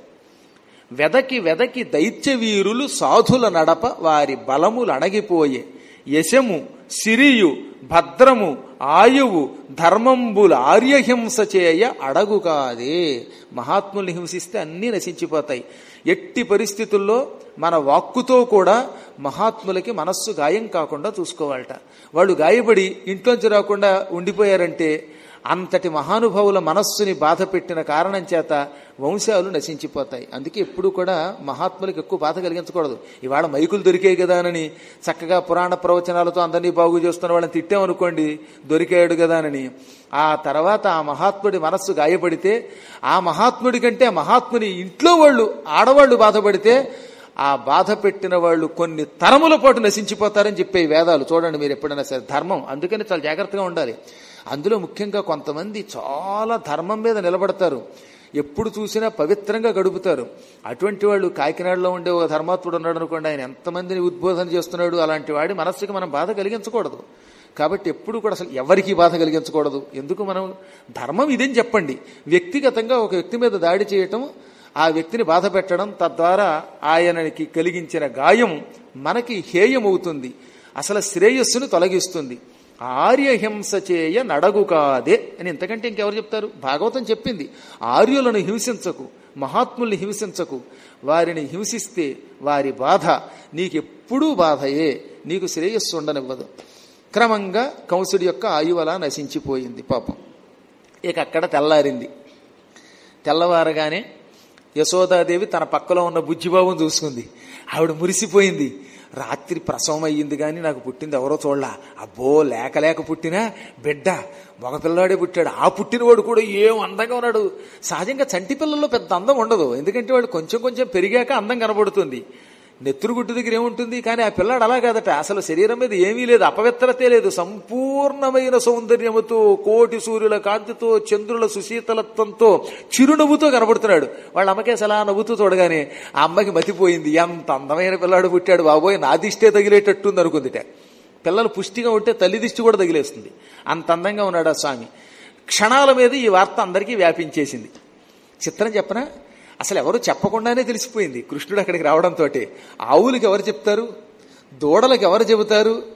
వెదకి వెదకి దైత్య వీరులు సాధుల నడప వారి బలములు అణగిపోయే యశము సిరియు భద్రము ఆయువు ధర్మంబుల ఆర్యహింస చేయ అడగు కాదే మహాత్ముల్ని హింసిస్తే అన్నీ నశించిపోతాయి ఎట్టి పరిస్థితుల్లో మన వాక్కుతో కూడా మహాత్ములకి మనస్సు గాయం కాకుండా చూసుకోవాలట వాళ్ళు గాయపడి ఇంట్లోంచి రాకుండా ఉండిపోయారంటే అంతటి మహానుభావుల మనస్సుని బాధ పెట్టిన కారణం చేత వంశాలు నశించిపోతాయి అందుకే ఎప్పుడు కూడా మహాత్ములకు ఎక్కువ బాధ కలిగించకూడదు ఇవాళ మైకులు దొరికాయి కదా అని చక్కగా పురాణ ప్రవచనాలతో అందరినీ బాగు చేస్తున్న వాళ్ళని తిట్టామనుకోండి దొరికాడు కదా అని ఆ తర్వాత ఆ మహాత్ముడి మనస్సు గాయపడితే ఆ మహాత్ముడి కంటే మహాత్ముని ఇంట్లో వాళ్ళు ఆడవాళ్ళు బాధపడితే ఆ బాధ పెట్టిన వాళ్ళు కొన్ని తరముల పాటు నశించిపోతారని చెప్పే వేదాలు చూడండి మీరు ఎప్పుడైనా సరే ధర్మం అందుకని చాలా జాగ్రత్తగా ఉండాలి అందులో ముఖ్యంగా కొంతమంది చాలా ధర్మం మీద నిలబడతారు ఎప్పుడు చూసినా పవిత్రంగా గడుపుతారు అటువంటి వాళ్ళు కాకినాడలో ఉండే ఒక ధర్మాత్ముడు ఉన్నాడు అనుకోండి ఆయన ఎంతమందిని ఉద్బోధన చేస్తున్నాడు అలాంటి వాడి మనస్సుకి మనం బాధ కలిగించకూడదు కాబట్టి ఎప్పుడు కూడా అసలు ఎవరికి బాధ కలిగించకూడదు ఎందుకు మనం ధర్మం ఇదేం చెప్పండి వ్యక్తిగతంగా ఒక వ్యక్తి మీద దాడి చేయటం ఆ వ్యక్తిని బాధ పెట్టడం తద్వారా ఆయనకి కలిగించిన గాయం మనకి హేయమవుతుంది అసలు శ్రేయస్సును తొలగిస్తుంది ఆర్యహింస చేయ నడగు కాదే అని ఇంతకంటే ఇంకెవరు చెప్తారు భాగవతం చెప్పింది ఆర్యులను హింసించకు మహాత్ముల్ని హింసించకు వారిని హింసిస్తే వారి బాధ నీకెప్పుడూ బాధయే నీకు శ్రేయస్సు ఉండనివ్వదు క్రమంగా కంసుడి యొక్క ఆయువలా నశించిపోయింది పాపం ఇక అక్కడ తెల్లారింది తెల్లవారగానే యశోదాదేవి తన పక్కలో ఉన్న బుజ్జిబాబుని చూసుకుంది ఆవిడ మురిసిపోయింది రాత్రి ప్రసవం అయ్యింది కానీ నాకు పుట్టింది ఎవరో చూడలా అబ్బో లేక లేక పుట్టినా బిడ్డ మగపిల్లాడే పుట్టాడు ఆ పుట్టినవాడు కూడా ఏం అందంగా ఉన్నాడు సహజంగా చంటి పిల్లల్లో పెద్ద అందం ఉండదు ఎందుకంటే వాడు కొంచెం కొంచెం పెరిగాక అందం కనబడుతుంది నెత్తురు గుడ్డు దగ్గర ఏముంటుంది కానీ ఆ పిల్లాడు అలా కాదట అసలు శరీరం మీద ఏమీ లేదు అపవిత్రతే లేదు సంపూర్ణమైన సౌందర్యముతో కోటి సూర్యుల కాంతితో చంద్రుల సుశీతలత్వంతో చిరునవ్వుతో కనబడుతున్నాడు వాళ్ళ అమ్మకేసి అలా నవ్వుతూ చూడగానే ఆ అమ్మకి మతిపోయింది ఎంత అందమైన పిల్లాడు పుట్టాడు బాబోయ్ నా దిష్టే తగిలేటట్టుంది అనుకుందిట పిల్లలు పుష్టిగా ఉంటే తల్లి దిష్టి కూడా తగిలేస్తుంది అంత అందంగా ఉన్నాడు ఆ స్వామి క్షణాల మీద ఈ వార్త అందరికీ వ్యాపించేసింది చిత్రం చెప్పనా అసలు ఎవరు చెప్పకుండానే తెలిసిపోయింది కృష్ణుడు అక్కడికి రావడంతో ఆవులకి ఎవరు చెప్తారు దూడలకు ఎవరు చెబుతారు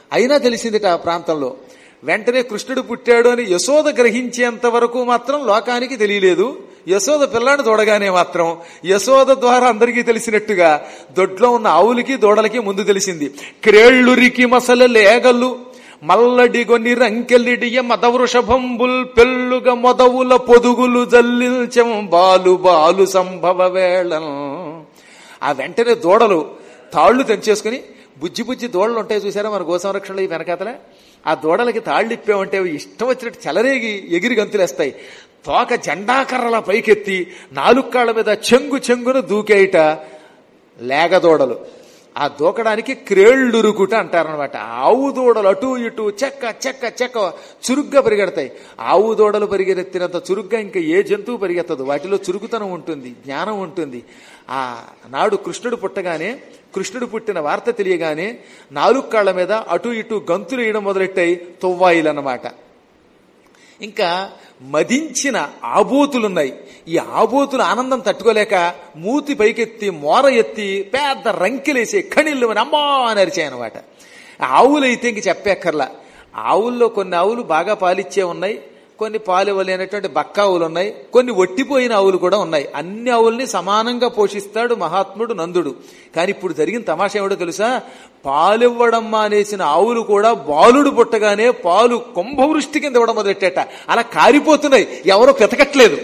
అయినా తెలిసిందిట ఆ ప్రాంతంలో వెంటనే కృష్ణుడు పుట్టాడు అని యశోద గ్రహించేంత వరకు మాత్రం లోకానికి తెలియలేదు యశోద పిల్లాడు దూడగానే మాత్రం యశోద ద్వారా అందరికీ తెలిసినట్టుగా దొడ్లో ఉన్న ఆవులకి దూడలకి ముందు తెలిసింది క్రేళ్ళురికి మసల లేగలు మల్లడి గొన్ని రంకెల్లిడియ మదవృషభంబుల్ పెళ్ళుగ మొదవుల పొదుగులు జల్లించం బాలు బాలు సంభవ వేళం ఆ వెంటనే దూడలు తాళ్లు తెంచేసుకుని బుజ్జి బుజ్జి దూడలు ఉంటాయి చూసారా మన గోసంరక్షణలో ఈ వెనకాతలే ఆ దూడలకి తాళ్ళు ఇప్పామంటే అవి ఇష్టం వచ్చినట్టు చెలరేగి ఎగిరి గంతులేస్తాయి తోక జెండాకర్రల పైకెత్తి నాలుగు కాళ్ళ మీద చెంగు చెంగును దూకేయట లేగదూడలు ఆ దూకడానికి క్రేళ్ళురుకుట అంటారనమాట ఆవు దూడలు అటు ఇటు చెక్క చెక్క చెక్క చురుగ్గా పరిగెడతాయి ఆవు దూడలు పరిగెత్తినంత చురుగ్గా ఇంకా ఏ జంతువు పరిగెత్తదు వాటిలో చురుకుతనం ఉంటుంది జ్ఞానం ఉంటుంది ఆ నాడు కృష్ణుడు పుట్టగానే కృష్ణుడు పుట్టిన వార్త తెలియగానే నాలుగు కాళ్ల మీద అటు ఇటు గంతులు వేయడం మొదలెట్టాయి తువ్వాయిలు అన్నమాట ఇంకా మదించిన ఆబోతులున్నాయి ఈ ఆబోతులు ఆనందం తట్టుకోలేక మూతి పైకెత్తి మోర ఎత్తి పెద్ద రంకెలేసి కణిళ్ళు అని అమ్మా అని అరిచాయి అనమాట ఆవులైతే ఇంక చెప్పేక్కర్లా ఆవుల్లో కొన్ని ఆవులు బాగా పాలిచ్చే ఉన్నాయి కొన్ని పాలు ఇవ్వలేనటువంటి బక్క ఆవులు ఉన్నాయి కొన్ని ఒట్టిపోయిన ఆవులు కూడా ఉన్నాయి అన్ని ఆవుల్ని సమానంగా పోషిస్తాడు మహాత్ముడు నందుడు కానీ ఇప్పుడు జరిగిన తమాషా ఏమిటో తెలుసా పాలివ్వడం మానేసిన ఆవులు కూడా బాలుడు పుట్టగానే పాలు కుంభవృష్టి కింద ఇవ్వడం మొదలెట్టేట అలా కారిపోతున్నాయి ఎవరో పెతకట్లేదు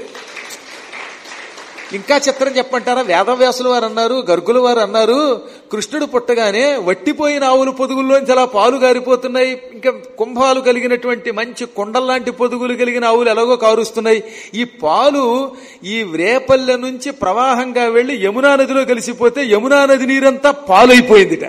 ఇంకా చిత్రం చెప్పంటారా వేదవ్యాసుల వారు అన్నారు గర్గుల వారు అన్నారు కృష్ణుడు పుట్టగానే వట్టిపోయిన ఆవులు పొదుగుల్లోంచి అలా పాలు గారిపోతున్నాయి ఇంకా కుంభాలు కలిగినటువంటి మంచి కొండల్లాంటి పొదుగులు కలిగిన ఆవులు ఎలాగో కారుస్తున్నాయి ఈ పాలు ఈ రేపల్లె నుంచి ప్రవాహంగా వెళ్లి యమునా నదిలో కలిసిపోతే యమునా నది నీరంతా పాలైపోయిందిట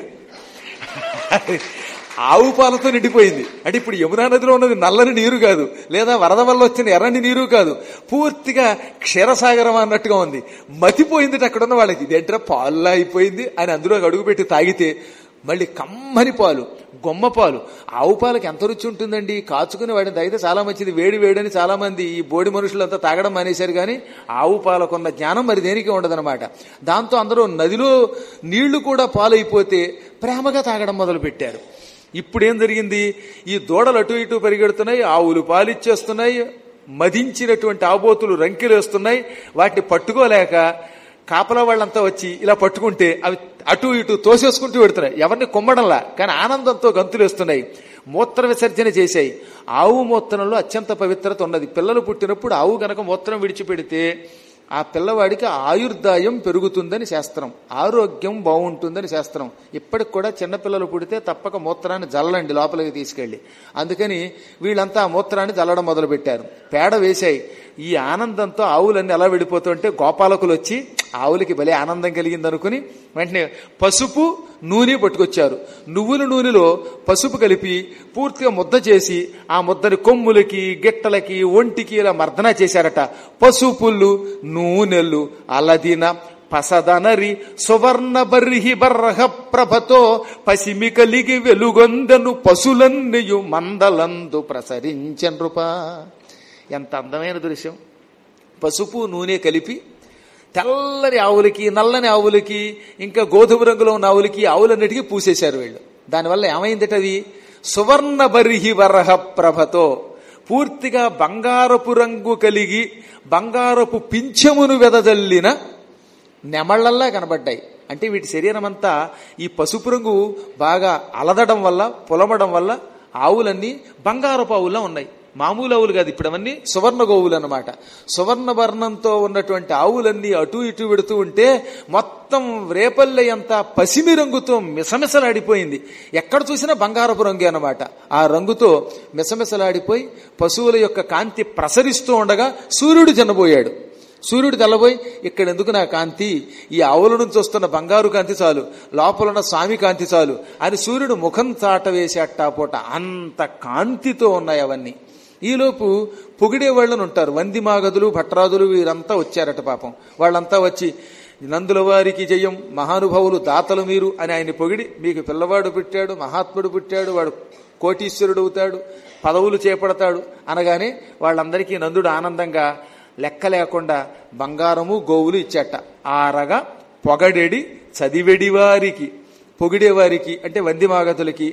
ఆవు పాలతో నిండిపోయింది అంటే ఇప్పుడు యమునా నదిలో ఉన్నది నల్లని నీరు కాదు లేదా వరద వల్ల వచ్చిన ఎర్రని నీరు కాదు పూర్తిగా క్షీరసాగరం అన్నట్టుగా ఉంది మతిపోయింది అక్కడ ఉన్న వాళ్ళకి ఇదేంట్రా పాలులా అయిపోయింది అని అందులో అడుగుపెట్టి తాగితే మళ్ళీ కమ్మని పాలు గొమ్మ పాలు ఆవు పాలకి ఎంత రుచి ఉంటుందండి కాచుకుని వాడిని తాగితే చాలా మంచిది వేడి వేడని చాలా మంది ఈ బోడి మనుషులంతా తాగడం మానేశారు కానీ ఆవు పాలకున్న జ్ఞానం మరి దేనికి ఉండదన్నమాట దాంతో అందరూ నదిలో నీళ్లు కూడా పాలైపోతే ప్రేమగా తాగడం మొదలు పెట్టారు ఇప్పుడు ఏం జరిగింది ఈ దూడలు అటు ఇటు పరిగెడుతున్నాయి ఆవులు పాలిచ్చేస్తున్నాయి మదించినటువంటి ఆబోతులు రంకెలేస్తున్నాయి వాటిని పట్టుకోలేక కాపలా వాళ్ళంతా వచ్చి ఇలా పట్టుకుంటే అవి అటు ఇటు తోసేసుకుంటూ పెడుతున్నాయి ఎవరిని కొమ్మడంలా కానీ ఆనందంతో గంతులేస్తున్నాయి మూత్ర విసర్జన చేశాయి ఆవు మూత్రంలో అత్యంత పవిత్రత ఉన్నది పిల్లలు పుట్టినప్పుడు ఆవు గనక మూత్రం విడిచిపెడితే ఆ పిల్లవాడికి ఆయుర్దాయం పెరుగుతుందని శాస్త్రం ఆరోగ్యం బాగుంటుందని శాస్త్రం ఇప్పటికి కూడా చిన్నపిల్లలు పుడితే తప్పక మూత్రాన్ని జల్లండి లోపలికి తీసుకెళ్లి అందుకని వీళ్ళంతా ఆ మూత్రాన్ని జల్లడం మొదలుపెట్టారు పేడ వేశాయి ఈ ఆనందంతో ఆవులన్నీ ఎలా వెళ్ళిపోతుంటే గోపాలకులు వచ్చి ఆవులకి భలే ఆనందం కలిగింది అనుకుని వెంటనే పసుపు నూనె పట్టుకొచ్చారు నువ్వుల నూనెలో పసుపు కలిపి పూర్తిగా ముద్ద చేసి ఆ ముద్దని కొమ్ములకి గిట్టలకి ఒంటికి ఇలా మర్దన చేశారట పసుపులు నూనెలు అలదిన పసదనరి సువర్ణ బర్హి బర్హ ప్రభతో పసిమి కలిగి వెలుగొందను పశులన్నయు మందలందు ప్రసరించన్రుపా ఎంత అందమైన దృశ్యం పసుపు నూనె కలిపి తెల్లని ఆవులకి నల్లని ఆవులకి ఇంకా గోధుమ రంగులో ఉన్న ఆవులకి ఆవులన్నిటికీ పూసేశారు వీళ్ళు దానివల్ల ఏమైందట అది సువర్ణ బర్హి వరహ ప్రభతో పూర్తిగా బంగారపు రంగు కలిగి బంగారపు పింఛమును వెదజల్లిన నెమళ్లల్లా కనబడ్డాయి అంటే వీటి శరీరం అంతా ఈ పసుపు రంగు బాగా అలదడం వల్ల పొలమడం వల్ల ఆవులన్నీ బంగారపు ఆవులా ఉన్నాయి మామూలు ఆవులు కాదు ఇప్పుడు అవన్నీ సువర్ణ గోవులు అనమాట సువర్ణ వర్ణంతో ఉన్నటువంటి ఆవులన్నీ అటు ఇటు పెడుతూ ఉంటే మొత్తం రేపల్లె అంతా పసిమి రంగుతో మిసమిసలాడిపోయింది ఎక్కడ చూసినా బంగారపు రంగే అనమాట ఆ రంగుతో మిసమిసలాడిపోయి పశువుల యొక్క కాంతి ప్రసరిస్తూ ఉండగా సూర్యుడు జనబోయాడు సూర్యుడు తెల్లబోయి ఇక్కడ ఎందుకు నా కాంతి ఈ ఆవుల నుంచి వస్తున్న బంగారు కాంతి చాలు లోపల ఉన్న స్వామి కాంతి చాలు అని సూర్యుడు ముఖం చాట వేసేట పూట అంత కాంతితో ఉన్నాయి అవన్నీ ఈలోపు పొగిడే వాళ్ళని ఉంటారు వందిమాగదులు భట్రాదులు వీరంతా వచ్చారట పాపం వాళ్ళంతా వచ్చి నందుల వారికి జయం మహానుభావులు దాతలు మీరు అని ఆయన పొగిడి మీకు పిల్లవాడు పుట్టాడు మహాత్ముడు పుట్టాడు వాడు కోటీశ్వరుడు అవుతాడు పదవులు చేపడతాడు అనగానే వాళ్ళందరికీ నందుడు ఆనందంగా లెక్క లేకుండా బంగారము గోవులు ఇచ్చాట ఆరగా పొగడెడి చదివెడి వారికి పొగిడేవారికి అంటే వందిమాగతులకి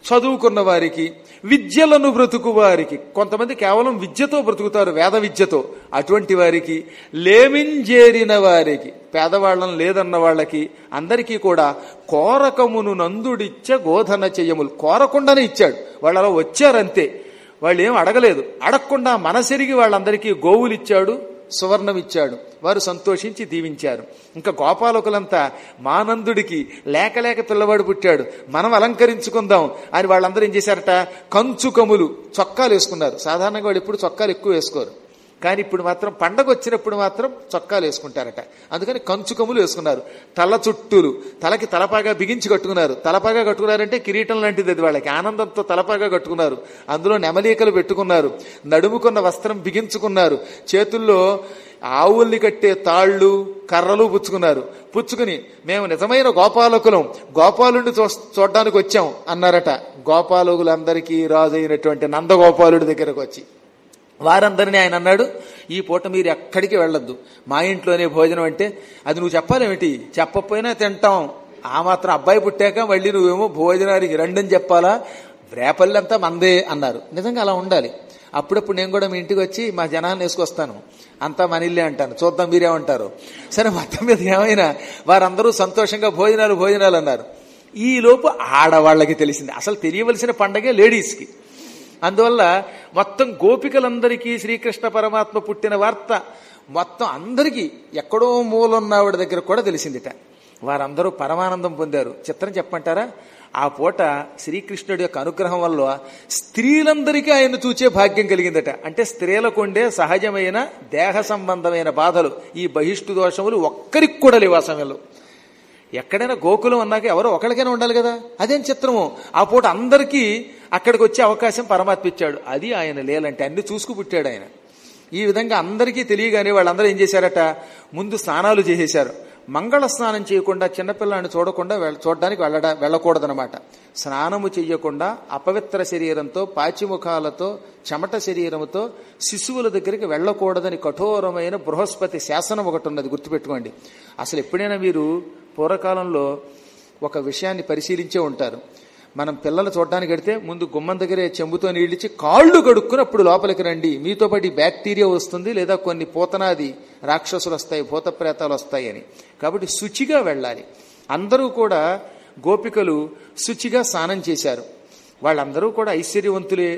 చదువుకున్న వారికి విద్యలను బ్రతుకు వారికి కొంతమంది కేవలం విద్యతో బ్రతుకుతారు వేద విద్యతో అటువంటి వారికి లేమింజేరిన వారికి పేదవాళ్ళం లేదన్న వాళ్ళకి అందరికీ కూడా కోరకమును నందుడిచ్చ గోధన చెయ్యములు కోరకుండానే ఇచ్చాడు వాళ్ళు అలా వచ్చారంతే వాళ్ళు ఏం అడగలేదు అడగకుండా మనసెరిగి వాళ్ళందరికీ గోవులు ఇచ్చాడు సువర్ణం ఇచ్చాడు వారు సంతోషించి దీవించారు ఇంకా గోపాలకులంతా మానందుడికి లేక లేక పిల్లవాడు పుట్టాడు మనం అలంకరించుకుందాం అని వాళ్ళందరూ ఏం చేశారట కంచుకములు చొక్కాలు వేసుకున్నారు సాధారణంగా వాళ్ళు ఎప్పుడు చొక్కాలు ఎక్కువ వేసుకోరు కానీ ఇప్పుడు మాత్రం పండగ వచ్చినప్పుడు మాత్రం చొక్కాలు వేసుకుంటారట అందుకని కంచుకములు వేసుకున్నారు తల చుట్టూలు తలకి తలపాగా బిగించి కట్టుకున్నారు తలపాగా కట్టుకున్నారంటే కిరీటం లాంటిది అది వాళ్ళకి ఆనందంతో తలపాగా కట్టుకున్నారు అందులో నెమలీకలు పెట్టుకున్నారు నడుముకున్న వస్త్రం బిగించుకున్నారు చేతుల్లో ఆవుల్ని కట్టే తాళ్ళు కర్రలు పుచ్చుకున్నారు పుచ్చుకుని మేము నిజమైన గోపాలకులం గోపాలుడిని చూ చూడడానికి వచ్చాం అన్నారట గోపాలకులందరికీ రాజు అయినటువంటి నందగోపాలుడి దగ్గరకు వచ్చి వారందరినీ ఆయన అన్నాడు ఈ పూట మీరు ఎక్కడికి వెళ్ళొద్దు మా ఇంట్లోనే భోజనం అంటే అది నువ్వు చెప్పాలేమిటి చెప్పకపోయినా తింటాం ఆ మాత్రం అబ్బాయి పుట్టాక మళ్ళీ నువ్వేమో భోజనానికి రండని చెప్పాలా రేపల్లంతా మందే అన్నారు నిజంగా అలా ఉండాలి అప్పుడప్పుడు నేను కూడా మీ ఇంటికి వచ్చి మా జనాన్ని వేసుకొస్తాను అంతా మన ఇల్లే అంటాను చూద్దాం మీరేమంటారు సరే మొత్తం మీద ఏమైనా వారందరూ సంతోషంగా భోజనాలు భోజనాలు అన్నారు ఈ లోపు ఆడవాళ్ళకి తెలిసింది అసలు తెలియవలసిన పండగే లేడీస్కి అందువల్ల మొత్తం గోపికలందరికీ శ్రీకృష్ణ పరమాత్మ పుట్టిన వార్త మొత్తం అందరికీ ఎక్కడో మూలన్నావిడ దగ్గర కూడా తెలిసిందిట వారందరూ పరమానందం పొందారు చిత్రం చెప్పంటారా ఆ పూట శ్రీకృష్ణుడి యొక్క అనుగ్రహం వల్ల స్త్రీలందరికీ ఆయన చూచే భాగ్యం కలిగిందట అంటే స్త్రీలకు ఉండే సహజమైన దేహ సంబంధమైన బాధలు ఈ బహిష్టు దోషములు ఒక్కరికి కూడా లేవు ఆ సమయంలో ఎక్కడైనా గోకులం అన్నాక ఎవరో ఒకరికైనా ఉండాలి కదా అదేం చిత్రము ఆ పూట అందరికీ అక్కడికి వచ్చే అవకాశం పరమాత్మ ఇచ్చాడు అది ఆయన లేలంటే అన్ని చూసుకు పుట్టాడు ఆయన ఈ విధంగా అందరికీ తెలియగానే వాళ్ళందరూ ఏం చేశారట ముందు స్నానాలు చేసేశారు మంగళ స్నానం చేయకుండా చిన్నపిల్లాన్ని చూడకుండా వెళ్ళ- చూడడానికి వెళ్ళడ వెళ్ళకూడదనమాట స్నానము చెయ్యకుండా అపవిత్ర శరీరంతో పాచిముఖాలతో చెమట శరీరముతో శిశువుల దగ్గరికి వెళ్ళకూడదని కఠోరమైన బృహస్పతి శాసనం ఒకటి ఉన్నది గుర్తుపెట్టుకోండి అసలు ఎప్పుడైనా మీరు పూర్వకాలంలో ఒక విషయాన్ని పరిశీలించే ఉంటారు మనం పిల్లలు చూడడానికి వెడితే ముందు గుమ్మం దగ్గరే చెంబుతో నీళ్ళిచ్చి కాళ్ళు కడుక్కుని అప్పుడు లోపలికి రండి మీతో పాటు ఈ బ్యాక్టీరియా వస్తుంది లేదా కొన్ని పూతనాది రాక్షసులు వస్తాయి భూత ప్రేతాలు వస్తాయి అని కాబట్టి శుచిగా వెళ్ళాలి అందరూ కూడా గోపికలు శుచిగా స్నానం చేశారు వాళ్ళందరూ కూడా ఐశ్వర్యవంతులే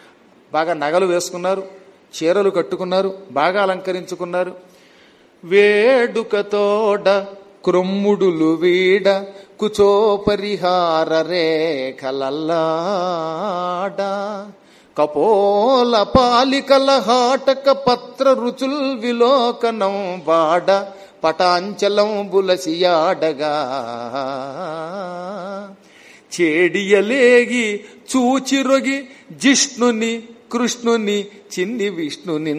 బాగా నగలు వేసుకున్నారు చీరలు కట్టుకున్నారు బాగా అలంకరించుకున్నారు వేడుకతోడ క్రొమ్ముడులు వీడ కుచో పరిహార రేఖలల్లాడ కపోల పాలికల హాటక పత్ర రుచుల్ విలోకనం వాడ పటాంచలం బులసియాడగా చేడియలేగి చూచిరొగి జిష్ణుని కృష్ణుని చిన్ని విష్ణుని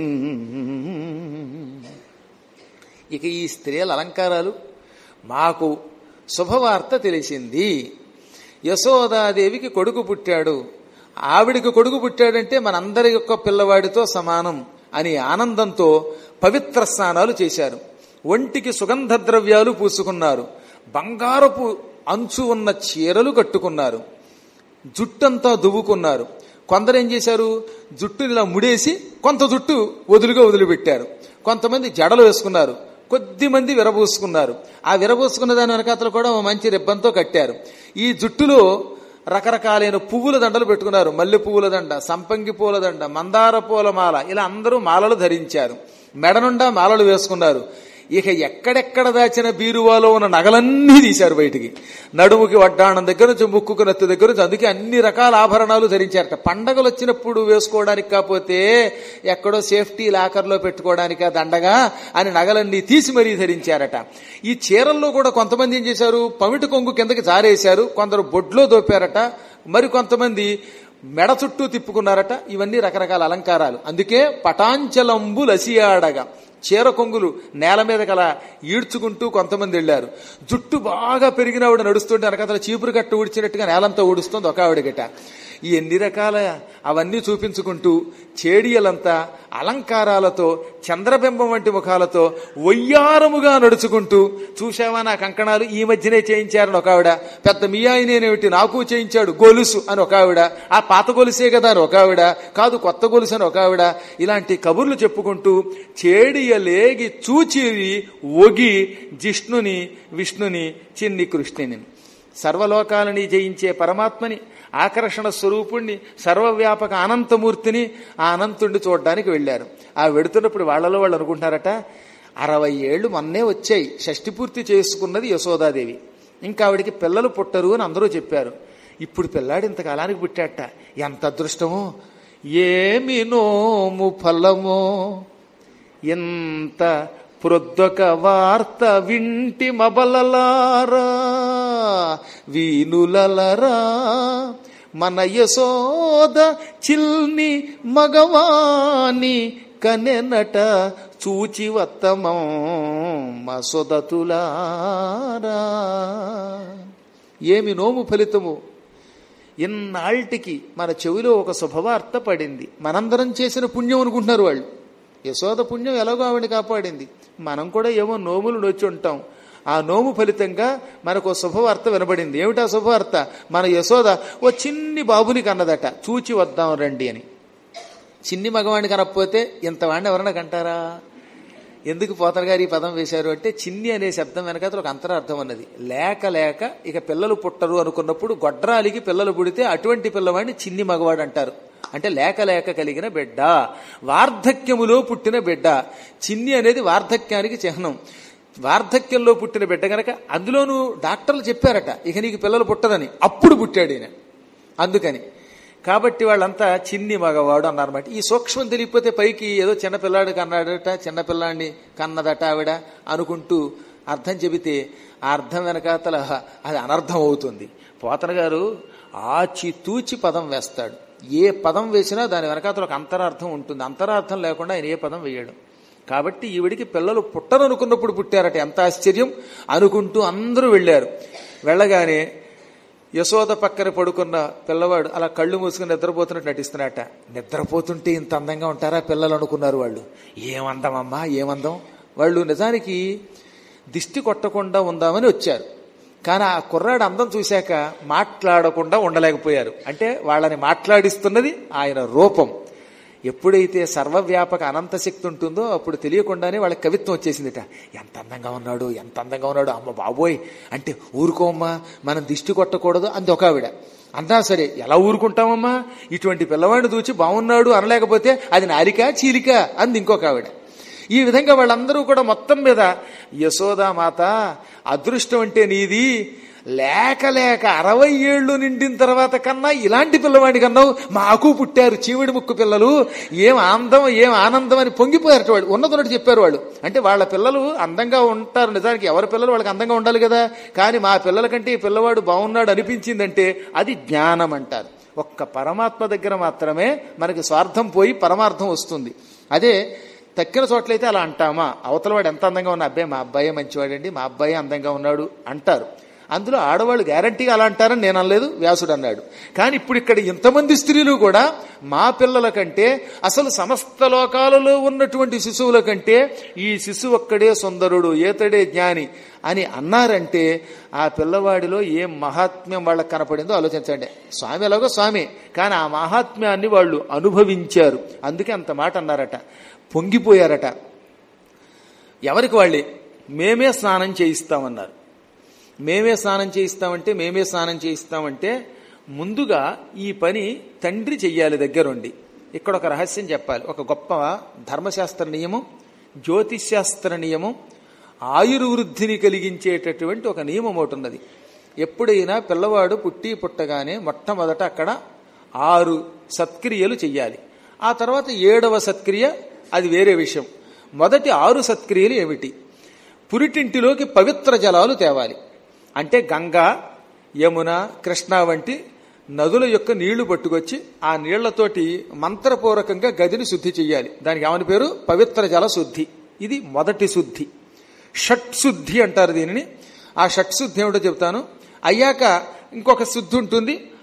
ఇక ఈ స్త్రీల అలంకారాలు మాకు శుభవార్త తెలిసింది యశోదాదేవికి కొడుకు పుట్టాడు ఆవిడికి కొడుకు పుట్టాడంటే మనందరి యొక్క పిల్లవాడితో సమానం అని ఆనందంతో పవిత్ర స్నానాలు చేశారు ఒంటికి సుగంధ ద్రవ్యాలు పూసుకున్నారు బంగారపు అంచు ఉన్న చీరలు కట్టుకున్నారు జుట్టంతా దువ్వుకున్నారు కొందరు ఏం చేశారు జుట్టుని ఇలా ముడేసి కొంత జుట్టు వదులుగా వదిలిపెట్టారు కొంతమంది జడలు వేసుకున్నారు కొద్ది మంది విరబూసుకున్నారు ఆ విరబూసుకున్న దాని వెనకాతలు కూడా ఓ మంచి రిబ్బన్తో కట్టారు ఈ జుట్టులో రకరకాలైన పువ్వుల దండలు పెట్టుకున్నారు మల్లె పువ్వుల దండ సంపంగి పూల దండ మందార పూల మాల ఇలా అందరూ మాలలు ధరించారు మెడ నుండా మాలలు వేసుకున్నారు ఇక ఎక్కడెక్కడ దాచిన బీరువాలో ఉన్న నగలన్నీ తీశారు బయటికి నడుముకి వడ్డాణం దగ్గర నుంచి ముక్కుకు నెత్తి దగ్గర నుంచి అందుకే అన్ని రకాల ఆభరణాలు ధరించారట పండగలు వచ్చినప్పుడు వేసుకోవడానికి కాకపోతే ఎక్కడో సేఫ్టీ లాకర్లో పెట్టుకోవడానికి దండగా అని నగలన్నీ తీసి మరీ ధరించారట ఈ చీరల్లో కూడా కొంతమంది ఏం చేశారు పమిటి కొంగు కిందకి జారేశారు కొందరు బొడ్లో దోపారట మరి కొంతమంది మెడ చుట్టూ తిప్పుకున్నారట ఇవన్నీ రకరకాల అలంకారాలు అందుకే పటాంచలంబు లసియాడగా చీర కొంగులు నేల మీద కల ఈడ్చుకుంటూ కొంతమంది వెళ్ళారు జుట్టు బాగా పెరిగిన ఆవిడ నడుస్తుంటే వెనకతల చీపురు కట్ట ఊడ్చినట్టుగా నేలంతా ఊడుస్తుంది ఒక ఆవిడ గట ఈ ఎన్ని రకాల అవన్నీ చూపించుకుంటూ చేడియలంతా అలంకారాలతో చంద్రబింబం వంటి ముఖాలతో వయ్యారముగా నడుచుకుంటూ చూశావా నా కంకణాలు ఈ మధ్యనే చేయించారని ఒక ఆవిడ పెద్ద మీ ఆయనేనేమిటి నాకు చేయించాడు గొలుసు అని ఒక ఆవిడ ఆ పాత గొలుసే కదా అని ఒక ఆవిడ కాదు కొత్త గొలుసు అని ఒక ఆవిడ ఇలాంటి కబుర్లు చెప్పుకుంటూ చేడియ లేగి చూచిరి ఒగి జిష్ణుని విష్ణుని చిన్ని కృష్ణుని సర్వలోకాలని జయించే పరమాత్మని ఆకర్షణ స్వరూపుణ్ణి సర్వవ్యాపక అనంతమూర్తిని ఆ అనంతుణ్ణి చూడడానికి వెళ్ళారు ఆ వెడుతున్నప్పుడు వాళ్ళలో వాళ్ళు అనుకుంటున్నారట అరవై ఏళ్ళు మొన్నే వచ్చాయి షష్టి పూర్తి చేసుకున్నది యశోదాదేవి ఇంకా ఆవిడికి పిల్లలు పుట్టరు అని అందరూ చెప్పారు ఇప్పుడు పిల్లాడు ఇంతకాలానికి పుట్టాట ఎంత అదృష్టమో ఏమి నోము ఫలమో ఎంత ప్రొద్దొక వార్త వింటి మబలలారా వీనులలరా మన యశోద చిల్ని మగవాని కనెనట చూచి వత్తమం మసొదతులారా ఏమి నోము ఫలితము ఇన్నాళ్ళకి మన చెవిలో ఒక శుభవార్త పడింది మనందరం చేసిన పుణ్యం అనుకుంటున్నారు వాళ్ళు యశోద పుణ్యం ఎలాగో ఆవిడ కాపాడింది మనం కూడా ఏమో నోములు నొచ్చి ఉంటాం ఆ నోము ఫలితంగా మనకు ఓ శుభవార్త వినబడింది ఏమిటా శుభవార్త మన యశోద ఓ చిన్ని బాబుని కన్నదట చూచి వద్దాం రండి అని చిన్ని మగవాడిని కనకపోతే ఇంతవాడిని ఎవరన్నా కంటారా ఎందుకు పోతర్ గారు ఈ పదం వేశారు అంటే చిన్ని అనే శబ్దం వెనకాల ఒక అంతరార్థం అన్నది లేక లేక ఇక పిల్లలు పుట్టరు అనుకున్నప్పుడు గొడ్రాలికి పిల్లలు పుడితే అటువంటి పిల్లవాడిని చిన్ని మగవాడు అంటారు అంటే లేక లేక కలిగిన బిడ్డ వార్ధక్యములో పుట్టిన బిడ్డ చిన్ని అనేది వార్ధక్యానికి చిహ్నం వార్ధక్యంలో పుట్టిన బిడ్డ గనక అందులోనూ డాక్టర్లు చెప్పారట ఇక నీకు పిల్లలు పుట్టరని అప్పుడు పుట్టాడు ఈయన అందుకని కాబట్టి వాళ్ళంతా చిన్ని మగవాడు అన్నారన్నమాట ఈ సూక్ష్మం తెలియకపోతే పైకి ఏదో చిన్నపిల్లాడు కన్నాడట చిన్నపిల్లాడిని కన్నదట ఆవిడ అనుకుంటూ అర్థం చెబితే ఆ అర్థం వెనకాతల అది అనర్థం అవుతుంది పోతన గారు ఆచి తూచి పదం వేస్తాడు ఏ పదం వేసినా దాని వెనకాతల ఒక అంతరార్థం ఉంటుంది అంతరార్థం లేకుండా ఆయన ఏ పదం వేయడు కాబట్టి ఈవిడికి పిల్లలు పుట్టరనుకున్నప్పుడు పుట్టారట ఎంత ఆశ్చర్యం అనుకుంటూ అందరూ వెళ్ళారు వెళ్ళగానే యశోద పక్కన పడుకున్న పిల్లవాడు అలా కళ్ళు మూసుకుని నిద్రపోతున్నట్టు నటిస్తున్నట్ట నిద్రపోతుంటే ఇంత అందంగా ఉంటారా పిల్లలు అనుకున్నారు వాళ్ళు ఏమందం అమ్మా ఏమందం వాళ్ళు నిజానికి దిష్టి కొట్టకుండా ఉందామని వచ్చారు కానీ ఆ కుర్రాడు అందం చూశాక మాట్లాడకుండా ఉండలేకపోయారు అంటే వాళ్ళని మాట్లాడిస్తున్నది ఆయన రూపం ఎప్పుడైతే సర్వవ్యాపక అనంత శక్తి ఉంటుందో అప్పుడు తెలియకుండానే వాళ్ళకి కవిత్వం వచ్చేసిందిట ఎంత అందంగా ఉన్నాడు ఎంత అందంగా ఉన్నాడు అమ్మ బాబోయ్ అంటే ఊరుకోమ్మా మనం దిష్టి కొట్టకూడదు అంది ఒక ఆవిడ అంతా సరే ఎలా ఊరుకుంటామమ్మా ఇటువంటి పిల్లవాడిని చూచి బాగున్నాడు అనలేకపోతే అది నాలిక చీలిక అంది ఇంకొక ఆవిడ ఈ విధంగా వాళ్ళందరూ కూడా మొత్తం మీద యశోదామాత అదృష్టం అంటే నీది లేక లేక అరవై ఏళ్ళు నిండిన తర్వాత కన్నా ఇలాంటి పిల్లవాడి కన్నావు మాకు పుట్టారు చీవిడి ముక్కు పిల్లలు ఏం ఆనందం ఏం ఆనందం అని పొంగిపోయారట వాళ్ళు ఉన్నదన్నట్టు చెప్పారు వాళ్ళు అంటే వాళ్ళ పిల్లలు అందంగా ఉంటారు నిజానికి ఎవరి పిల్లలు వాళ్ళకి అందంగా ఉండాలి కదా కానీ మా పిల్లల కంటే ఈ పిల్లవాడు బాగున్నాడు అనిపించిందంటే అది జ్ఞానం అంటారు ఒక్క పరమాత్మ దగ్గర మాత్రమే మనకి స్వార్థం పోయి పరమార్థం వస్తుంది అదే తక్కిన చోట్లయితే అలా అంటామా అవతల వాడు ఎంత అందంగా ఉన్న అబ్బాయి మా అబ్బాయి మంచివాడండి మా అబ్బాయి అందంగా ఉన్నాడు అంటారు అందులో ఆడవాళ్ళు గ్యారంటీగా అలా అంటారని నేను అనలేదు వ్యాసుడు అన్నాడు కానీ ఇప్పుడు ఇక్కడ ఇంతమంది స్త్రీలు కూడా మా పిల్లల కంటే అసలు సమస్త లోకాలలో ఉన్నటువంటి శిశువుల కంటే ఈ శిశువు ఒక్కడే సుందరుడు ఏతడే జ్ఞాని అని అన్నారంటే ఆ పిల్లవాడిలో ఏం మహాత్మ్యం వాళ్ళకి కనపడిందో ఆలోచించండి స్వామి ఎలాగో స్వామి కానీ ఆ మహాత్మ్యాన్ని వాళ్ళు అనుభవించారు అందుకే అంత మాట అన్నారట పొంగిపోయారట ఎవరికి వాళ్ళే మేమే స్నానం చేయిస్తామన్నారు మేమే స్నానం చేయిస్తామంటే మేమే స్నానం చేయిస్తామంటే ముందుగా ఈ పని తండ్రి చెయ్యాలి దగ్గరుండి ఇక్కడ ఒక రహస్యం చెప్పాలి ఒక గొప్ప ధర్మశాస్త్ర నియమం జ్యోతిశాస్త్ర నియమం ఆయుర్వృద్ధిని కలిగించేటటువంటి ఒక నియమం ఒకటి ఉన్నది ఎప్పుడైనా పిల్లవాడు పుట్టి పుట్టగానే మొట్టమొదట అక్కడ ఆరు సత్క్రియలు చెయ్యాలి ఆ తర్వాత ఏడవ సత్క్రియ అది వేరే విషయం మొదటి ఆరు సత్క్రియలు ఏమిటి పురిటింటిలోకి పవిత్ర జలాలు తేవాలి అంటే గంగా యమున కృష్ణ వంటి నదుల యొక్క నీళ్లు పట్టుకొచ్చి ఆ నీళ్లతోటి మంత్రపూర్వకంగా గదిని శుద్ధి చెయ్యాలి దానికి ఏమని పేరు పవిత్ర జల శుద్ధి ఇది మొదటి శుద్ధి షట్ శుద్ధి అంటారు దీనిని ఆ షట్ శుద్ధి ఏమిటో చెప్తాను అయ్యాక ఇంకొక శుద్ధి ఉంటుంది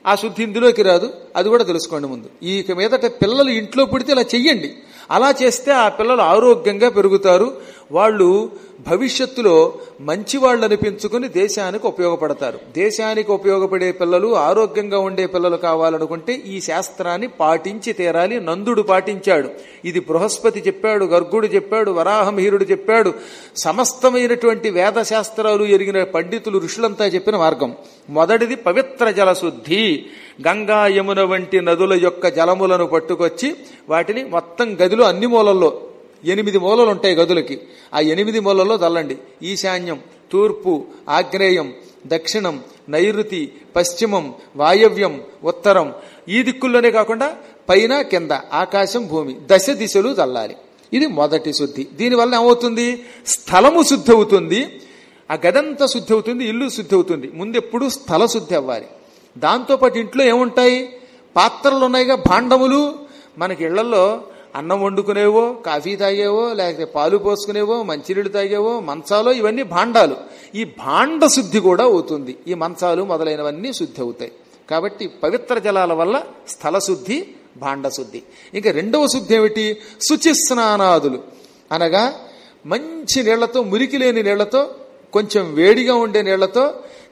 ఆ శుద్ధి ఇందులోకి రాదు అది కూడా తెలుసుకోండి ముందు ఈ ఇక మీదట పిల్లలు ఇంట్లో పుడితే ఇలా చెయ్యండి అలా చేస్తే ఆ పిల్లలు ఆరోగ్యంగా పెరుగుతారు వాళ్ళు భవిష్యత్తులో మంచి వాళ్ళు అనిపించుకుని దేశానికి ఉపయోగపడతారు దేశానికి ఉపయోగపడే పిల్లలు ఆరోగ్యంగా ఉండే పిల్లలు కావాలనుకుంటే ఈ శాస్త్రాన్ని పాటించి తీరాలి నందుడు పాటించాడు ఇది బృహస్పతి చెప్పాడు గర్గుడు చెప్పాడు వరాహమిహిరుడు చెప్పాడు సమస్తమైనటువంటి వేద శాస్త్రాలు ఎరిగిన పండితులు ఋషులంతా చెప్పిన మార్గం మొదటిది పవిత్ర జలశుద్ధి గంగా యమున వంటి నదుల యొక్క జలములను పట్టుకొచ్చి వాటిని మొత్తం గదిలో అన్ని మూలల్లో ఎనిమిది మూలలు ఉంటాయి గదులకి ఆ ఎనిమిది మూలల్లో చల్లండి ఈశాన్యం తూర్పు ఆగ్నేయం దక్షిణం నైరుతి పశ్చిమం వాయవ్యం ఉత్తరం ఈ దిక్కుల్లోనే కాకుండా పైన కింద ఆకాశం భూమి దశ దిశలు చల్లాలి ఇది మొదటి శుద్ధి దీనివల్ల ఏమవుతుంది స్థలము శుద్ధి అవుతుంది ఆ గదంతా శుద్ధి అవుతుంది ఇల్లు శుద్ధి అవుతుంది ముందు ఎప్పుడు స్థల శుద్ధి అవ్వాలి దాంతోపాటు ఇంట్లో ఏముంటాయి పాత్రలు ఉన్నాయిగా భాండములు మనకి ఇళ్లలో అన్నం వండుకునేవో కాఫీ తాగేవో లేకపోతే పాలు పోసుకునేవో మంచినీళ్ళు తాగేవో మంచాలో ఇవన్నీ భాండాలు ఈ భాండ శుద్ధి కూడా అవుతుంది ఈ మంచాలు మొదలైనవన్నీ శుద్ధి అవుతాయి కాబట్టి పవిత్ర జలాల వల్ల స్థల శుద్ధి భాండ శుద్ధి ఇంకా రెండవ శుద్ధి ఏమిటి శుచి స్నానాదులు అనగా మంచి నీళ్లతో మురికి లేని నీళ్లతో కొంచెం వేడిగా ఉండే నీళ్లతో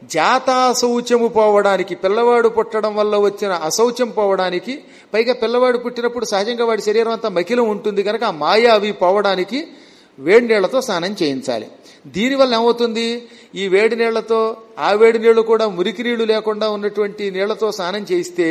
జాతాశౌచము పోవడానికి పిల్లవాడు పుట్టడం వల్ల వచ్చిన అశౌచం పోవడానికి పైగా పిల్లవాడు పుట్టినప్పుడు సహజంగా వాడి శరీరం అంతా మకిలం ఉంటుంది కనుక ఆ మాయ అవి పోవడానికి వేడి నీళ్లతో స్నానం చేయించాలి దీనివల్ల ఏమవుతుంది ఈ వేడి నీళ్లతో ఆ వేడి నీళ్లు కూడా మురికి నీళ్లు లేకుండా ఉన్నటువంటి నీళ్లతో స్నానం చేయిస్తే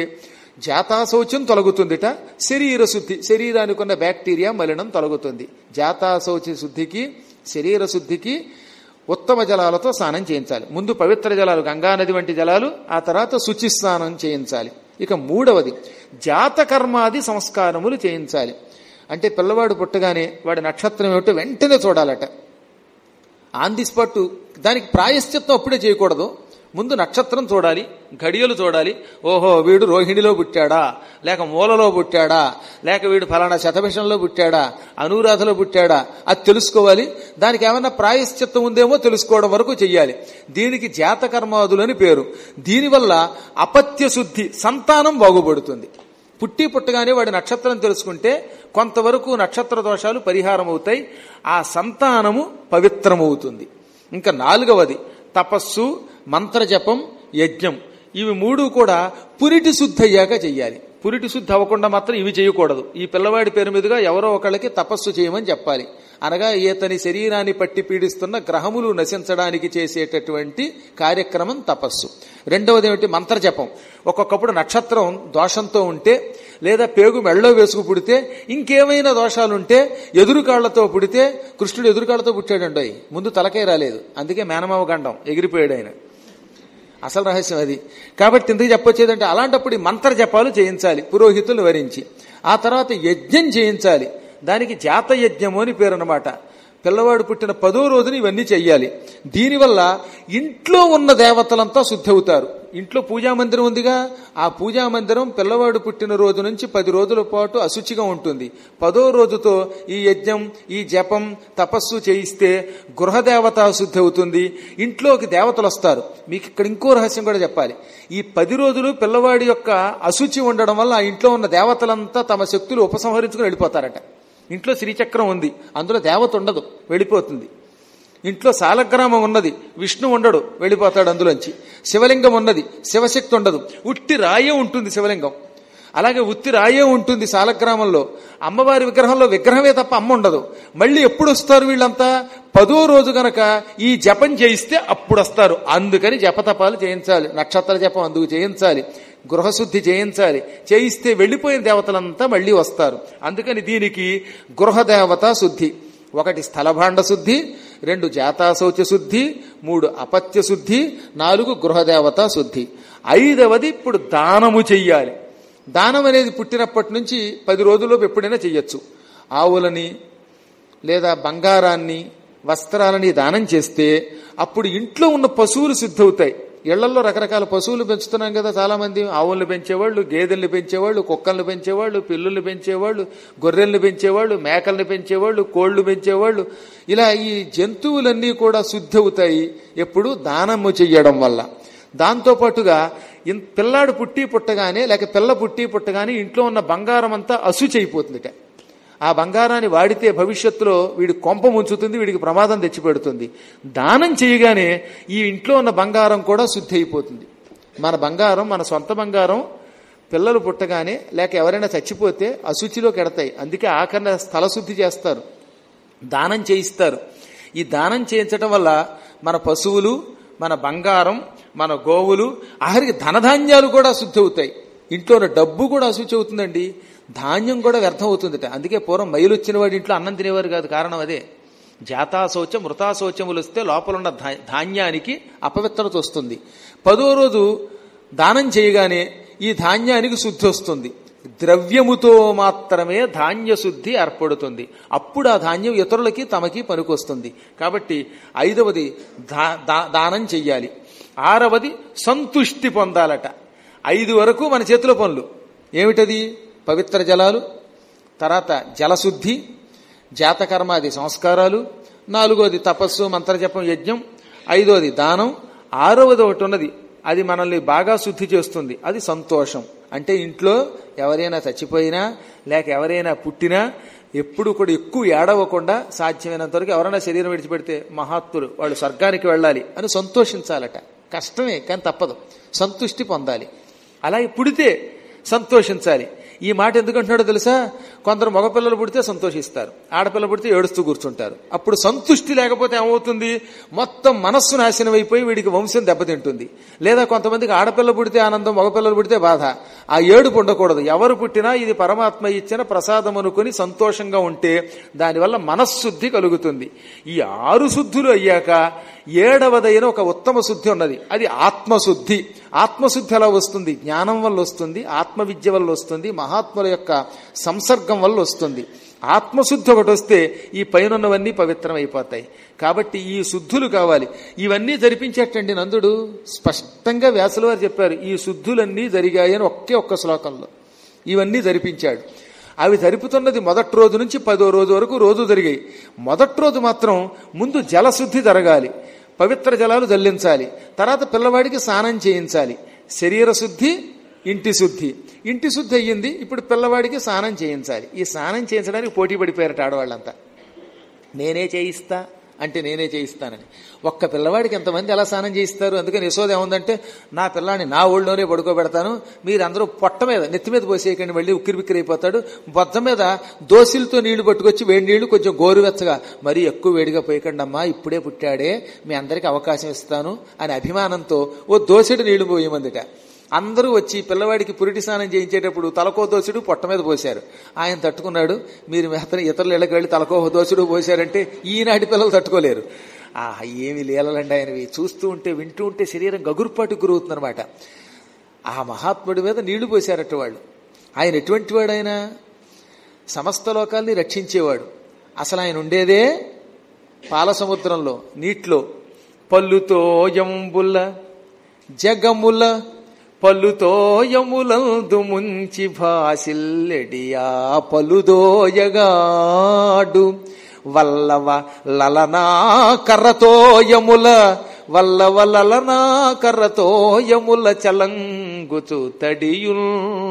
జాతాశౌచం తొలగుతుందిట శరీర శుద్ధి శరీరానికి ఉన్న బ్యాక్టీరియా మలినం తొలగుతుంది జాతాశౌచ శుద్ధికి శరీర శుద్ధికి ఉత్తమ జలాలతో స్నానం చేయించాలి ముందు పవిత్ర జలాలు గంగానది వంటి జలాలు ఆ తర్వాత శుచి స్నానం చేయించాలి ఇక మూడవది జాతకర్మాది సంస్కారములు చేయించాలి అంటే పిల్లవాడు పుట్టగానే వాడి నక్షత్రం ఏమిటో వెంటనే చూడాలట ఆన్ ది స్పాట్ దానికి ప్రాయశ్చిత్తం అప్పుడే చేయకూడదు ముందు నక్షత్రం చూడాలి ఘడియలు చూడాలి ఓహో వీడు రోహిణిలో పుట్టాడా లేక మూలలో పుట్టాడా లేక వీడు ఫలానా శతభిషంలో పుట్టాడా అనురాధలో పుట్టాడా అది తెలుసుకోవాలి దానికి ఏమన్నా ప్రాయశ్చిత్తం ఉందేమో తెలుసుకోవడం వరకు చెయ్యాలి దీనికి జాతకర్మాదులని పేరు దీనివల్ల అపత్య శుద్ధి సంతానం బాగుపడుతుంది పుట్టి పుట్టగానే వాడి నక్షత్రం తెలుసుకుంటే కొంతవరకు నక్షత్ర దోషాలు పరిహారం అవుతాయి ఆ సంతానము పవిత్రమవుతుంది ఇంకా నాలుగవది తపస్సు మంత్రజపం యజ్ఞం ఇవి మూడు కూడా పురిటి శుద్ధి అయ్యాక చెయ్యాలి పురిటి శుద్ధి అవ్వకుండా మాత్రం ఇవి చేయకూడదు ఈ పిల్లవాడి పేరు మీదుగా ఎవరో ఒకళ్ళకి తపస్సు చేయమని చెప్పాలి అనగా ఈతని శరీరాన్ని పట్టి పీడిస్తున్న గ్రహములు నశించడానికి చేసేటటువంటి కార్యక్రమం తపస్సు రెండవది ఏమిటి మంత్రజపం ఒక్కొక్కప్పుడు నక్షత్రం దోషంతో ఉంటే లేదా పేగు మెళ్ళో వేసుకు పుడితే ఇంకేమైనా దోషాలుంటే ఎదురుకాళ్లతో పుడితే కృష్ణుడు ఎదురుకాళ్లతో పుట్టాడండి ముందు తలకే రాలేదు అందుకే మేనమావ గండం ఎగిరిపోయాడు ఆయన అసలు రహస్యం అది కాబట్టి ఎందుకు చెప్పొచ్చేదంటే అలాంటప్పుడు ఈ మంత్ర జపాలు చేయించాలి పురోహితులు వరించి ఆ తర్వాత యజ్ఞం చేయించాలి దానికి జాత యజ్ఞము అని పేరు అనమాట పిల్లవాడు పుట్టిన పదో రోజున ఇవన్నీ చెయ్యాలి దీనివల్ల ఇంట్లో ఉన్న దేవతలంతా శుద్ధి అవుతారు ఇంట్లో పూజా మందిరం ఉందిగా ఆ పూజా మందిరం పిల్లవాడు పుట్టిన రోజు నుంచి పది రోజుల పాటు అశుచిగా ఉంటుంది పదో రోజుతో ఈ యజ్ఞం ఈ జపం తపస్సు చేయిస్తే గృహదేవత శుద్ధి అవుతుంది ఇంట్లోకి దేవతలు వస్తారు మీకు ఇక్కడ ఇంకో రహస్యం కూడా చెప్పాలి ఈ పది రోజులు పిల్లవాడి యొక్క అశుచి ఉండడం వల్ల ఆ ఇంట్లో ఉన్న దేవతలంతా తమ శక్తులు ఉపసంహరించుకుని వెళ్ళిపోతారట ఇంట్లో శ్రీచక్రం ఉంది అందులో దేవత ఉండదు వెళ్ళిపోతుంది ఇంట్లో సాలగ్రామం ఉన్నది విష్ణు ఉండడు వెళ్ళిపోతాడు అందులోంచి శివలింగం ఉన్నది శివశక్తి ఉండదు ఉట్టి రాయే ఉంటుంది శివలింగం అలాగే ఉత్తి రాయే ఉంటుంది సాలగ్రామంలో అమ్మవారి విగ్రహంలో విగ్రహమే తప్ప అమ్మ ఉండదు మళ్ళీ ఎప్పుడు వస్తారు వీళ్ళంతా పదో రోజు గనక ఈ జపం చేయిస్తే అప్పుడు వస్తారు అందుకని జపతపాలు చేయించాలి నక్షత్ర జపం అందుకు చేయించాలి గృహశుద్ధి చేయించాలి చేయిస్తే వెళ్ళిపోయిన దేవతలంతా మళ్ళీ వస్తారు అందుకని దీనికి గృహదేవత శుద్ధి ఒకటి స్థలభాండ శుద్ధి రెండు జాతాశౌచ శుద్ధి మూడు అపత్య శుద్ధి నాలుగు గృహదేవత శుద్ధి ఐదవది ఇప్పుడు దానము చెయ్యాలి దానం అనేది పుట్టినప్పటి నుంచి పది రోజుల్లోపు ఎప్పుడైనా చెయ్యొచ్చు ఆవులని లేదా బంగారాన్ని వస్త్రాలని దానం చేస్తే అప్పుడు ఇంట్లో ఉన్న పశువులు సిద్ధవుతాయి ఇళ్లలో రకరకాల పశువులు పెంచుతున్నాం కదా చాలా మంది ఆవులను పెంచేవాళ్ళు గేదెల్ని పెంచేవాళ్ళు కుక్కల్ని పెంచేవాళ్ళు పిల్లుల్ని పెంచేవాళ్ళు గొర్రెల్ని పెంచేవాళ్ళు మేకల్ని పెంచేవాళ్ళు కోళ్లు పెంచేవాళ్ళు ఇలా ఈ జంతువులన్నీ కూడా శుద్ధి అవుతాయి ఎప్పుడు దానము చెయ్యడం వల్ల దాంతో పాటుగా ఇన్- పిల్లాడు పుట్టి పుట్టగానే లేక పిల్ల పుట్టి పుట్టగానే ఇంట్లో ఉన్న బంగారం అంతా అశుచి అయిపోతుందిట ఆ బంగారాన్ని వాడితే భవిష్యత్తులో వీడి కొంప ముంచుతుంది వీడికి ప్రమాదం తెచ్చిపెడుతుంది దానం చేయగానే ఈ ఇంట్లో ఉన్న బంగారం కూడా శుద్ధి అయిపోతుంది మన బంగారం మన సొంత బంగారం పిల్లలు పుట్టగానే లేక ఎవరైనా చచ్చిపోతే అశుచిలోకి ఎడతాయి అందుకే ఆఖరణ స్థల శుద్ధి చేస్తారు దానం చేయిస్తారు ఈ దానం చేయించటం వల్ల మన పశువులు మన బంగారం మన గోవులు ఆఖరికి ధనధాన్యాలు కూడా శుద్ధి అవుతాయి ఇంట్లో ఉన్న డబ్బు కూడా అశుచి అవుతుందండి ధాన్యం కూడా వ్యర్థం అవుతుందట అందుకే పూర్వం మైలు వచ్చిన వాడి ఇంట్లో అన్నం తినేవారు కాదు కారణం అదే జాతాశౌచం మృతాశౌచములు వస్తే లోపల ఉన్న ధా- ధాన్యానికి అపవిత్రత వస్తుంది పదో రోజు దానం చేయగానే ఈ ధాన్యానికి శుద్ధి వస్తుంది ద్రవ్యముతో మాత్రమే ధాన్య శుద్ధి ఏర్పడుతుంది అప్పుడు ఆ ధాన్యం ఇతరులకి తమకి పనికొస్తుంది కాబట్టి ఐదవది దా- దా- దానం చెయ్యాలి ఆరవది సంతుష్టి పొందాలట ఐదు వరకు మన చేతిలో పనులు ఏమిటది పవిత్ర జలాలు తర్వాత జలశుద్ధి జాతకర్మాది సంస్కారాలు నాలుగోది తపస్సు మంత్రజపం యజ్ఞం ఐదోది దానం ఆరవది ఒకటి ఉన్నది అది మనల్ని బాగా శుద్ధి చేస్తుంది అది సంతోషం అంటే ఇంట్లో ఎవరైనా చచ్చిపోయినా లేక ఎవరైనా పుట్టినా ఎప్పుడు కూడా ఎక్కువ ఏడవకుండా సాధ్యమైనంత వరకు ఎవరైనా శరీరం విడిచిపెడితే మహాత్ములు వాళ్ళు స్వర్గానికి వెళ్ళాలి అని సంతోషించాలట కష్టమే కానీ తప్పదు సంతుష్టి పొందాలి అలాగే పుడితే సంతోషించాలి ఈ మాట ఎందుకంటున్నాడో తెలుసా కొందరు మగపిల్లలు పుడితే సంతోషిస్తారు ఆడపిల్ల పుడితే ఏడుస్తూ కూర్చుంటారు అప్పుడు సంతుష్టి లేకపోతే ఏమవుతుంది మొత్తం మనస్సు నాశనం అయిపోయి వీడికి వంశం దెబ్బతింటుంది లేదా కొంతమందికి ఆడపిల్ల పుడితే ఆనందం మగపిల్లలు పుడితే బాధ ఆ ఏడుపు ఉండకూడదు ఎవరు పుట్టినా ఇది పరమాత్మ ఇచ్చిన ప్రసాదం అనుకుని సంతోషంగా ఉంటే దానివల్ల మనశ్శుద్ధి కలుగుతుంది ఈ ఆరు శుద్ధులు అయ్యాక ఏడవదైన ఒక ఉత్తమ శుద్ధి ఉన్నది అది ఆత్మశుద్ధి ఆత్మశుద్ధి ఎలా వస్తుంది జ్ఞానం వల్ల వస్తుంది ఆత్మవిద్య వల్ల వస్తుంది మహాత్ముల యొక్క సంసర్గం వల్ల వస్తుంది ఆత్మశుద్ధి ఒకటి వస్తే ఈ పైనన్నవన్నీ పవిత్రం అయిపోతాయి కాబట్టి ఈ శుద్ధులు కావాలి ఇవన్నీ జరిపించేటండి నందుడు స్పష్టంగా వ్యాసుల వారు చెప్పారు ఈ శుద్ధులన్నీ జరిగాయని ఒకే ఒక్క శ్లోకంలో ఇవన్నీ జరిపించాడు అవి జరుపుతున్నది మొదటి రోజు నుంచి పదో రోజు వరకు రోజు జరిగాయి మొదటి రోజు మాత్రం ముందు జలశుద్ధి జరగాలి పవిత్ర జలాలు జల్లించాలి తర్వాత పిల్లవాడికి స్నానం చేయించాలి శరీర శుద్ధి ఇంటి శుద్ధి ఇంటి శుద్ధి అయ్యింది ఇప్పుడు పిల్లవాడికి స్నానం చేయించాలి ఈ స్నానం చేయించడానికి పోటీ పడిపోయారట ఆడవాళ్ళంతా నేనే చేయిస్తా అంటే నేనే చేయిస్తానని ఒక్క పిల్లవాడికి ఎంతమంది ఎలా స్నానం చేయిస్తారు అందుకని యశోద ఏముందంటే నా పిల్లాన్ని నా ఊళ్ళోనే పడుకోబెడతాను మీరందరూ పొట్ట మీద నెత్తి మీద పోసేయకండి మళ్ళీ ఉక్కిరి బిక్కిరి అయిపోతాడు బొద్ద మీద దోసిలతో నీళ్లు పట్టుకొచ్చి వేడి నీళ్లు కొంచెం గోరువెచ్చగా మరీ ఎక్కువ వేడిగా పోయకండి అమ్మా ఇప్పుడే పుట్టాడే మీ అందరికి అవకాశం ఇస్తాను అని అభిమానంతో ఓ దోసెడు నీళ్లు పోయమందిట అందరూ వచ్చి పిల్లవాడికి పురిటి స్నానం చేయించేటప్పుడు తలకో దోసుడు పొట్ట మీద పోశారు ఆయన తట్టుకున్నాడు మీరు అతను ఇతరుల ఇళ్ళకి వెళ్ళి తలకో దోసుడు పోశారంటే ఈనాటి పిల్లలు తట్టుకోలేరు ఆ ఏమి లీలలండి ఆయనవి చూస్తూ ఉంటే వింటూ ఉంటే శరీరం గగురుపాటు గురవుతుందనమాట ఆ మహాత్ముడి మీద నీళ్లు పోశారట వాళ్ళు ఆయన ఎటువంటి వాడు ఆయన సమస్త లోకాల్ని రక్షించేవాడు అసలు ఆయన ఉండేదే పాల సముద్రంలో నీటిలో పల్లుతో ఎంబుల్ల జగముల పల్లుతోయములందు ముంచి భాసిల్లెడియా పలుదోయగాడు వల్లవ లలనా కర్రతోయముల వల్లవ లలనా కర్రతోయముల చలంగుచు తడియుల్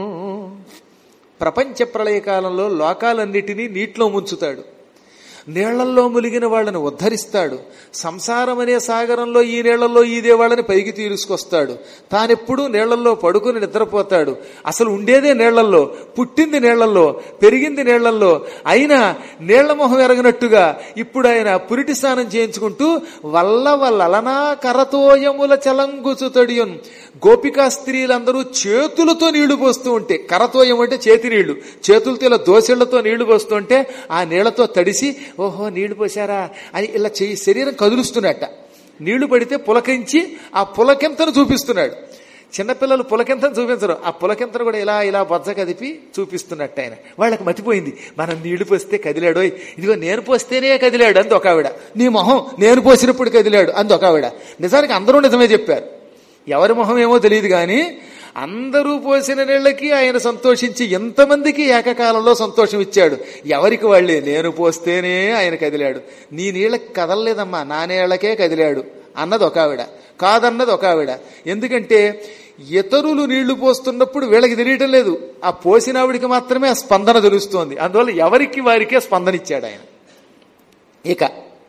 ప్రపంచ ప్రళయకాలంలో లోకాలన్నిటినీ నీటిలో ముంచుతాడు నీళ్లల్లో ములిగిన వాళ్ళని ఉద్ధరిస్తాడు సంసారం అనే సాగరంలో ఈ నీళ్లలో ఈదే వాళ్ళని పైకి తీసుకొస్తాడు తానెప్పుడు నీళ్లలో పడుకుని నిద్రపోతాడు అసలు ఉండేదే నీళ్లల్లో పుట్టింది నీళ్లల్లో పెరిగింది నీళ్లల్లో అయినా నీళ్ల మొహం ఎరగనట్టుగా ఇప్పుడు ఆయన పురిటి స్నానం చేయించుకుంటూ వల్ల వల్లనా కరతోయముల చలంగుచుతడియున్ గోపికా స్త్రీలందరూ చేతులతో నీళ్లు పోస్తూ ఉంటే కరతోయం అంటే చేతి నీళ్లు చేతులతో ఇలా దోశళ్లతో నీళ్లు పోస్తుంటే ఆ నీళ్లతో తడిసి ఓహో నీళ్లు పోసారా అని ఇలా చెయ్యి శరీరం కదులుస్తున్నట్ట నీళ్లు పడితే పులకించి ఆ పులకెంతను చూపిస్తున్నాడు చిన్నపిల్లలు పులకెంతను చూపించరు ఆ పులకెంతను కూడా ఇలా ఇలా బొజ్జ కదిపి చూపిస్తున్నట్టు ఆయన వాళ్ళకి మతిపోయింది మనం నీళ్లు పోస్తే కదిలాడోయ్ ఇదిగో నేను పోస్తేనే కదిలాడు అంది ఒక ఆవిడ నీ మొహం నేను పోసినప్పుడు కదిలాడు అంది ఒక ఆవిడ నిజానికి అందరూ నిజమే చెప్పారు ఎవరి మొహం ఏమో తెలియదు కానీ అందరూ పోసిన నీళ్ళకి ఆయన సంతోషించి ఎంతమందికి ఏకకాలంలో సంతోషం ఇచ్చాడు ఎవరికి వాళ్ళే నేను పోస్తేనే ఆయన కదిలాడు నీ నీళ్ళకి కదలలేదమ్మా నా నీళ్ళకే కదిలాడు అన్నది ఒక ఆవిడ కాదన్నది ఒక ఆవిడ ఎందుకంటే ఇతరులు నీళ్లు పోస్తున్నప్పుడు వీళ్ళకి తెలియటం లేదు ఆ పోసిన ఆవిడికి మాత్రమే ఆ స్పందన తెలుస్తోంది అందువల్ల ఎవరికి వారికే స్పందన ఇచ్చాడు ఆయన ఇక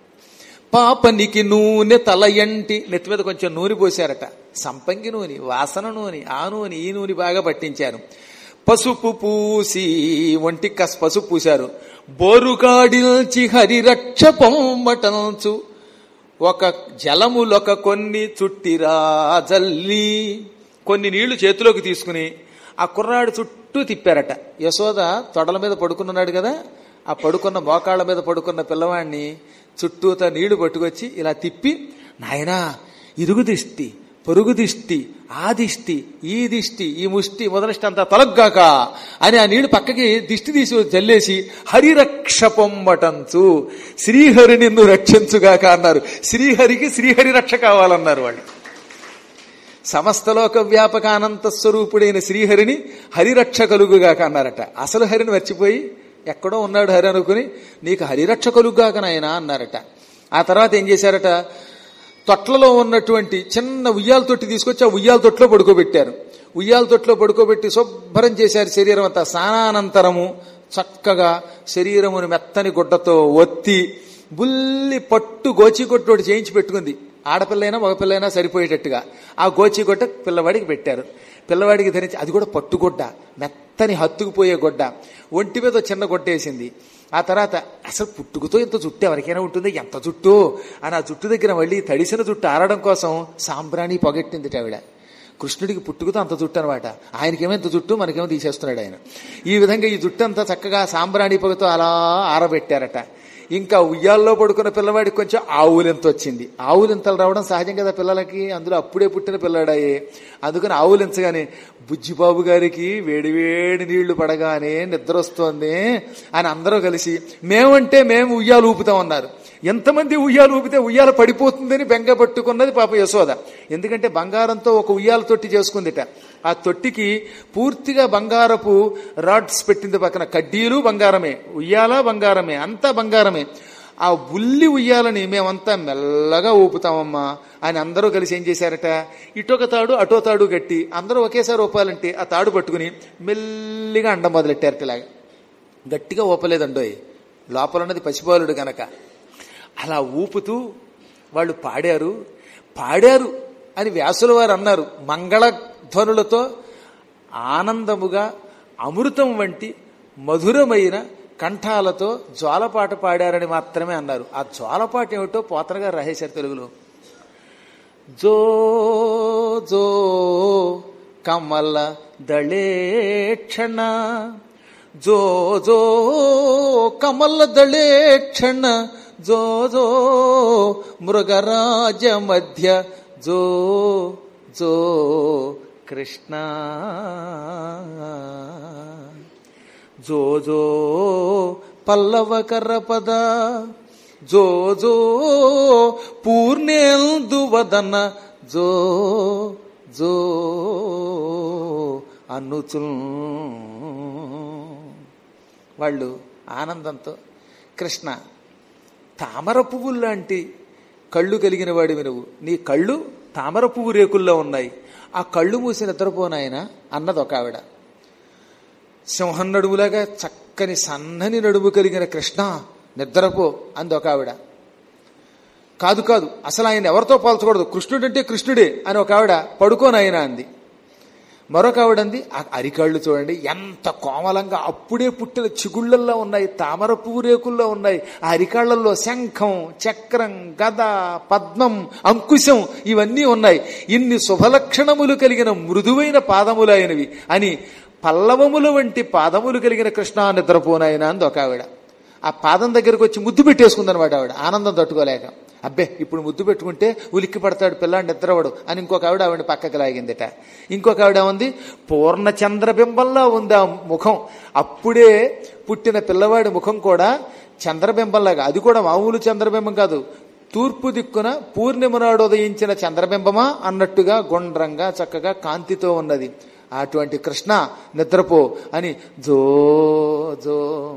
పాపనికి నూనె తలయంటి నెత్తి మీద కొంచెం నూనె పోశారట సంపంగి నూనె వాసన నూనె ఆ నూనె ఈ నూనె బాగా పట్టించారు పసుపు పూసి ఒంటి కస్ పసుపు పూశారు బోరుగాడిల్చి హరిరక్ష పొమ్మటంచు ఒక జలములొక కొన్ని చుట్టిరా జల్లి కొన్ని నీళ్లు చేతిలోకి తీసుకుని ఆ కుర్రాడు చుట్టూ తిప్పారట యశోద తొడల మీద పడుకున్నాడు కదా ఆ పడుకున్న మోకాళ్ళ మీద పడుకున్న పిల్లవాడిని చుట్టూత నీళ్లు పట్టుకొచ్చి ఇలా తిప్పి నాయనా ఇరుగు దిష్టి పొరుగు దిష్టి ఆ దిష్టి ఈ దిష్టి ఈ ముష్టి మొదలష్టి అంతా తొలగ్గాక అని ఆ నీళ్లు పక్కకి దిష్టి తీసి జల్లేసి హరిరక్ష పొమ్మటంచు శ్రీహరి నిన్ను రక్షించుగాక అన్నారు శ్రీహరికి శ్రీహరి రక్ష కావాలన్నారు వాళ్ళు సమస్తలోక వ్యాపక అనంత స్వరూపుడైన శ్రీహరిని హరిరక్ష కలుగుగాక అన్నారట అసలు హరిని మర్చిపోయి ఎక్కడో ఉన్నాడు హరి అనుకుని నీకు హరిరక్ష కలుగుగాక నాయనా అన్నారట ఆ తర్వాత ఏం చేశారట తొట్లలో ఉన్నటువంటి చిన్న ఉయ్యాల తొట్టి తీసుకొచ్చి ఆ ఉయ్యాల తొట్లో పడుకోబెట్టారు ఉయ్యాల తొట్లో పడుకోబెట్టి శుభ్రం చేశారు శరీరం అంతా స్నానానంతరము చక్కగా శరీరమును మెత్తని గుడ్డతో ఒత్తి బుల్లి పట్టు గోచిగొట్టు ఒకటి చేయించి పెట్టుకుంది ఆడపిల్లైనా మగపిల్లైనా సరిపోయేటట్టుగా ఆ గోచిగొట్ట పిల్లవాడికి పెట్టారు పిల్లవాడికి ధరించి అది కూడా పట్టుగొడ్డ మెత్తని హత్తుకుపోయే గొడ్డ ఒంటి మీద చిన్న గొడ్డేసింది ఆ తర్వాత అసలు పుట్టుకతో ఇంత జుట్టు ఎవరికైనా ఉంటుంది ఎంత జుట్టు అని ఆ జుట్టు దగ్గర మళ్ళీ తడిసిన జుట్టు ఆరడం కోసం సాంబ్రాణి పొగెట్టింది ఆవిడ కృష్ణుడికి పుట్టుకతో అంత జుట్టు అనమాట ఆయనకేమో ఇంత జుట్టు మనకేమో తీసేస్తున్నాడు ఆయన ఈ విధంగా ఈ జుట్టు అంతా చక్కగా సాంబ్రాణి పొగతో అలా ఆరబెట్టారట ఇంకా ఉయ్యాల్లో పడుకున్న పిల్లవాడికి కొంచెం ఆవులింత వచ్చింది ఆవులింతలు రావడం సహజం కదా పిల్లలకి అందులో అప్పుడే పుట్టిన పిల్లడాయే అందుకని ఆవులించగానే బుజ్జిబాబు గారికి వేడి వేడి నీళ్లు పడగానే నిద్ర వస్తోంది అని అందరూ కలిసి మేమంటే మేము ఉయ్యాలు ఊపుతాం అన్నారు ఎంతమంది ఉయ్యాలు ఊపితే ఉయ్యాల పడిపోతుందని బెంగ పట్టుకున్నది పాప యశోద ఎందుకంటే బంగారంతో ఒక ఉయ్యాల తొట్టి చేసుకుందిట ఆ తొట్టికి పూర్తిగా బంగారపు రాడ్స్ పెట్టింది పక్కన కడ్డీలు బంగారమే ఉయ్యాల బంగారమే అంతా బంగారమే ఆ ఉల్లి ఉయ్యాలని మేమంతా మెల్లగా ఊపుతామమ్మా అని అందరూ కలిసి ఏం చేశారట ఇటొక తాడు అటో తాడు గట్టి అందరూ ఒకేసారి ఊపాలంటే ఆ తాడు పట్టుకుని మెల్లిగా అండం మొదలెట్టారట ఇలాగా గట్టిగా ఊపలేదండోయ్ లోపల ఉన్నది పసిపాలుడు గనక అలా ఊపుతూ వాళ్ళు పాడారు పాడారు అని వ్యాసుల వారు అన్నారు మంగళ ధ్వనులతో ఆనందముగా అమృతం వంటి మధురమైన కంఠాలతో జ్వాలపాట పాడారని మాత్రమే అన్నారు ఆ జ్వాలపాట ఏమిటో పోతన గారు రాసేశారు తెలుగులో జో జో కమల దళేక్షణ జో జో కమల దళేక్షణ జో జో మృగరాజ మధ్య జో జో కృష్ణ జో జో పల్లవకర పద జో జో పూర్ణేందువదన జో జో అనుచు వాళ్ళు ఆనందంతో కృష్ణ తామర పువ్వులు లాంటి కళ్ళు కలిగిన వాడివి నువ్వు నీ కళ్ళు తామర పువ్వు రేకుల్లో ఉన్నాయి ఆ కళ్ళు మూసి నిద్రపోనాయన అన్నది ఒక ఆవిడ సింహం నడుములాగా చక్కని సన్నని నడుము కలిగిన కృష్ణ నిద్రపో అంది ఒక ఆవిడ కాదు కాదు అసలు ఆయన ఎవరితో పోల్చకూడదు కృష్ణుడంటే కృష్ణుడే అని ఒక ఆవిడ పడుకోనాయన అంది మరొక ఆవిడంది ఆ అరికాళ్ళు చూడండి ఎంత కోమలంగా అప్పుడే పుట్టిన చిగుళ్ళల్లో ఉన్నాయి తామర పువ్వు రేకుల్లో ఉన్నాయి ఆ అరికాళ్లలో శంఖం చక్రం గద పద్మం అంకుశం ఇవన్నీ ఉన్నాయి ఇన్ని శుభలక్షణములు కలిగిన మృదువైన పాదములైనవి అని పల్లవముల వంటి పాదములు కలిగిన కృష్ణ నిద్రపోనాయన అంది ఒక ఆవిడ ఆ పాదం దగ్గరకు వచ్చి ముద్దు పెట్టేసుకుందనమాట ఆవిడ ఆనందం తట్టుకోలేక అబ్బే ఇప్పుడు ముద్దు పెట్టుకుంటే ఉలిక్కి పడతాడు పిల్లాడు నిద్రవడు అని ఇంకొక ఆవిడ ఆవిడ పక్కకి లాగిందిట ఇంకొక ఆవిడ ఉంది పూర్ణ చంద్రబింబంలా ఉంది ఆ ముఖం అప్పుడే పుట్టిన పిల్లవాడి ముఖం కూడా చంద్రబింబంలాగా అది కూడా మామూలు చంద్రబింబం కాదు తూర్పు దిక్కున పూర్ణిమ నాడు ఉదయించిన చంద్రబింబమా అన్నట్టుగా గుండ్రంగా చక్కగా కాంతితో ఉన్నది అటువంటి కృష్ణ నిద్రపో అని జో జో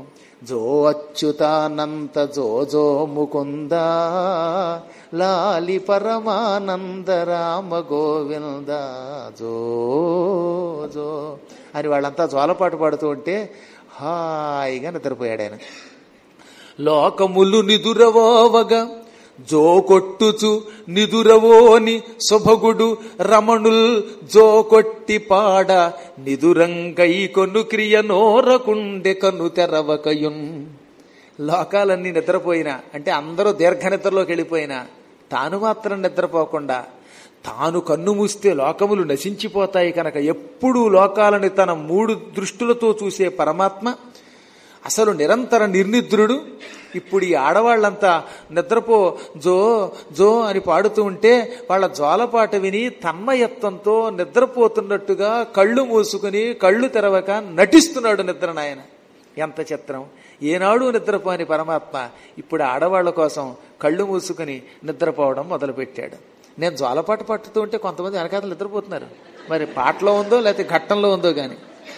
జో అచ్యుతానంత జో జో ముకుంద లాలి పరమానంద రామ గోవింద జో జో అని వాళ్ళంతా జోలపాటు పాడుతూ ఉంటే హాయిగా నిద్రపోయాడు ఆయన లోకములు నిదురవోవగా జో కొట్టుచు నిదురవోని శుభగుడు రమణుల్ జో కొట్టి పాడ నిదురంగై కొను క్రియ నోరకుండె కను తెరవకయున్ లోకాలన్నీ నిద్రపోయినా అంటే అందరూ దీర్ఘ నిద్రలోకి వెళ్ళిపోయినా తాను మాత్రం నిద్రపోకుండా తాను కన్ను మూస్తే లోకములు నశించిపోతాయి కనుక ఎప్పుడూ లోకాలని తన మూడు దృష్టులతో చూసే పరమాత్మ అసలు నిరంతర నిర్నిద్రుడు ఇప్పుడు ఈ ఆడవాళ్ళంతా నిద్రపో జో జో అని పాడుతూ ఉంటే వాళ్ళ జోలపాట విని తన్మయత్వంతో నిద్రపోతున్నట్టుగా కళ్ళు మూసుకుని కళ్ళు తెరవక నటిస్తున్నాడు నిద్ర నాయన ఎంత చిత్రం ఏనాడు నిద్రపోని పరమాత్మ ఇప్పుడు ఆడవాళ్ల కోసం కళ్ళు మూసుకుని నిద్రపోవడం మొదలుపెట్టాడు నేను జోలపాట పట్టుతూ ఉంటే కొంతమంది వెనకాతలు నిద్రపోతున్నారు మరి పాటలో ఉందో లేకపోతే ఘట్టంలో ఉందో గాని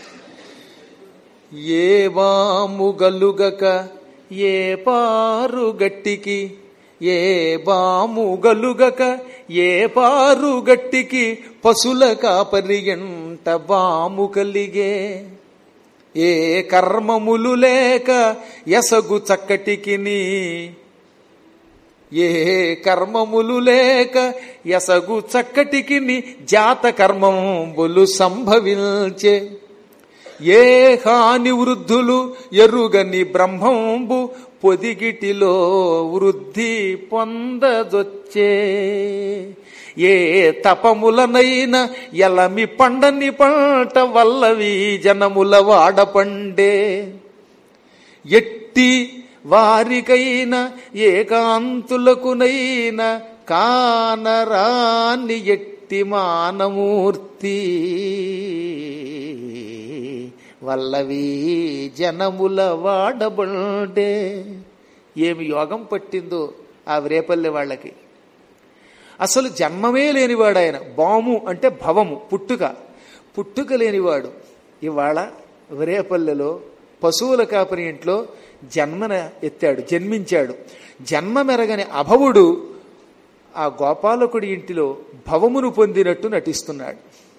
ఏ బాము గలుగక ఏ పారు గట్టికి ఏ బాము గలుగక ఏ పారు గట్టికి పశుల కాపరి ఎంట బాము కలిగే ఏ కర్మములు లేక ఎసగు చక్కటికిని ఏ కర్మములు లేక ఎసగు చక్కటికిని జాత కర్మంబులు సంభవించే ఏ హాని వృద్ధులు ఎరుగని బ్రహ్మంబు పొదిగిటిలో వృద్ధి పొందదొచ్చే ఏ తపములనైన ఎలమి పండని పంట వల్లవి జనముల వాడపండే ఎట్టి వారికైన ఏకాంతులకునైన కానరాని ఎట్టి మానమూర్తి వల్లవి జనముల వాడబండే ఏమి యోగం పట్టిందో ఆ రేపల్లె వాళ్ళకి అసలు జన్మమే లేనివాడు ఆయన బాము అంటే భవము పుట్టుక పుట్టుక లేనివాడు ఇవాళ రేపల్లెలో పశువుల కాపరి ఇంట్లో జన్మన ఎత్తాడు జన్మించాడు జన్మ మెరగని అభవుడు ఆ గోపాలకుడి ఇంటిలో భవమును పొందినట్టు నటిస్తున్నాడు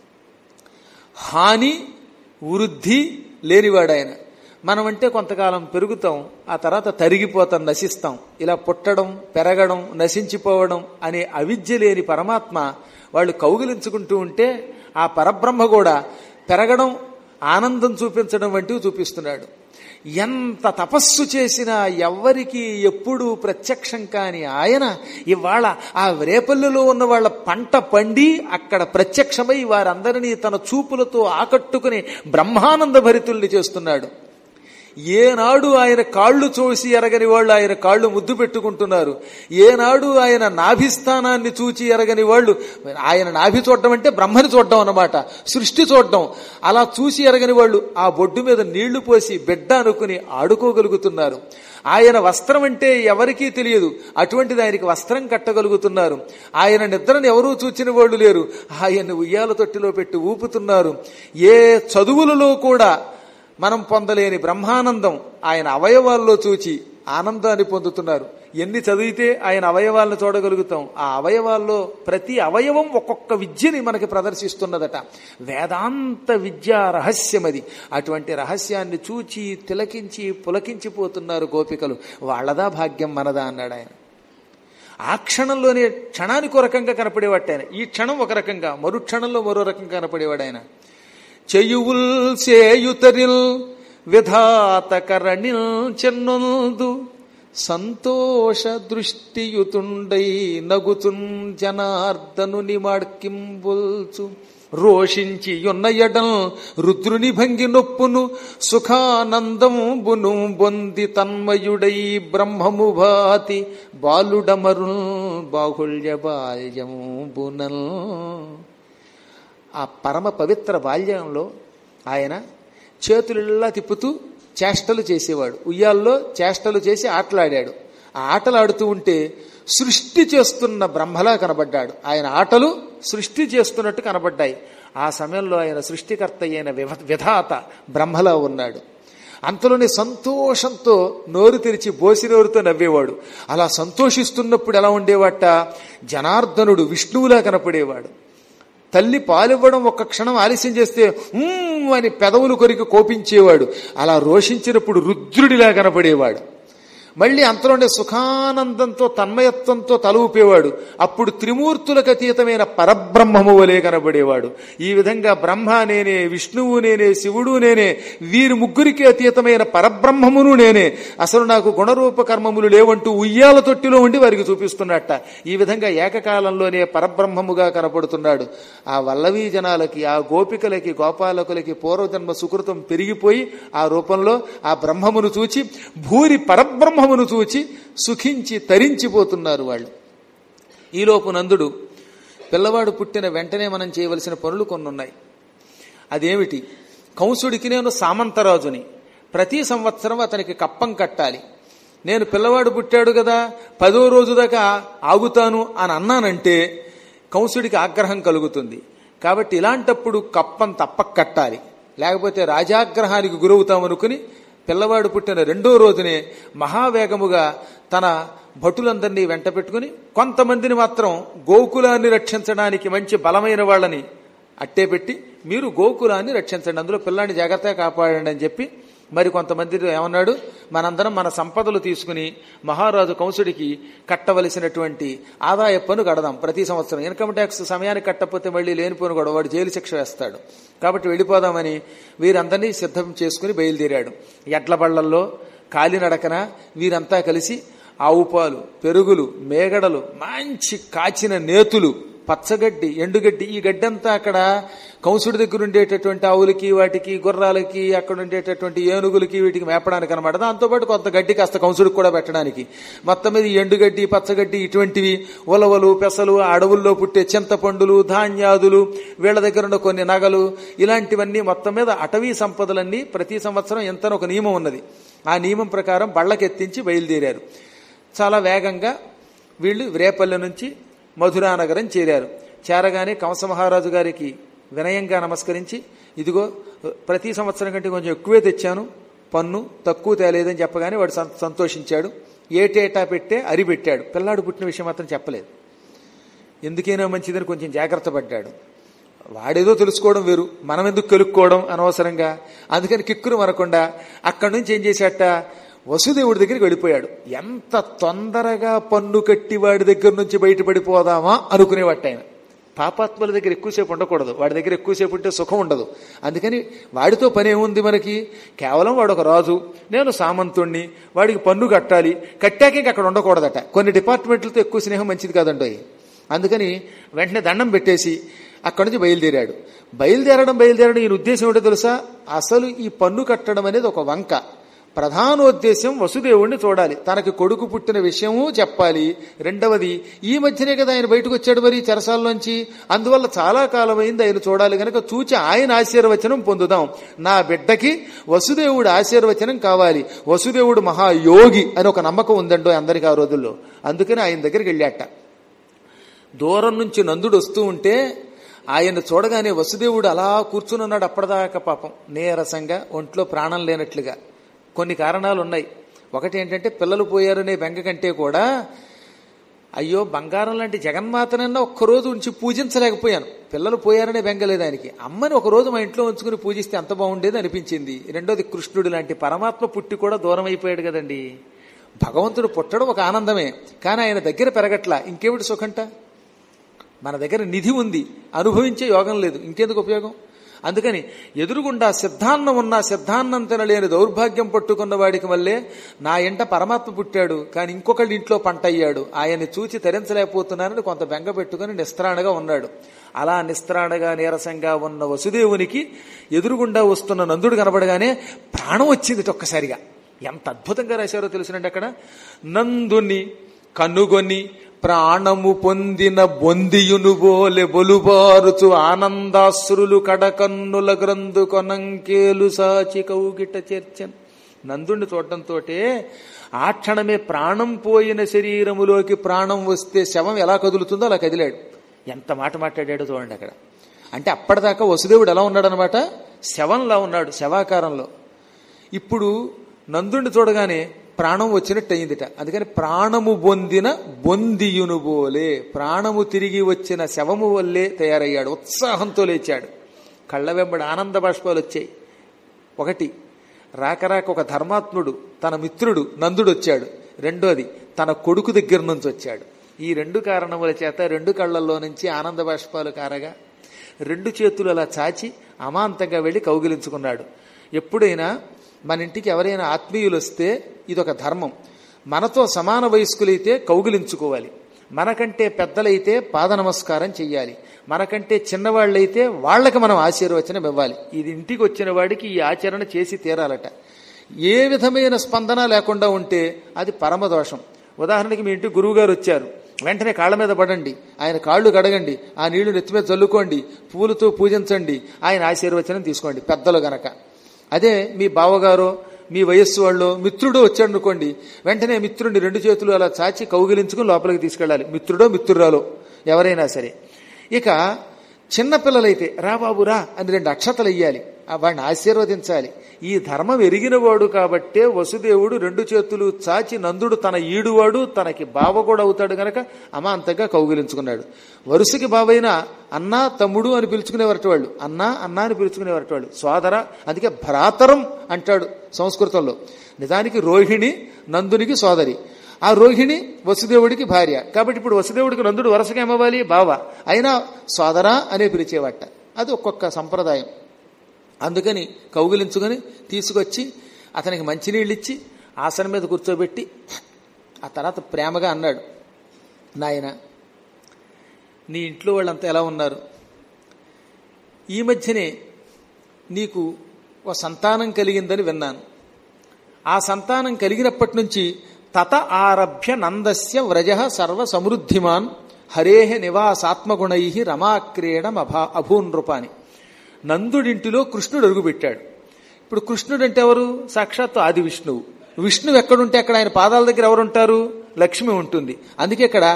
హాని వృద్ధి లేనివాడాయన మనం అంటే కొంతకాలం పెరుగుతాం ఆ తర్వాత తరిగిపోతాం నశిస్తాం ఇలా పుట్టడం పెరగడం నశించిపోవడం అనే అవిద్య లేని పరమాత్మ వాళ్ళు కౌగిలించుకుంటూ ఉంటే ఆ పరబ్రహ్మ కూడా పెరగడం ఆనందం చూపించడం వంటివి చూపిస్తున్నాడు ఎంత తపస్సు చేసినా ఎవ్వరికి ఎప్పుడు ప్రత్యక్షం కాని ఆయన ఇవాళ ఆ రేపల్లిలో ఉన్న వాళ్ళ పంట పండి అక్కడ ప్రత్యక్షమై వారందరినీ తన చూపులతో ఆకట్టుకుని బ్రహ్మానంద భరితుల్ని చేస్తున్నాడు ఏనాడు ఆయన కాళ్ళు చూసి ఎరగని వాళ్ళు ఆయన కాళ్ళు ముద్దు పెట్టుకుంటున్నారు ఏనాడు ఆయన నాభిస్థానాన్ని చూచి ఎరగని వాళ్ళు ఆయన నాభి చూడడం అంటే బ్రహ్మని చూడడం అన్నమాట సృష్టి చూడడం అలా చూసి ఎరగని వాళ్ళు ఆ బొడ్డు మీద నీళ్లు పోసి బిడ్డ అనుకుని ఆడుకోగలుగుతున్నారు ఆయన వస్త్రం అంటే ఎవరికీ తెలియదు అటువంటిది ఆయనకి వస్త్రం కట్టగలుగుతున్నారు ఆయన నిద్రను ఎవరూ చూచిన వాళ్ళు లేరు ఆయన ఉయ్యాల తొట్టిలో పెట్టి ఊపుతున్నారు ఏ చదువులలో కూడా మనం పొందలేని బ్రహ్మానందం ఆయన అవయవాల్లో చూచి ఆనందాన్ని పొందుతున్నారు ఎన్ని చదివితే ఆయన అవయవాలను చూడగలుగుతాం ఆ అవయవాల్లో ప్రతి అవయవం ఒక్కొక్క విద్యని మనకి ప్రదర్శిస్తున్నదట వేదాంత విద్యా రహస్యమది అటువంటి రహస్యాన్ని చూచి తిలకించి పులకించిపోతున్నారు గోపికలు వాళ్ళదా భాగ్యం మనదా అన్నాడు ఆయన ఆ క్షణంలోనే క్షణానికి ఒక రకంగా కనపడేవాడు ఆయన ఈ క్షణం ఒక రకంగా మరు క్షణంలో మరో రకంగా కనపడేవాడు ఆయన చెయ్యువుల్ సేయుతరిల్ విధాతకరణిల్ చెన్నొందు సంతోష దృష్టియుతుండై నగుతున్ జనార్దనుని మాడ్కింబుల్చు రోషించి యున్న ఎడం రుద్రుని భంగి నొప్పును సుఖానందంబును బొంది తన్మయుడై బ్రహ్మము భాతి బాలుడమరు బాహుళ్య బాల్యంబునల్ ఆ పరమ పవిత్ర బాల్యంలో ఆయన చేతులలా తిప్పుతూ చేష్టలు చేసేవాడు ఉయ్యాల్లో చేష్టలు చేసి ఆటలాడాడు ఆ ఆటలు ఆడుతూ ఉంటే సృష్టి చేస్తున్న బ్రహ్మలా కనబడ్డాడు ఆయన ఆటలు సృష్టి చేస్తున్నట్టు కనబడ్డాయి ఆ సమయంలో ఆయన సృష్టికర్త అయిన విధాత బ్రహ్మలా ఉన్నాడు అంతలోనే సంతోషంతో నోరు తెరిచి బోసి నోరుతో నవ్వేవాడు అలా సంతోషిస్తున్నప్పుడు ఎలా ఉండేవాట జనార్దనుడు విష్ణువులా కనపడేవాడు తల్లి పాలివ్వడం ఒక్క క్షణం ఆలస్యం చేస్తే "ఉమ్" అని పెదవులు కొరికి కోపించేవాడు అలా రోషించినప్పుడు రుద్రుడిలా కనపడేవాడు మళ్ళీ అంతలోనే సుఖానందంతో తన్మయత్వంతో తల ఊపేవాడు అప్పుడు త్రిమూర్తులకు అతీతమైన పరబ్రహ్మము వలె కనబడేవాడు ఈ విధంగా బ్రహ్మ నేనే విష్ణువు నేనే శివుడు నేనే వీరి ముగ్గురికి అతీతమైన పరబ్రహ్మమును నేనే అసలు నాకు గుణరూప కర్మములు లేవంటూ ఉయ్యాల తొట్టిలో ఉండి వారికి చూపిస్తున్నట్ట ఈ విధంగా ఏకకాలంలోనే పరబ్రహ్మముగా కనపడుతున్నాడు ఆ వల్లవీ జనాలకి ఆ గోపికలకి గోపాలకులకి పూర్వజన్మ సుకృతం పెరిగిపోయి ఆ రూపంలో ఆ బ్రహ్మమును చూచి భూరి పరబ్రహ్మమును చూచి సుఖించి తరించిపోతున్నారు వాళ్ళు ఈలోపు నందుడు పిల్లవాడు పుట్టిన వెంటనే మనం చేయవలసిన పనులు కొన్ని ఉన్నాయి అదేమిటి కంసుడికి నేను సామంతరాజుని ప్రతి సంవత్సరం అతనికి కప్పం కట్టాలి నేను పిల్లవాడు పుట్టాడు కదా పదో రోజు దాకా ఆగుతాను అని అన్నానంటే కంసుడికి ఆగ్రహం కలుగుతుంది కాబట్టి ఇలాంటప్పుడు కప్పం తప్పక కట్టాలి లేకపోతే రాజాగ్రహానికి గురవుతామనుకుని పిల్లవాడు పుట్టిన రెండో రోజునే మహావేగముగా తన భటులందరినీ వెంట పెట్టుకుని కొంతమందిని మాత్రం గోకులాన్ని రక్షించడానికి మంచి బలమైన వాళ్ళని అట్టే పెట్టి మీరు గోకులాన్ని రక్షించండి అందులో పిల్లాన్ని జాగ్రత్తగా కాపాడండి అని చెప్పి మరి కొంతమంది ఏమన్నాడు మనందరం మన సంపదలు తీసుకుని మహారాజు కంసుడికి కట్టవలసినటువంటి ఆదాయ పన్ను కడదాం ప్రతి సంవత్సరం ఇన్కమ్ ట్యాక్స్ సమయానికి కట్టకపోతే మళ్ళీ లేనిపోను కూడా వాడు జైలు శిక్ష వేస్తాడు కాబట్టి వెళ్ళిపోదామని వీరందరినీ సిద్ధం చేసుకుని బయలుదేరాడు ఎడ్ల బళ్లల్లో కాలినడకన వీరంతా కలిసి ఆవు పాలు పెరుగులు మేగడలు మంచి కాచిన నేతులు పచ్చగడ్డి ఎండుగడ్డి ఈ గడ్డంతా అక్కడ కంసుడి దగ్గర ఉండేటటువంటి ఆవులకి వాటికి గుర్రాలకి అక్కడ ఉండేటటువంటి ఏనుగులకి వీటికి మేపడానికి అనమాట దాంతోపాటు కొంత గడ్డి కాస్త కంసుడికి కూడా పెట్టడానికి మొత్తం మీద ఈ ఎండుగడ్డి పచ్చగడ్డి ఇటువంటివి ఉలవలు పెసలు ఆ అడవుల్లో పుట్టే చింతపండులు ధాన్యాదులు వీళ్ళ దగ్గర ఉన్న కొన్ని నగలు ఇలాంటివన్నీ మొత్తం మీద అటవీ సంపదలన్నీ ప్రతి సంవత్సరం ఎంతనో ఒక నియమం ఉన్నది ఆ నియమం ప్రకారం బళ్ళకెత్తించి బయలుదేరారు చాలా వేగంగా వీళ్ళు రేపల్లె నుంచి మధురానగరం చేరారు చేరగానే కంస మహారాజు గారికి వినయంగా నమస్కరించి ఇదిగో ప్రతి సంవత్సరం కంటే కొంచెం ఎక్కువే తెచ్చాను పన్ను తక్కువ తేలేదని చెప్పగానే వాడు సం- సంతోషించాడు ఏటేటా పెట్టే అరి పెట్టాడు పిల్లాడు పుట్టిన విషయం మాత్రం చెప్పలేదు ఎందుకైనా మంచిదని కొంచెం జాగ్రత్త పడ్డాడు వాడేదో తెలుసుకోవడం వేరు మనం ఎందుకు కెలుక్కోవడం అనవసరంగా అందుకని కిక్కురు మనకుండా అక్కడి నుంచి ఏం చేశాట వసుదేవుడి దగ్గరికి వెళ్ళిపోయాడు ఎంత తొందరగా పన్ను కట్టి వాడి దగ్గర నుంచి బయటపడిపోదామా అనుకునేవాట ఆయన పాపాత్మల దగ్గర ఎక్కువసేపు ఉండకూడదు వాడి దగ్గర ఎక్కువసేపు ఉంటే సుఖం ఉండదు అందుకని వాడితో పని ఏముంది మనకి కేవలం వాడు ఒక రాజు నేను సామంతుణ్ణి వాడికి పన్ను కట్టాలి కట్టాక ఇంక అక్కడ ఉండకూడదట కొన్ని డిపార్ట్మెంట్లతో ఎక్కువ స్నేహం మంచిది కాదండోయ్ అందుకని వెంటనే దండం పెట్టేసి అక్కడి నుంచి బయలుదేరాడు బయలుదేరడం బయలుదేరడం ఈయన ఉద్దేశం ఏంటో తెలుసా అసలు ఈ పన్ను కట్టడం అనేది ఒక వంక ప్రధానోద్దేశం వసుదేవుణ్ణి చూడాలి తనకి కొడుకు పుట్టిన విషయము చెప్పాలి రెండవది ఈ మధ్యనే కదా ఆయన బయటకు వచ్చాడు మరి చెరసాల్లోంచి అందువల్ల చాలా కాలమైంది ఆయన చూడాలి గనక చూచి ఆయన ఆశీర్వచనం పొందుదాం నా బిడ్డకి వసుదేవుడు ఆశీర్వచనం కావాలి వసుదేవుడు మహాయోగి అని ఒక నమ్మకం ఉందండో అందరికి ఆ రోజుల్లో అందుకని ఆయన దగ్గరికి వెళ్ళాట దూరం నుంచి నందుడు వస్తూ ఉంటే ఆయన చూడగానే వసుదేవుడు అలా కూర్చునున్నాడు అప్పటిదాకా పాపం నీరసంగా ఒంట్లో ప్రాణం లేనట్లుగా కొన్ని కారణాలు ఉన్నాయి ఒకటి ఏంటంటే పిల్లలు పోయారనే బెంగ కంటే కూడా అయ్యో బంగారం లాంటి జగన్మాతనన్నా ఒక్కరోజు ఉంచి పూజించలేకపోయాను పిల్లలు పోయారనే బెంగ లేదు ఆయనకి అమ్మని ఒక రోజు మా ఇంట్లో ఉంచుకుని పూజిస్తే ఎంత బాగుండేది అనిపించింది రెండోది కృష్ణుడు లాంటి పరమాత్మ పుట్టి కూడా దూరం అయిపోయాడు కదండి భగవంతుడు పుట్టడం ఒక ఆనందమే కానీ ఆయన దగ్గర పెరగట్లా ఇంకేమిటి సుఖంట మన దగ్గర నిధి ఉంది అనుభవించే యోగం లేదు ఇంకెందుకు ఉపయోగం అందుకని ఎదురుగుండా సిద్ధాన్నం ఉన్నా సిద్ధాన్నం తినలేని దౌర్భాగ్యం పట్టుకున్న వాడికి వల్లే నా ఇంట పరమాత్మ పుట్టాడు కానీ ఇంకొకళ్ళ ఇంట్లో పంట అయ్యాడు ఆయన్ని చూచి తరించలేకపోతున్నానని కొంత బెంగ పెట్టుకుని నిస్త్రాణగా ఉన్నాడు అలా నిస్త్రాణగా నీరసంగా ఉన్న వసుదేవునికి ఎదురుగుండా వస్తున్న నందుడు కనబడగానే ప్రాణం వచ్చింది ఒక్కసారిగా ఎంత అద్భుతంగా రాశారో తెలుసునండి అక్కడ నందుని కనుగొని ప్రాణము పొందిన బొందియును బోలె బొలుబారుచు ఆనందాశ్రులు కడకన్నుల గ్రంథు కొనంకేలు సాచి కౌగిట చేర్చన్ నందుణ్ణి చూడటంతో ఆ క్షణమే ప్రాణం పోయిన శరీరములోకి ప్రాణం వస్తే శవం ఎలా కదులుతుందో అలా కదిలాడు ఎంత మాట మాట్లాడాడో చూడండి అక్కడ అంటే అప్పటిదాకా వసుదేవుడు ఎలా ఉన్నాడనమాట శవంలా ఉన్నాడు శవాకారంలో ఇప్పుడు నందుడిని చూడగానే ప్రాణం వచ్చినట్టు అయిందిట అందుకని ప్రాణము బొందిన బొందియును బోలే ప్రాణము తిరిగి వచ్చిన శవము వల్లే తయారయ్యాడు ఉత్సాహంతో లేచాడు కళ్ళ వెంబడి ఆనంద బాష్పాలు వచ్చాయి ఒకటి రాక రాక ఒక ధర్మాత్ముడు తన మిత్రుడు నందుడు వచ్చాడు రెండోది తన కొడుకు దగ్గర నుంచి వచ్చాడు ఈ రెండు కారణముల చేత రెండు కళ్ళల్లో నుంచి ఆనంద బాష్పాలు కారగా రెండు చేతులు అలా చాచి అమాంతంగా వెళ్ళి కౌగిలించుకున్నాడు ఎప్పుడైనా మన ఇంటికి ఎవరైనా ఆత్మీయులు వస్తే ఇదొక ధర్మం మనతో సమాన వయస్కులైతే కౌగిలించుకోవాలి మనకంటే పెద్దలైతే పాద నమస్కారం చెయ్యాలి మనకంటే చిన్నవాళ్ళైతే వాళ్ళకి మనం ఆశీర్వచనం ఇవ్వాలి ఇది ఇంటికి వచ్చిన వాడికి ఈ ఆచరణ చేసి తీరాలట ఏ విధమైన స్పందన లేకుండా ఉంటే అది పరమదోషం ఉదాహరణకి మీ ఇంటికి గురువుగారు వచ్చారు వెంటనే కాళ్ళ మీద పడండి ఆయన కాళ్ళు కడగండి ఆ నీళ్లు నెత్తి మీద చల్లుకోండి పూలతో పూజించండి ఆయన ఆశీర్వచనం తీసుకోండి పెద్దలు గనక అదే మీ బావగారో మీ వయస్సు వాళ్ళు మిత్రుడు వచ్చాడు అనుకోండి వెంటనే మిత్రుడిని రెండు చేతులు అలా చాచి కౌగిలించుకుని లోపలికి తీసుకెళ్ళాలి మిత్రుడో మిత్రురాలో ఎవరైనా సరే ఇక చిన్నపిల్లలైతే రా బాబు రా అని రెండు అక్షతలు ఇయ్యాలి ఆ వాడిని ఆశీర్వదించాలి ఈ ధర్మం ఎరిగినవాడు కాబట్టే వసుదేవుడు రెండు చేతులు చాచి నందుడు తన ఈడువాడు తనకి బావ కూడా అవుతాడు గనక అమాంతంగా కౌగిలించుకున్నాడు వరుసకి బావైన అన్నా తమ్ముడు అని పిలుచుకునేవారట వాళ్ళు అన్నా అన్నా అని పిలుచుకునేవారట వాళ్ళు సోదర అందుకే భ్రాతరం అంటాడు సంస్కృతంలో నిజానికి రోహిణి నందునికి సోదరి ఆ రోహిణి వసుదేవుడికి భార్య కాబట్టి ఇప్పుడు వసుదేవుడికి నందుడు వరుసగా ఏమవ్వాలి బావ అయినా సోదరా అనే పిలిచేవాట అది ఒక్కొక్క సంప్రదాయం అందుకని కౌగిలించుకొని తీసుకొచ్చి అతనికి మంచినీళ్ళు ఇచ్చి ఆసనం మీద కూర్చోబెట్టి ఆ తర్వాత ప్రేమగా అన్నాడు నాయన నీ ఇంట్లో వాళ్ళంతా ఎలా ఉన్నారు ఈ మధ్యనే నీకు ఒక సంతానం కలిగిందని విన్నాను ఆ సంతానం కలిగినప్పటి నుంచి తత ఆరభ్య నందస్య వ్రజ సర్వ సమృద్ధిమాన్ హరేహ నివాసాత్మగుణై రమాక్రీడం అభా అభూన్ రూపాని నందుడింటిలో కృష్ణుడు అడుగుపెట్టాడు ఇప్పుడు కృష్ణుడు అంటే ఎవరు సాక్షాత్తు ఆది విష్ణువు విష్ణువు ఎక్కడుంటే అక్కడ ఆయన పాదాల దగ్గర ఎవరుంటారు లక్ష్మి ఉంటుంది అందుకే ఇక్కడ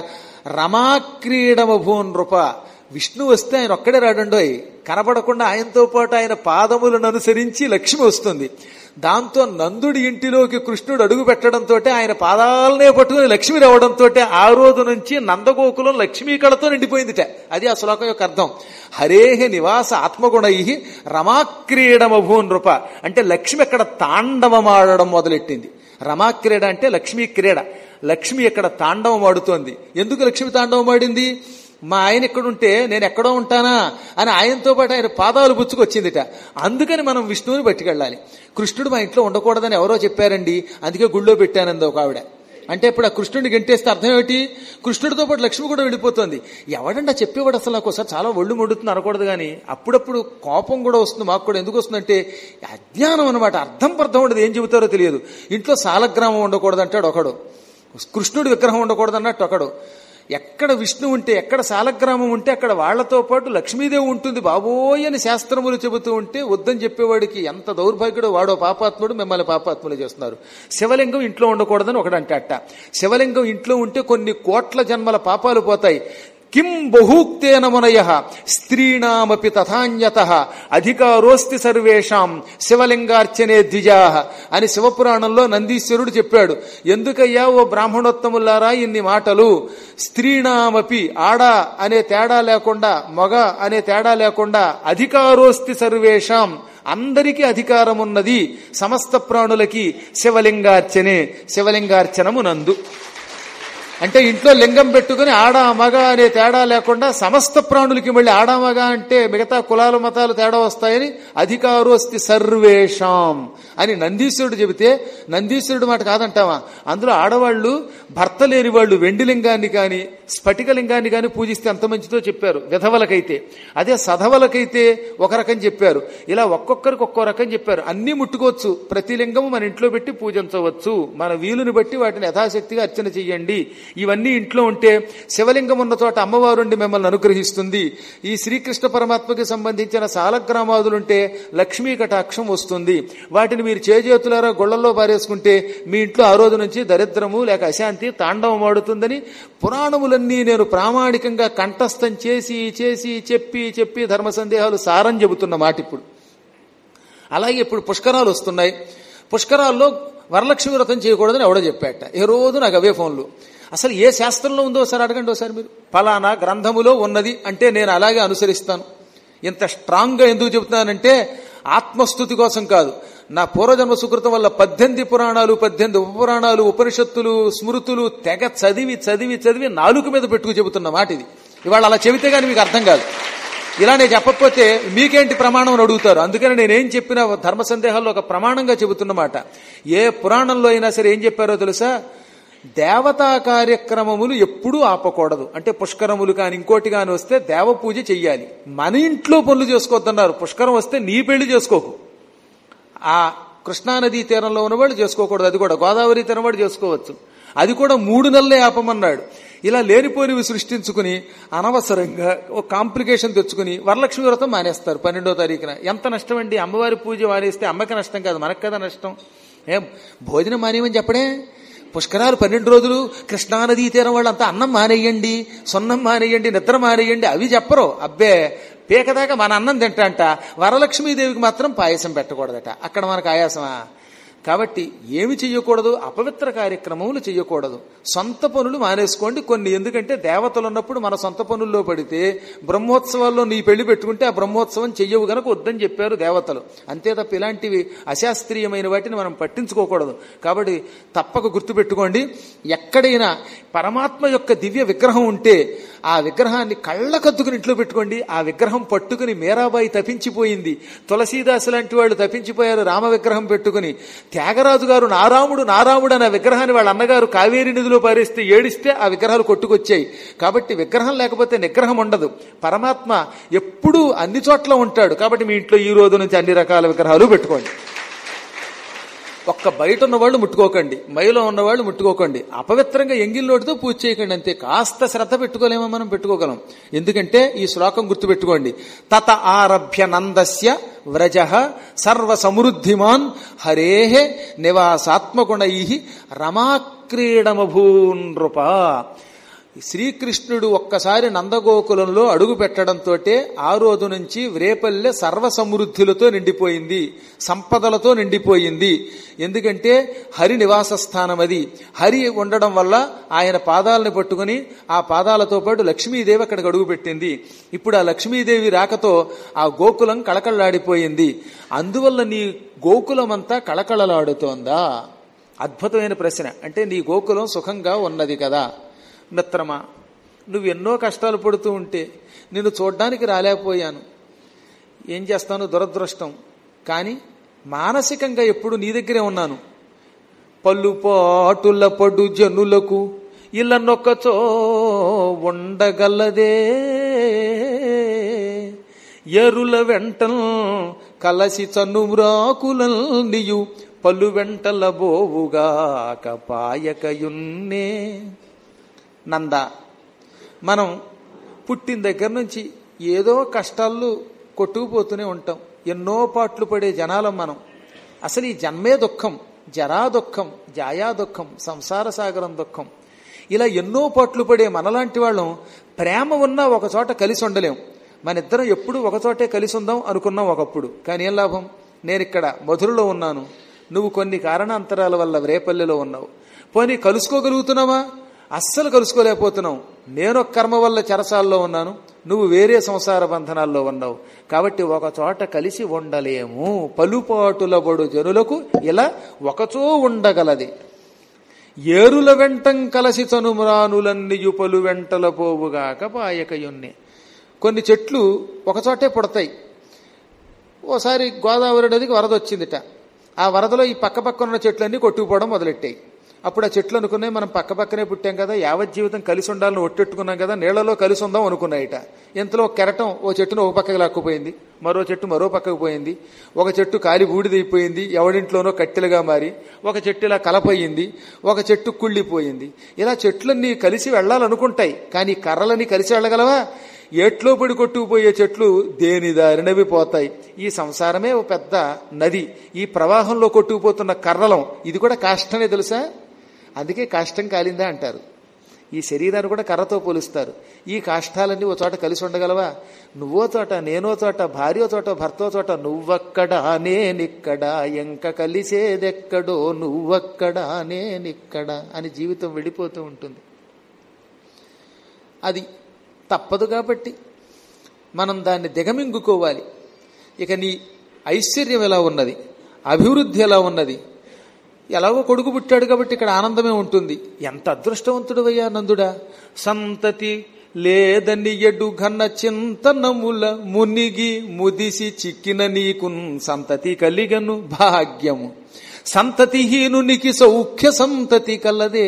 రమాక్రీడమభూన్ నృప విష్ణు వస్తే ఆయన ఒక్కడే రాడండోయ్ కనబడకుండా ఆయనతో పాటు ఆయన పాదములను అనుసరించి లక్ష్మి వస్తుంది దాంతో నందుడి ఇంటిలోకి కృష్ణుడు అడుగు పెట్టడంతో ఆయన పాదాలనే పట్టుకుని లక్ష్మి రావడంతో ఆ రోజు నుంచి నందగోకులం లక్ష్మీ కళతో నిండిపోయిందిట అది ఆ శ్లోకం యొక్క అర్థం హరేహ నివాస ఆత్మగుణై రమాక్రీడమభూ నృప అంటే లక్ష్మి అక్కడ తాండవమాడడం మొదలెట్టింది రమాక్రీడ అంటే లక్ష్మీ క్రీడ లక్ష్మి ఇక్కడ తాండవం ఆడుతోంది ఎందుకు లక్ష్మి తాండవం ఆడింది మా ఆయన ఎక్కడుంటే నేను ఎక్కడో ఉంటానా అని ఆయనతో పాటు ఆయన పాదాలు పుచ్చుకొచ్చిందిట అందుకని మనం విష్ణువుని పట్టుకెళ్ళాలి కృష్ణుడు మా ఇంట్లో ఉండకూడదని ఎవరో చెప్పారండి అందుకే గుళ్ళో పెట్టానంది ఒక ఆవిడ అంటే ఇప్పుడు ఆ కృష్ణుడిని గంటేస్తే అర్థం ఏమిటి కృష్ణుడితో పాటు లక్ష్మి కూడా వెళ్ళిపోతుంది ఎవడండి చెప్పేవాడు అసలు నాకు ఒకసారి చాలా ఒళ్ళు మొడుతుంది అనకూడదు కానీ అప్పుడప్పుడు కోపం కూడా వస్తుంది మాకు కూడా ఎందుకు వస్తుందంటే అజ్ఞానం అనమాట అర్థం పర్థం ఉండదు ఏం చెబుతారో తెలియదు ఇంట్లో సాలగ్రామం ఉండకూడదు అంటాడు ఒకడు కృష్ణుడి విగ్రహం ఉండకూడదు అన్నట్టు ఒకడు ఎక్కడ విష్ణు ఉంటే ఎక్కడ సాలగ్రామం ఉంటే అక్కడ వాళ్లతో పాటు లక్ష్మీదేవి ఉంటుంది బాబోయ్ అని శాస్త్రములు చెబుతూ ఉంటే వద్దని చెప్పేవాడికి ఎంత దౌర్భాగ్యుడో వాడో పాపాత్ముడు మిమ్మల్ని పాపాత్ములు చేస్తున్నారు శివలింగం ఇంట్లో ఉండకూడదని ఒకడు అంటాట శివలింగం ఇంట్లో ఉంటే కొన్ని కోట్ల జన్మల పాపాలు పోతాయి కిం బహూక్తేన మునయ స్త్రీణామపి తథాన్యత అధికారోస్తి సర్వేషాం శివలింగార్చనే ద్విజా అని శివపురాణంలో నందీశ్వరుడు చెప్పాడు ఎందుకయ్యా ఓ బ్రాహ్మణోత్తములారా ఇన్ని మాటలు స్త్రీణామపి ఆడ అనే తేడా లేకుండా మగ అనే తేడా లేకుండా అధికారోస్తి సర్వేషాం అందరికీ అధికారం ఉన్నది సమస్త ప్రాణులకి శివలింగార్చనే శివలింగార్చనము నందు అంటే ఇంట్లో లింగం పెట్టుకుని ఆడ మగ అనే తేడా లేకుండా సమస్త ప్రాణులకి మళ్ళీ ఆడ మగ అంటే మిగతా కులాలు మతాలు తేడా వస్తాయని అధికారోస్తి సర్వేషాం అని నందీశ్వరుడు చెబితే నందీశ్వరుడు మాట కాదంటావా అందులో ఆడవాళ్లు భర్త లేని వాళ్ళు వెండి లింగాన్ని కానీ స్ఫటిక లింగాన్ని కానీ పూజిస్తే ఎంత మంచిదో చెప్పారు విధవలకైతే అదే సధవలకైతే ఒక రకం చెప్పారు ఇలా ఒక్కొక్కరికి ఒక్కో రకం చెప్పారు అన్ని ముట్టుకోవచ్చు ప్రతి లింగము మన ఇంట్లో పెట్టి పూజించవచ్చు మన వీలుని బట్టి వాటిని యథాశక్తిగా అర్చన చెయ్యండి ఇవన్నీ ఇంట్లో ఉంటే శివలింగం ఉన్న చోట అమ్మవారుండి మిమ్మల్ని అనుగ్రహిస్తుంది ఈ శ్రీకృష్ణ పరమాత్మకి సంబంధించిన సాలగ్రామాదులుంటే లక్ష్మీ కటాక్షం వస్తుంది వాటిని మీరు చేజేతులారా గొళ్లలో పారేసుకుంటే మీ ఇంట్లో ఆ రోజు నుంచి దరిద్రము లేక అశాంతి తాండవం ఆడుతుందని పురాణములన్నీ నేను ప్రామాణికంగా కంఠస్థం చేసి చేసి చెప్పి చెప్పి ధర్మ సందేహాలు సారం చెబుతున్న మాట ఇప్పుడు అలాగే ఇప్పుడు పుష్కరాలు వస్తున్నాయి పుష్కరాల్లో వరలక్ష్మి వ్రతం చేయకూడదని ఎవడో చెప్పాట ఏ రోజు నాకు అవే ఫోన్లు అసలు ఏ శాస్త్రంలో ఉందో ఒకసారి అడగండి ఒకసారి మీరు ఫలానా గ్రంథములో ఉన్నది అంటే నేను అలాగే అనుసరిస్తాను ఇంత స్ట్రాంగ్గా ఎందుకు చెబుతున్నానంటే ఆత్మస్థుతి కోసం కాదు నా పూర్వజన్మ సుకృతం వల్ల పద్దెనిమిది పురాణాలు పద్దెనిమిది ఉపపురాణాలు ఉపనిషత్తులు స్మృతులు తెగ చదివి చదివి చదివి నాలుగు మీద పెట్టుకు చెబుతున్న మాట ఇది ఇవాళ అలా చెబితే గానీ మీకు అర్థం కాదు ఇలా నేను చెప్పకపోతే మీకేంటి ప్రమాణం అని అడుగుతారు అందుకని నేనేం చెప్పిన ధర్మ సందేహాల్లో ఒక ప్రమాణంగా చెబుతున్నమాట ఏ పురాణంలో అయినా సరే ఏం చెప్పారో తెలుసా దేవతా కార్యక్రమములు ఎప్పుడూ ఆపకూడదు అంటే పుష్కరములు కాని ఇంకోటి కాని వస్తే దేవ పూజ చెయ్యాలి మన ఇంట్లో పనులు చేసుకోవద్దన్నారు పుష్కరం వస్తే నీ పెళ్లి చేసుకోకు ఆ కృష్ణానదీ తీరంలో ఉన్నవాళ్ళు చేసుకోకూడదు అది కూడా గోదావరి తీరం వాడు చేసుకోవచ్చు అది కూడా మూడు నెలలే ఆపమన్నాడు ఇలా లేనిపోనివి సృష్టించుకుని అనవసరంగా ఒక కాంప్లికేషన్ తెచ్చుకుని వరలక్ష్మి వ్రతం మానేస్తారు పన్నెండో తారీఖున ఎంత నష్టం అండి అమ్మవారి పూజ మానేస్తే అమ్మకి నష్టం కాదు మనకు కదా నష్టం ఏం భోజనం మానేయమని చెప్పడే పుష్కరాలు పన్నెండు రోజులు కృష్ణానదీ తీరం వాళ్ళంతా అన్నం మానేయండి సొన్నం మానేయండి నిద్ర మానేయండి అవి చెప్పరు అబ్బే పీకదాకా మన అన్నం తింటాంట వరలక్ష్మీదేవికి మాత్రం పాయసం పెట్టకూడదట అక్కడ మనకు ఆయాసమా కాబట్టి ఏమి చెయ్యకూడదు అపవిత్ర కార్యక్రమములు చెయ్యకూడదు సొంత పనులు మానేసుకోండి కొన్ని ఎందుకంటే దేవతలు ఉన్నప్పుడు మన సొంత పనుల్లో పడితే బ్రహ్మోత్సవాల్లో నీ పెళ్లి పెట్టుకుంటే ఆ బ్రహ్మోత్సవం చెయ్యవు గనక వద్దని చెప్పారు దేవతలు అంతే తప్ప ఇలాంటివి అశాస్త్రీయమైన వాటిని మనం పట్టించుకోకూడదు కాబట్టి తప్పక గుర్తుపెట్టుకోండి ఎక్కడైనా పరమాత్మ యొక్క దివ్య విగ్రహం ఉంటే ఆ విగ్రహాన్ని కళ్ళకద్దుకుని ఇంట్లో పెట్టుకోండి ఆ విగ్రహం పట్టుకుని మీరాబాయి తప్పించిపోయింది తులసీదాసు లాంటి వాళ్ళు తప్పించిపోయారు రామ విగ్రహం పెట్టుకుని త్యాగరాజు గారు నారాముడు నారాముడు అనే విగ్రహాన్ని వాళ్ళ అన్నగారు కావేరి నదిలో పారేస్తే ఏడిస్తే ఆ విగ్రహాలు కొట్టుకొచ్చాయి కాబట్టి విగ్రహం లేకపోతే నిగ్రహం ఉండదు పరమాత్మ ఎప్పుడూ అన్ని చోట్ల ఉంటాడు కాబట్టి మీ ఇంట్లో ఈ రోజు నుంచి అన్ని రకాల విగ్రహాలు పెట్టుకోండి ఒక్క బయట ఉన్నవాళ్ళు ముట్టుకోకండి మైలో ఉన్నవాళ్ళు ముట్టుకోకండి అపవిత్రంగా ఎంగిల్లోటితో పూజ చేయకండి అంతే కాస్త శ్రద్ధ పెట్టుకోలేమో మనం పెట్టుకోగలం ఎందుకంటే ఈ శ్లోకం గుర్తుపెట్టుకోండి తత ఆరభ్య నందస్య వ్రజ సర్వ సమృద్ధిమాన్ హరేహే నివాసాత్మగుణై రమాక్రీడమభూన్ నృప శ్రీకృష్ణుడు ఒక్కసారి నందగోకులంలో అడుగు పెట్టడంతో ఆ రోజు నుంచి వ్రేపల్లె సర్వ సమృద్ధిలతో నిండిపోయింది సంపదలతో నిండిపోయింది ఎందుకంటే హరి నివాస స్థానం అది హరి ఉండడం వల్ల ఆయన పాదాలను పట్టుకుని ఆ పాదాలతో పాటు లక్ష్మీదేవి అక్కడికి అడుగు పెట్టింది ఇప్పుడు ఆ లక్ష్మీదేవి రాకతో ఆ గోకులం కళకళలాడిపోయింది అందువల్ల నీ గోకులం అంతా కళకళలాడుతోందా అద్భుతమైన ప్రశ్న అంటే నీ గోకులం సుఖంగా ఉన్నది కదా మిత్రమా నువ్వు ఎన్నో కష్టాలు పడుతూ ఉంటే నిన్ను చూడ్డానికి రాలేకపోయాను ఏం చేస్తాను దురదృష్టం కానీ మానసికంగా ఎప్పుడు నీ దగ్గరే ఉన్నాను పళ్ళు పాటుల పడు జనులకు ఇళ్ళనొక్కచో ఉండగలదే ఎరుల వెంటల్ కలసి చన్నుమ్రాకులల్ నియు పలు వెంటల బోవుగా కపాయకయున్నే నంద మనం పుట్టిన దగ్గర నుంచి ఏదో కష్టాలు కొట్టుకుపోతూనే ఉంటాం ఎన్నో పాట్లు పడే జనాలం మనం అసలు ఈ జన్మే దుఃఖం జరా దుఃఖం జాయా దుఃఖం సంసార సాగరం దుఃఖం ఇలా ఎన్నో పాట్లు పడే మనలాంటి వాళ్ళం ప్రేమ ఉన్నా ఒక చోట కలిసి ఉండలేం మన ఇద్దరం ఎప్పుడు ఒక చోటే కలిసి ఉందాం అనుకున్నాం ఒకప్పుడు కానీ ఏం లాభం నేను ఇక్కడ మధురలో ఉన్నాను నువ్వు కొన్ని కారణాంతరాల వల్ల రేపల్లెలో ఉన్నావు పోనీ కలుసుకోగలుగుతున్నావా అస్సలు కలుసుకోలేకపోతున్నావు నేను ఒక కర్మ వల్ల చెరసాల్లో ఉన్నాను నువ్వు వేరే సంసార బంధనాల్లో ఉన్నావు కాబట్టి ఒక చోట కలిసి ఉండలేము పలుపాటుల బడు జనులకు ఇలా ఒకచో ఉండగలది ఏరుల వెంటం కలసి చనుమ్రానులన్నీయు పలు వెంటల పోవుగాక పాయకయున్నే కొన్ని చెట్లు ఒకచోటే పుడతాయి ఓసారి గోదావరి నదికి వరద వచ్చిందిట ఆ వరదలో ఈ పక్క పక్కన ఉన్న చెట్లన్నీ కొట్టుకుపోవడం మొదలెట్టాయి అప్పుడు ఆ చెట్లు అనుకున్నాయి మనం పక్క పక్కనే పుట్టాం కదా యావత్ జీవితం కలిసి ఉండాలని ఒట్టెట్టుకున్నాం కదా నీళ్లలో కలిసి ఉందాం అనుకున్నాయిట ఇంతలో ఒక కెరటం ఓ చెట్టును ఒక పక్కకి లాక్కుపోయింది మరో చెట్టు మరో పక్కకు పోయింది ఒక చెట్టు కాలి బూడిదైపోయింది ఎవడింట్లోనో కట్టెలుగా మారి ఒక చెట్టు ఇలా కలపోయింది ఒక చెట్టు కుళ్ళిపోయింది ఇలా చెట్లన్నీ కలిసి వెళ్ళాలనుకుంటాయి కానీ కర్రలని కలిసి వెళ్ళగలవా ఏట్లో పడి కొట్టుకుపోయే చెట్లు దేని దారినవి పోతాయి ఈ సంసారమే ఒక పెద్ద నది ఈ ప్రవాహంలో కొట్టుకుపోతున్న కర్రలం ఇది కూడా కాష్టమే తెలుసా అందుకే కాష్టం కాలిందా అంటారు ఈ శరీరాన్ని కూడా కర్రతో పోలుస్తారు ఈ కాష్టాలన్నీ ఓ చోట కలిసి ఉండగలవా నువ్వో చోట నేనో చోట భార్యో చోట భర్తో చోట నువ్వక్కడ నేనిక్కడ ఎంక కలిసేదెక్కడో నువ్వక్కడ నేనిక్కడ అని జీవితం వెళ్ళిపోతూ ఉంటుంది అది తప్పదు కాబట్టి మనం దాన్ని దిగమింగుకోవాలి ఇక నీ ఐశ్వర్యం ఎలా ఉన్నది అభివృద్ధి ఎలా ఉన్నది ఎలాగో కొడుకు పుట్టాడు కాబట్టి ఇక్కడ ఆనందమే ఉంటుంది ఎంత అదృష్టవంతుడు అయ్యా నందుడా సంతతి లేదని ఎడు ఘన చింతనముల మునిగి ముదిసి చిక్కిన నీకున్ సంతతి కలిగను భాగ్యము సంతతిహీనునికి సౌఖ్య సంతతి కలదే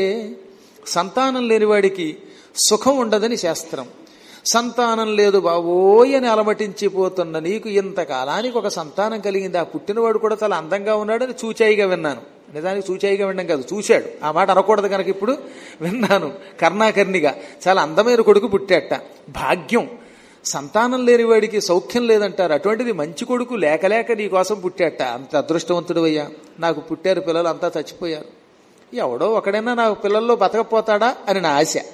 సంతానం లేనివాడికి సుఖం ఉండదని శాస్త్రం సంతానం లేదు బావోయ్ అని అలమటించిపోతున్న నీకు ఇంతకాలానికి ఒక సంతానం కలిగింది ఆ పుట్టినవాడు కూడా చాలా అందంగా ఉన్నాడని చూచాయిగా విన్నాను నిజానికి చూచాయిగా వినడం కాదు చూశాడు ఆ మాట అనకూడదు కనుక ఇప్పుడు విన్నాను కర్ణాకర్ణిగా చాలా అందమైన కొడుకు పుట్టాట భాగ్యం సంతానం లేని వాడికి సౌఖ్యం లేదంటారు అటువంటిది మంచి కొడుకు లేక లేక నీ కోసం పుట్టాట అంత అదృష్టవంతుడు అయ్యా నాకు పుట్టారు పిల్లలు అంతా చచ్చిపోయారు ఎవడో ఒకడైనా నాకు పిల్లల్లో బతకపోతాడా అని నా ఆశ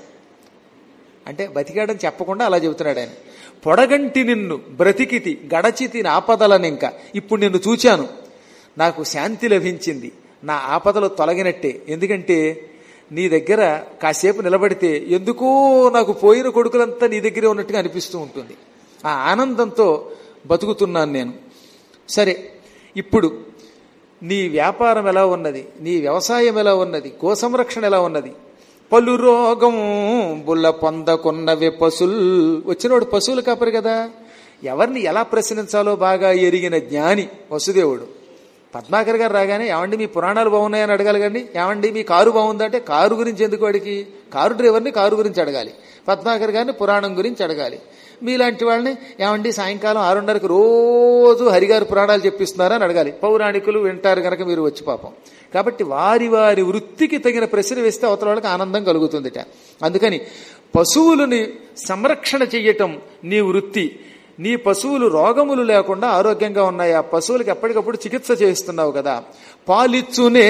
అంటే బతికాడని చెప్పకుండా అలా చెబుతున్నాడు ఆయన పొడగంటి నిన్ను బ్రతికితి గడచితి ఆపదలని ఇంకా ఇప్పుడు నిన్ను చూచాను నాకు శాంతి లభించింది నా ఆపదలు తొలగినట్టే ఎందుకంటే నీ దగ్గర కాసేపు నిలబడితే ఎందుకో నాకు పోయిన కొడుకులంతా నీ దగ్గరే ఉన్నట్టుగా అనిపిస్తూ ఉంటుంది ఆ ఆనందంతో బతుకుతున్నాను నేను సరే ఇప్పుడు నీ వ్యాపారం ఎలా ఉన్నది నీ వ్యవసాయం ఎలా ఉన్నది గో సంరక్షణ ఎలా ఉన్నది పలు రోగం బుల్ల పొందకున్నవే పశుల్ వచ్చినోడు పశువులు కాపరు కదా ఎవరిని ఎలా ప్రశ్నించాలో బాగా ఎరిగిన జ్ఞాని వసుదేవుడు పద్మాకర్ గారు రాగానే ఏమండి మీ పురాణాలు బాగున్నాయని అడగాలి కానీ ఏమండి మీ కారు బాగుందంటే కారు గురించి ఎందుకు వాడికి కారు డ్రైవర్ని కారు గురించి అడగాలి పద్మాకర్ గారిని పురాణం గురించి అడగాలి మీలాంటి వాళ్ళని ఏమండి సాయంకాలం ఆరున్నరకు రోజు హరిగారు పురాణాలు చెప్పిస్తున్నారని అడగాలి పౌరాణికులు వింటారు కనుక మీరు వచ్చి పాపం కాబట్టి వారి వారి వృత్తికి తగిన ప్రశ్న వేస్తే అవతల వాళ్ళకి ఆనందం కలుగుతుందిట అందుకని పశువులని సంరక్షణ చెయ్యటం నీ వృత్తి నీ పశువులు రోగములు లేకుండా ఆరోగ్యంగా ఉన్నాయా పశువులకి ఎప్పటికప్పుడు చికిత్స చేస్తున్నావు కదా పాలిచ్చునే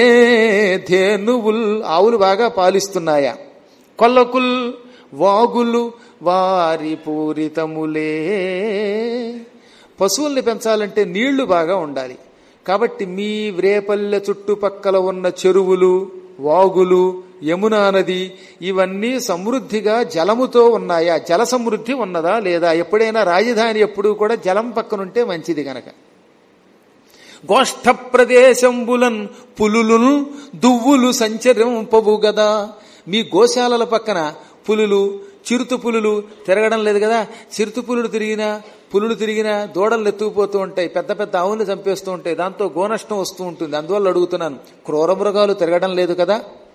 ధేనువుల్ ఆవులు బాగా పాలిస్తున్నాయా కొల్లకుల్ వాగులు వారి పూరితములే పశువుల్ని పెంచాలంటే నీళ్లు బాగా ఉండాలి కాబట్టి మీ వ్రేపల్లె చుట్టుపక్కల ఉన్న చెరువులు వాగులు యమునా నది ఇవన్నీ సమృద్ధిగా జలముతో ఉన్నాయా జల సమృద్ధి ఉన్నదా లేదా ఎప్పుడైనా రాజధాని ఎప్పుడూ కూడా జలం పక్కనుంటే మంచిది గనక గోష్ఠ ప్రదేశంబులన్ పులులు దువ్వులు సంచరింపవు గదా మీ గోశాలల పక్కన పులులు చిరుత పులులు తిరగడం లేదు కదా చిరుత పులులు తిరిగినా పులులు తిరిగినా దూడలు ఎత్తుకుపోతూ ఉంటాయి పెద్ద పెద్ద ఆవుల్ని చంపేస్తూ ఉంటాయి దాంతో గోనష్టం వస్తూ ఉంటుంది అందువల్ల అడుగుతున్నాను క్రూర మృగాలు తిరగడం లేదు కదా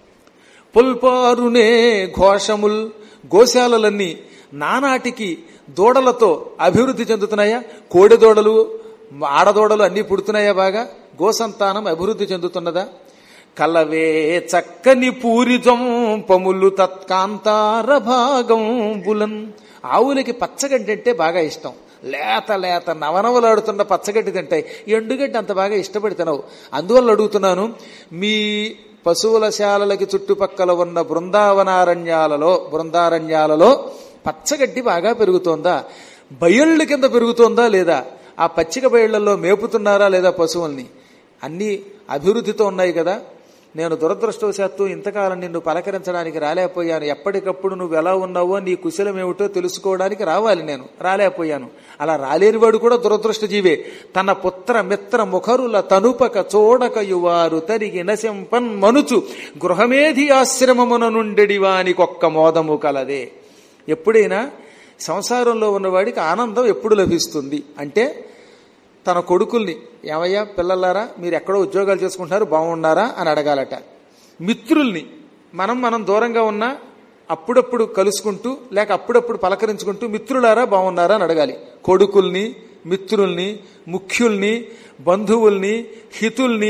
పుల్పారునే ఘోషముల్ గోశాలలన్నీ నానాటికి దూడలతో అభివృద్ధి చెందుతున్నాయా కోడి దూడలు ఆడదూడలు అన్ని పుడుతున్నాయా బాగా గోసంతానం అభివృద్ధి చెందుతున్నదా కలవే చక్కని పూరి జంపములు తత్కాంతార భాగం బులన్ ఆవులకి పచ్చగడ్డి అంటే బాగా ఇష్టం లేత లేత నవనవలాడుతున్న పచ్చగడ్డి తింటాయి ఎండుగడ్డి అంత బాగా ఇష్టపడి తినవు అందువల్ల అడుగుతున్నాను మీ పశువుల శాలలకి చుట్టుపక్కల ఉన్న బృందావనారణ్యాలలో బృందారణ్యాలలో పచ్చగడ్డి బాగా పెరుగుతోందా బయళ్ళు కింద పెరుగుతోందా లేదా ఆ పచ్చిక బయళ్లలో మేపుతున్నారా లేదా పశువుల్ని అన్ని అభివృద్ధితో ఉన్నాయి కదా నేను దురదృష్టవశాత్తు ఇంతకాలం నిన్ను పలకరించడానికి రాలేకపోయాను ఎప్పటికప్పుడు నువ్వు ఎలా ఉన్నావో నీ కుశలం ఏమిటో తెలుసుకోవడానికి రావాలి నేను రాలేకపోయాను అలా రాలేనివాడు కూడా దురదృష్ట జీవే తన పుత్ర మిత్ర ముఖరుల తనుపక చూడక యువారు తరిగి నశంపన్ మనుచు గృహమేధి ఆశ్రమమున నుండెడి వానికొక్క మోదము కలదే ఎప్పుడైనా సంసారంలో ఉన్నవాడికి ఆనందం ఎప్పుడు లభిస్తుంది అంటే తన కొడుకుల్ని ఏమయ్యా పిల్లలారా మీరు ఎక్కడో ఉద్యోగాలు చేసుకుంటున్నారు బాగున్నారా అని అడగాలట మిత్రుల్ని మనం మనం దూరంగా ఉన్నా అప్పుడప్పుడు కలుసుకుంటూ లేక అప్పుడప్పుడు పలకరించుకుంటూ మిత్రులారా బాగున్నారా అని అడగాలి కొడుకుల్ని మిత్రుల్ని ముఖ్యుల్ని బంధువుల్ని హితుల్ని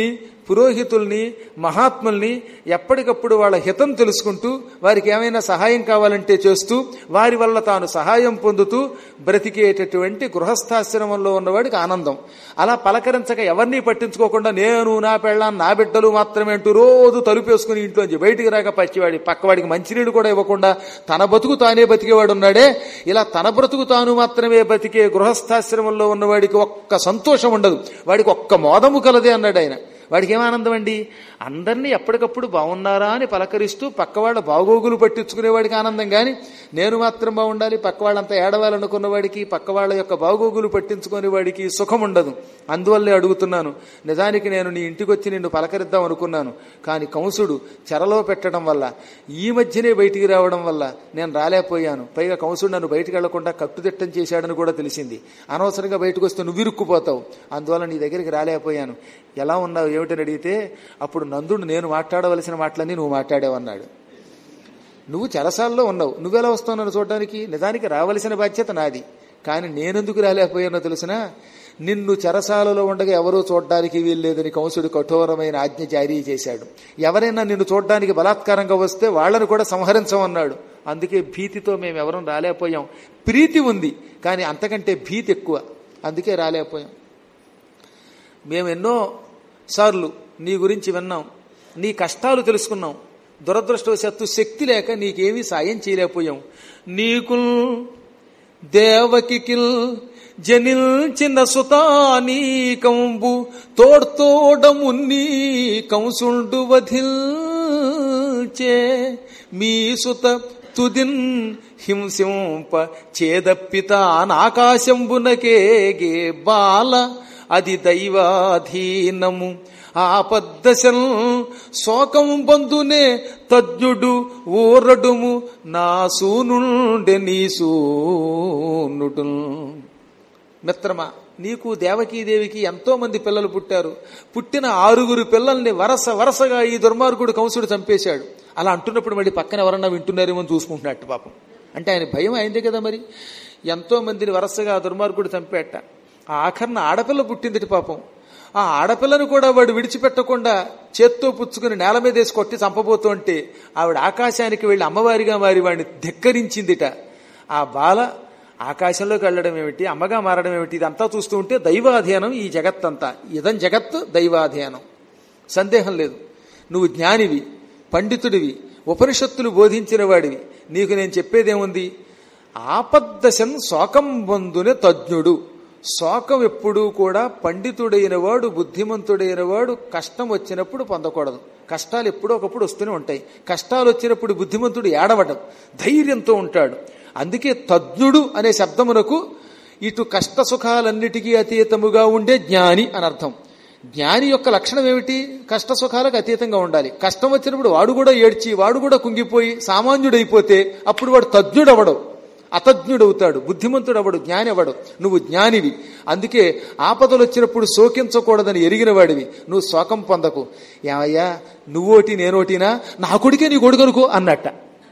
పురోహితుల్ని మహాత్ముల్ని ఎప్పటికప్పుడు వాళ్ళ హితం తెలుసుకుంటూ వారికి ఏమైనా సహాయం కావాలంటే చేస్తూ వారి వల్ల తాను సహాయం పొందుతూ బ్రతికేటటువంటి గృహస్థాశ్రమంలో ఉన్నవాడికి ఆనందం అలా పలకరించక ఎవరిని పట్టించుకోకుండా నేను నా పెళ్ళాన్ని నా బిడ్డలు మాత్రమే అంటూ రోజు తలుపేసుకుని ఇంట్లోంచి బయటికి రాక పచ్చివాడి పక్కవాడికి మంచినీడు కూడా ఇవ్వకుండా తన బతుకు తానే బతికేవాడు ఉన్నాడే ఇలా తన బ్రతుకు తాను మాత్రమే బతికే గృహస్థాశ్రమంలో ఉన్నవాడికి ఒక్క సంతోషం ఉండదు వాడికి ఒక్క మోదము కలదే అన్నాడు ఆయన వాడికి ఏం ఆనందం అండి అందరినీ ఎప్పటికప్పుడు బాగున్నారా అని పలకరిస్తూ పక్కవాళ్ళ బాగోగులు పట్టించుకునేవాడికి ఆనందం కానీ నేను మాత్రం బాగుండాలి పక్కవాళ్ళంతా ఏడవాలనుకున్నవాడికి పక్కవాళ్ళ యొక్క బాగోగులు పట్టించుకునేవాడికి సుఖం ఉండదు అందువల్లే అడుగుతున్నాను నిజానికి నేను నీ ఇంటికి వచ్చి నిన్ను పలకరిద్దాం అనుకున్నాను కానీ కంసుడు చెరలో పెట్టడం వల్ల ఈ మధ్యనే బయటికి రావడం వల్ల నేను రాలేకపోయాను పైగా కంసుడు నన్ను బయటికి వెళ్లకుండా కట్టుదిట్టం చేశాడని కూడా తెలిసింది అనవసరంగా బయటకు వస్తే నువ్వు ఇరుక్కుపోతావు అందువల్ల నీ దగ్గరికి రాలేకపోయాను ఎలా ఉన్నావు ఏమిటని అడిగితే అప్పుడు నందుడు నేను మాట్లాడవలసిన మాటలన్నీ నువ్వు మాట్లాడావన్నాడు నువ్వు చెరసాల్లో ఉన్నావు నువ్వెలా వస్తావు నన్ను చూడడానికి నిజానికి రావలసిన బాధ్యత నాది కానీ నేనెందుకు రాలేకపోయానో తెలిసినా నిన్ను చెరసాలలో ఉండగా ఎవరూ చూడడానికి వీల్లేదని కంసుడు కఠోరమైన ఆజ్ఞ జారీ చేశాడు ఎవరైనా నిన్ను చూడడానికి బలాత్కారంగా వస్తే వాళ్ళని కూడా సంహరించమన్నాడు అందుకే భీతితో మేము ఎవరం రాలేకపోయాం ప్రీతి ఉంది కానీ అంతకంటే భీతి ఎక్కువ అందుకే రాలేకపోయాం మేము ఎన్నో సార్లు నీ గురించి విన్నాం నీ కష్టాలు తెలుసుకున్నాం దురదృష్టవశాత్తు శక్తి లేక నీకేమీ సాయం చేయలేకపోయాం నీకు దేవకికిల్ జనిల్చిన సుతానీకంబు తోడ్తోడమున్నీ కంసుండు వధిల్చే మీ సుత తుదిన్ హింసింప చేదప్పితానాకాశంబునకేగే బాల అది దైవాధీనము ఆపద్దశల్ శోకం బంధునే తజ్ఞుడు ఊరడుము నా సూనుండె నీ సూనుడు మిత్రమా నీకు దేవకీదేవికి ఎంతో మంది పిల్లలు పుట్టారు పుట్టిన ఆరుగురు పిల్లల్ని వరస వరసగా ఈ దుర్మార్గుడు కంసుడు చంపేశాడు అలా అంటున్నప్పుడు మళ్ళీ పక్కన ఎవరన్నా వింటున్నారేమో అని చూసుకుంటున్నట్టు పాపం అంటే ఆయన భయం అయిందే కదా మరి ఎంతో మందిని వరసగా ఆ దుర్మార్గుడు చంపేట ఆ ఆఖరణ ఆడపిల్ల పుట్టిందిటి పాపం ఆ ఆడపిల్లను కూడా వాడు విడిచిపెట్టకుండా చేత్తో పుచ్చుకుని నేల మీద వేసి కొట్టి చంపబోతుంటే ఆవిడ ఆకాశానికి వెళ్లి అమ్మవారిగా మారి వాడిని ధిక్కరించిందిట ఆ బాల ఆకాశంలోకి వెళ్ళడం ఏమిటి అమ్మగా మారడం ఏమిటి ఇదంతా చూస్తూ ఉంటే దైవాధీనం ఈ జగత్తంతా ఇదం జగత్ దైవాధీనం సందేహం లేదు నువ్వు జ్ఞానివి పండితుడివి ఉపనిషత్తులు బోధించిన వాడివి నీకు నేను చెప్పేదేముంది ఆపద్దశన్ శోకం బంధునే తజ్ఞుడు శోకం ఎప్పుడూ కూడా పండితుడైన వాడు బుద్ధిమంతుడైన వాడు కష్టం వచ్చినప్పుడు పొందకూడదు కష్టాలు ఎప్పుడో ఒకప్పుడు వస్తూనే ఉంటాయి కష్టాలు వచ్చినప్పుడు బుద్ధిమంతుడు ఏడవడం ధైర్యంతో ఉంటాడు అందుకే తజ్ఞుడు అనే శబ్దమునకు ఇటు కష్ట సుఖాలన్నిటికీ అతీతముగా ఉండే జ్ఞాని అని అర్థం జ్ఞాని యొక్క లక్షణం ఏమిటి కష్ట సుఖాలకు అతీతంగా ఉండాలి కష్టం వచ్చినప్పుడు వాడు కూడా ఏడ్చి వాడు కూడా కుంగిపోయి సామాన్యుడైపోతే అప్పుడు వాడు తజ్ఞుడవడు అతజ్ఞుడవుతాడు బుద్ధిమంతుడు అవడు జ్ఞాని అవడు నువ్వు జ్ఞానివి అందుకే ఆపదలు వచ్చినప్పుడు శోకించకూడదని ఎరిగిన వాడివి నువ్వు శోకం పొందకు ఏమయ్యా నువ్వోటి నేనోటినా నా కొడుకే నీ కొడుకనుకో అన్నట్ట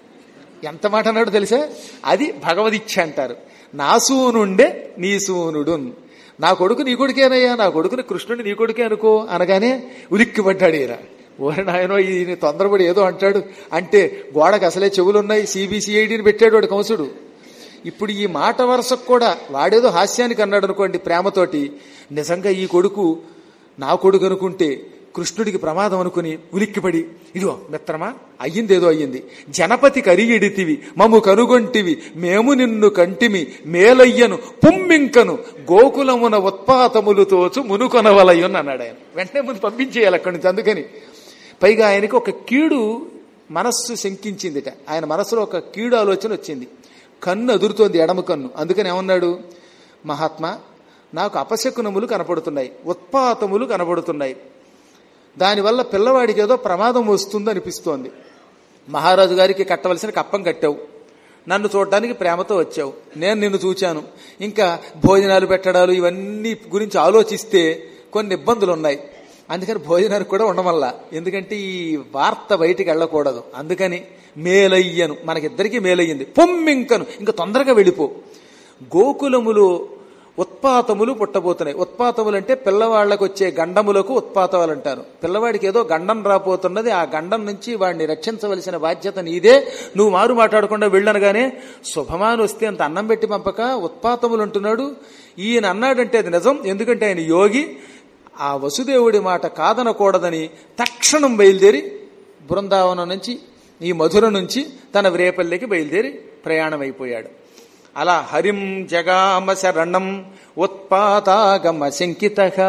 ఎంత మాట అన్నాడు తెలుసా అది భగవదిచ్ఛ అంటారు నా సూనుండే నీ సూనుడు నా కొడుకు నీ కొడుకేనయ్యా నా కొడుకుని కృష్ణుని నీ కొడుకే అనుకో అనగానే ఉలిక్కి పడ్డాడు ఈయన ఓరి నాయనో ఈయన తొందరపడి ఏదో అంటాడు అంటే గోడకు అసలే చెవులున్నాయి సిబిసిఐడిని పెట్టాడు వాడు కంసుడు ఇప్పుడు ఈ మాట వరుసకు కూడా వాడేదో హాస్యానికి అన్నాడు అనుకోండి ప్రేమతోటి నిజంగా ఈ కొడుకు నా కొడుకు అనుకుంటే కృష్ణుడికి ప్రమాదం అనుకుని ఉలిక్కిపడి ఇదిగో మిత్రమా అయ్యిందేదో అయ్యింది జనపతి కరిగిడితివి మము కనుగొంటివి మేము నిన్ను కంటిమి మేలయ్యను పుమ్మింకను గోకులమున ఉత్పాతములు తోచు మునుకొనవలయ్యను అన్నాడు ఆయన వెంటనే ముందు పంపించేయాలి అక్కడి నుంచి అందుకని పైగా ఆయనకి ఒక కీడు మనస్సు శంకించిందిట ఆయన మనసులో ఒక కీడు ఆలోచన వచ్చింది కన్ను అదురుతోంది ఎడమ కన్ను అందుకని ఏమన్నాడు మహాత్మా నాకు అపశకునములు కనపడుతున్నాయి ఉత్పాతములు కనపడుతున్నాయి దానివల్ల పిల్లవాడికి ఏదో ప్రమాదం వస్తుంది అనిపిస్తోంది మహారాజు గారికి కట్టవలసిన కప్పం కట్టావు నన్ను చూడడానికి ప్రేమతో వచ్చావు నేను నిన్ను చూచాను ఇంకా భోజనాలు పెట్టడాలు ఇవన్నీ గురించి ఆలోచిస్తే కొన్ని ఇబ్బందులు ఉన్నాయి అందుకని భోజనానికి కూడా ఉండమల్లా ఎందుకంటే ఈ వార్త బయటికి వెళ్ళకూడదు అందుకని మేలయ్యను మనకిద్దరికీ మేలయ్యింది పొమ్మింకను ఇంకా తొందరగా వెళ్ళిపో గోకులములో ఉత్పాతములు పుట్టబోతున్నాయి ఉత్పాతములు అంటే పిల్లవాళ్లకు వచ్చే గండములకు ఉత్పాతాలు అంటారు పిల్లవాడికి ఏదో గండం రాబోతున్నది ఆ గండం నుంచి వాడిని రక్షించవలసిన బాధ్యత నీదే నువ్వు మారు మాట్లాడకుండా వెళ్ళనగానే శుభమాని వస్తే అంత అన్నం పెట్టి పంపక ఉత్పాతములు అంటున్నాడు ఈయన అన్నాడంటే అది నిజం ఎందుకంటే ఆయన యోగి ఆ వసుదేవుడి మాట కాదనకూడదని తక్షణం బయలుదేరి బృందావనం నుంచి ఈ మధుర నుంచి తన వ్రేపల్లికి బయలుదేరి ప్రయాణం అయిపోయాడు అలా హరిం జగామ శరణం ఉత్పాతాగమ శంకితగా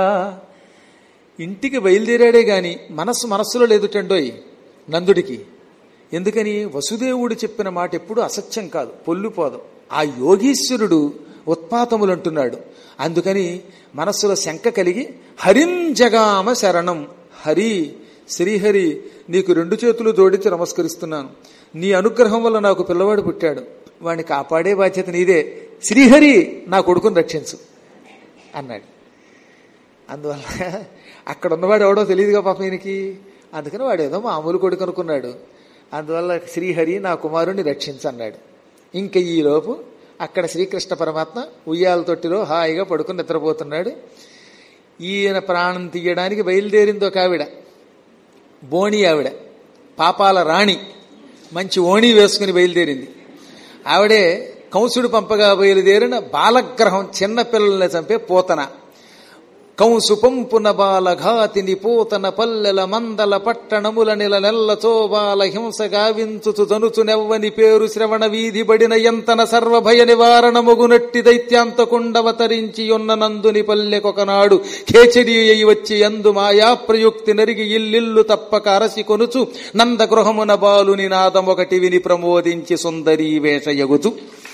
ఇంటికి బయలుదేరాడే గాని మనస్సు మనస్సులో లేదుటండోయ్ నందుడికి ఎందుకని వసుదేవుడు చెప్పిన మాట ఎప్పుడు అసత్యం కాదు పొల్లుపోదు ఆ యోగీశ్వరుడు ఉత్పాతములు అంటున్నాడు అందుకని మనస్సులో శంక కలిగి హరిం జగామ శరణం హరి శ్రీహరి నీకు రెండు చేతులు జోడించి నమస్కరిస్తున్నాను నీ అనుగ్రహం వల్ల నాకు పిల్లవాడు పుట్టాడు వాడిని కాపాడే బాధ్యత నీదే శ్రీహరి నా కొడుకుని రక్షించు అన్నాడు అందువల్ల అక్కడ ఉన్నవాడు ఎవడో తెలియదుగా పాపం ఈయనకి అందుకని వాడు ఏదో మామూలు కొడుకు అనుకున్నాడు అందువల్ల శ్రీహరి నా కుమారుణ్ణి రక్షించన్నాడు ఇంక ఈలోపు అక్కడ శ్రీకృష్ణ పరమాత్మ ఉయ్యాల తొట్టిలో హాయిగా పడుకుని నిద్రపోతున్నాడు ఈయన ప్రాణం తీయడానికి బయలుదేరింది ఒక ఆవిడ బోణి ఆవిడ పాపాల రాణి మంచి ఓణి వేసుకుని బయలుదేరింది ఆవిడే కంసుడు పంపగా బయలుదేరిన బాలగ్రహం చిన్న పిల్లల్ని చంపే పోతన కంసు పంపున బాలఘాతిని పూతన పల్లెల మందల పట్టణముల నెల నెల్లతో బాల హింస గావించుచు జనుచు నెవ్వని పేరు శ్రవణ వీధి బడిన ఎంతన సర్వభయ నివారణముగునట్టి దైత్యాంతకుండవతరించి ఉన్న నందుని పల్లెకొకనాడు ఖేచరి అయి వచ్చి ఎందు మాయా ప్రయుక్తి నరిగి ఇల్లిల్లు తప్పక అరసి కొనుచు నందగృహమున బాలుని నాదమొకటి విని ప్రమోదించి సుందరీ వేషయగుచు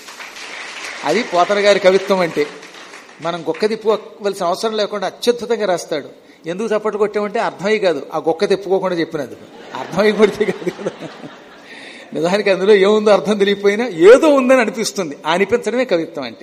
అది పోతన గారి కవిత్వం అంటే మనం గొక్క తిప్పుకోవలసిన అవసరం లేకుండా అత్యద్భుతంగా రాస్తాడు ఎందుకు చప్పట్లు కొట్టామంటే అర్థమై కాదు ఆ గొక్క తిప్పుకోకుండా చెప్పినది అర్థమై కొడితే కాదు కదా నిజానికి అందులో ఏముందో అర్థం తెలియకపోయినా ఏదో ఉందని అనిపిస్తుంది ఆ అనిపించడమే కవిత్వం అంటే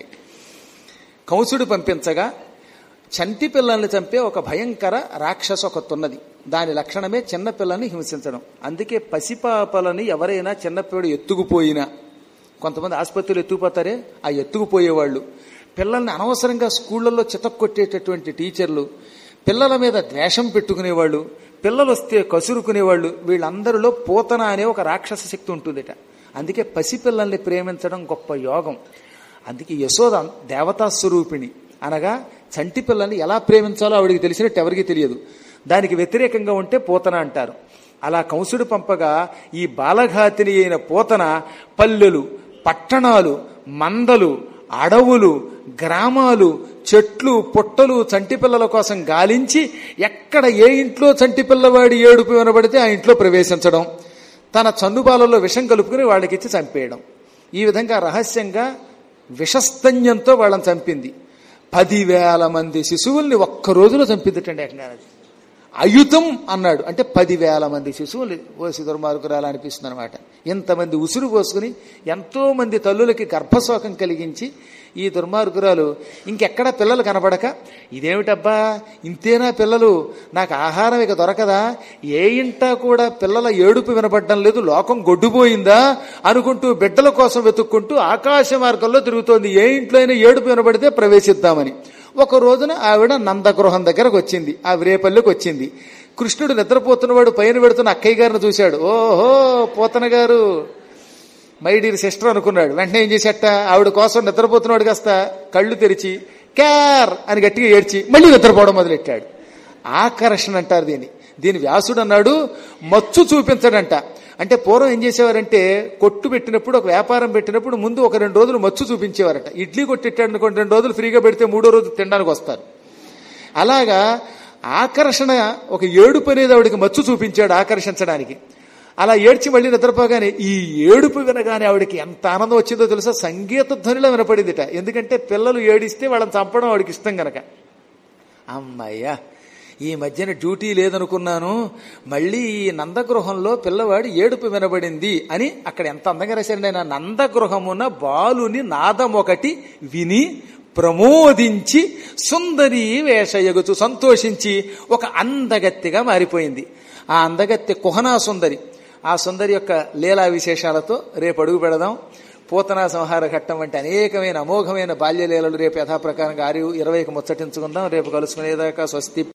కంసుడు పంపించగా చంటి పిల్లల్ని చంపే ఒక భయంకర రాక్షస ఒకతున్నది దాని లక్షణమే చిన్నపిల్లల్ని హింసించడం అందుకే పసిపాపలని ఎవరైనా చిన్నపిల్లడు ఎత్తుకుపోయినా కొంతమంది ఆసుపత్రులు ఎత్తుకుపోతారే ఆ ఎత్తుకుపోయేవాళ్ళు పిల్లల్ని అనవసరంగా స్కూళ్ళల్లో చితక్కొట్టేటటువంటి టీచర్లు పిల్లల మీద ద్వేషం పెట్టుకునేవాళ్ళు పిల్లలు వస్తే కసురుకునేవాళ్ళు వీళ్ళందరిలో పోతన అనే ఒక రాక్షస శక్తి ఉంటుందిట అందుకే పసిపిల్లల్ని ప్రేమించడం గొప్ప యోగం అందుకే యశోద దేవతా స్వరూపిణి అనగా చంటి పిల్లల్ని ఎలా ప్రేమించాలో ఆవిడికి తెలిసినట్టు ఎవరికి తెలియదు దానికి వ్యతిరేకంగా ఉంటే పోతన అంటారు అలా కంసుడు పంపగా ఈ బాలఘాతిని అయిన పోతన పల్లెలు పట్టణాలు మందలు అడవులు గ్రామాలు చెట్లు పుట్టలు చంటి పిల్లల కోసం గాలించి ఎక్కడ ఏ ఇంట్లో చంటి పిల్లవాడి ఏడుపు వినబడితే ఆ ఇంట్లో ప్రవేశించడం తన చన్నుబాలలో విషం కలుపుకుని వాళ్ళకిచ్చి చంపేయడం ఈ విధంగా రహస్యంగా విషస్తన్యంతో వాళ్ళని చంపింది పదివేల మంది శిశువుల్ని ఒక్క రోజులో చంపిందిటండి ఏకంగా అది అయుతం అన్నాడు అంటే పదివేల మంది శిశువులు ఓసి దుర్మార్గురాలు అనిపిస్తుంది అనమాట ఇంతమంది ఉసురు పోసుకుని ఎంతో మంది తల్లులకి గర్భశోకం కలిగించి ఈ దుర్మార్గురాలు ఇంకెక్కడ పిల్లలు కనబడక ఇదేమిటబ్బా ఇంతేనా పిల్లలు నాకు ఆహారం ఇక దొరకదా ఏ ఇంటా కూడా పిల్లల ఏడుపు వినపడడం లేదు లోకం గొడ్డుపోయిందా అనుకుంటూ బిడ్డల కోసం వెతుక్కుంటూ ఆకాశ మార్గంలో తిరుగుతోంది ఏ ఇంట్లో అయినా ఏడుపు వినబడితే ప్రవేశిద్దామని ఒక రోజున ఆవిడ నందగృహం దగ్గరకు వచ్చింది ఆ విరేపల్లికి వచ్చింది కృష్ణుడు నిద్రపోతున్నవాడు పైన పెడుతున్న అక్కయ్య గారిని చూశాడు ఓహో పోతన గారు మై డియర్ సిస్టర్ అనుకున్నాడు వెంటనే ఏం చేసేట ఆవిడ కోసం నిద్రపోతున్నవాడు కాస్త కళ్ళు తెరిచి క్యార్ అని గట్టిగా ఏడ్చి మళ్ళీ నిద్రపోవడం మొదలెట్టాడు ఆకర్షణ అంటారు దీన్ని దీని వ్యాసుడు అన్నాడు మచ్చు చూపించడంట అంటే పూర్వం ఏం చేసేవారంటే కొట్టు పెట్టినప్పుడు ఒక వ్యాపారం పెట్టినప్పుడు ముందు ఒక రెండు రోజులు మచ్చు చూపించేవారట ఇడ్లీ కొట్టిట్టాడు అనుకోండి రెండు రోజులు ఫ్రీగా పెడితే మూడో రోజు తినడానికి వస్తారు అలాగా ఆకర్షణ ఒక ఏడుపు అనేది ఆవిడకి మచ్చు చూపించాడు ఆకర్షించడానికి అలా ఏడ్చి మళ్ళీ నిద్రపోగానే ఈ ఏడుపు వినగానే ఆవిడకి ఎంత ఆనందం వచ్చిందో తెలుసా సంగీత ధ్వనిలో వినపడిందిట ఎందుకంటే పిల్లలు ఏడిస్తే వాళ్ళని చంపడం వాడికి ఇష్టం గనక అమ్మయ్యా ఈ మధ్యన డ్యూటీ లేదనుకున్నాను మళ్ళీ ఈ నందగృహంలో పిల్లవాడి ఏడుపు వినబడింది అని అక్కడ ఎంత అందంగా రాశారండి ఆయన నందగృహమున బాలుని నాదం ఒకటి విని ప్రమోదించి సుందరి వేషయగుచు సంతోషించి ఒక అందగత్తిగా మారిపోయింది ఆ అందగత్తె కుహనా సుందరి ఆ సుందరి యొక్క లీలా విశేషాలతో రేపు అడుగు పెడదాం పూతనా సంహార ఘట్టం వంటి అనేకమైన అమోఘమైన బాల్యలీలలు రేపు యథాప్రకారంగా ఆరు ఇరవైకి ముచ్చటించుకుందాం రేపు కలుసుకునేదాకా స్వస్తి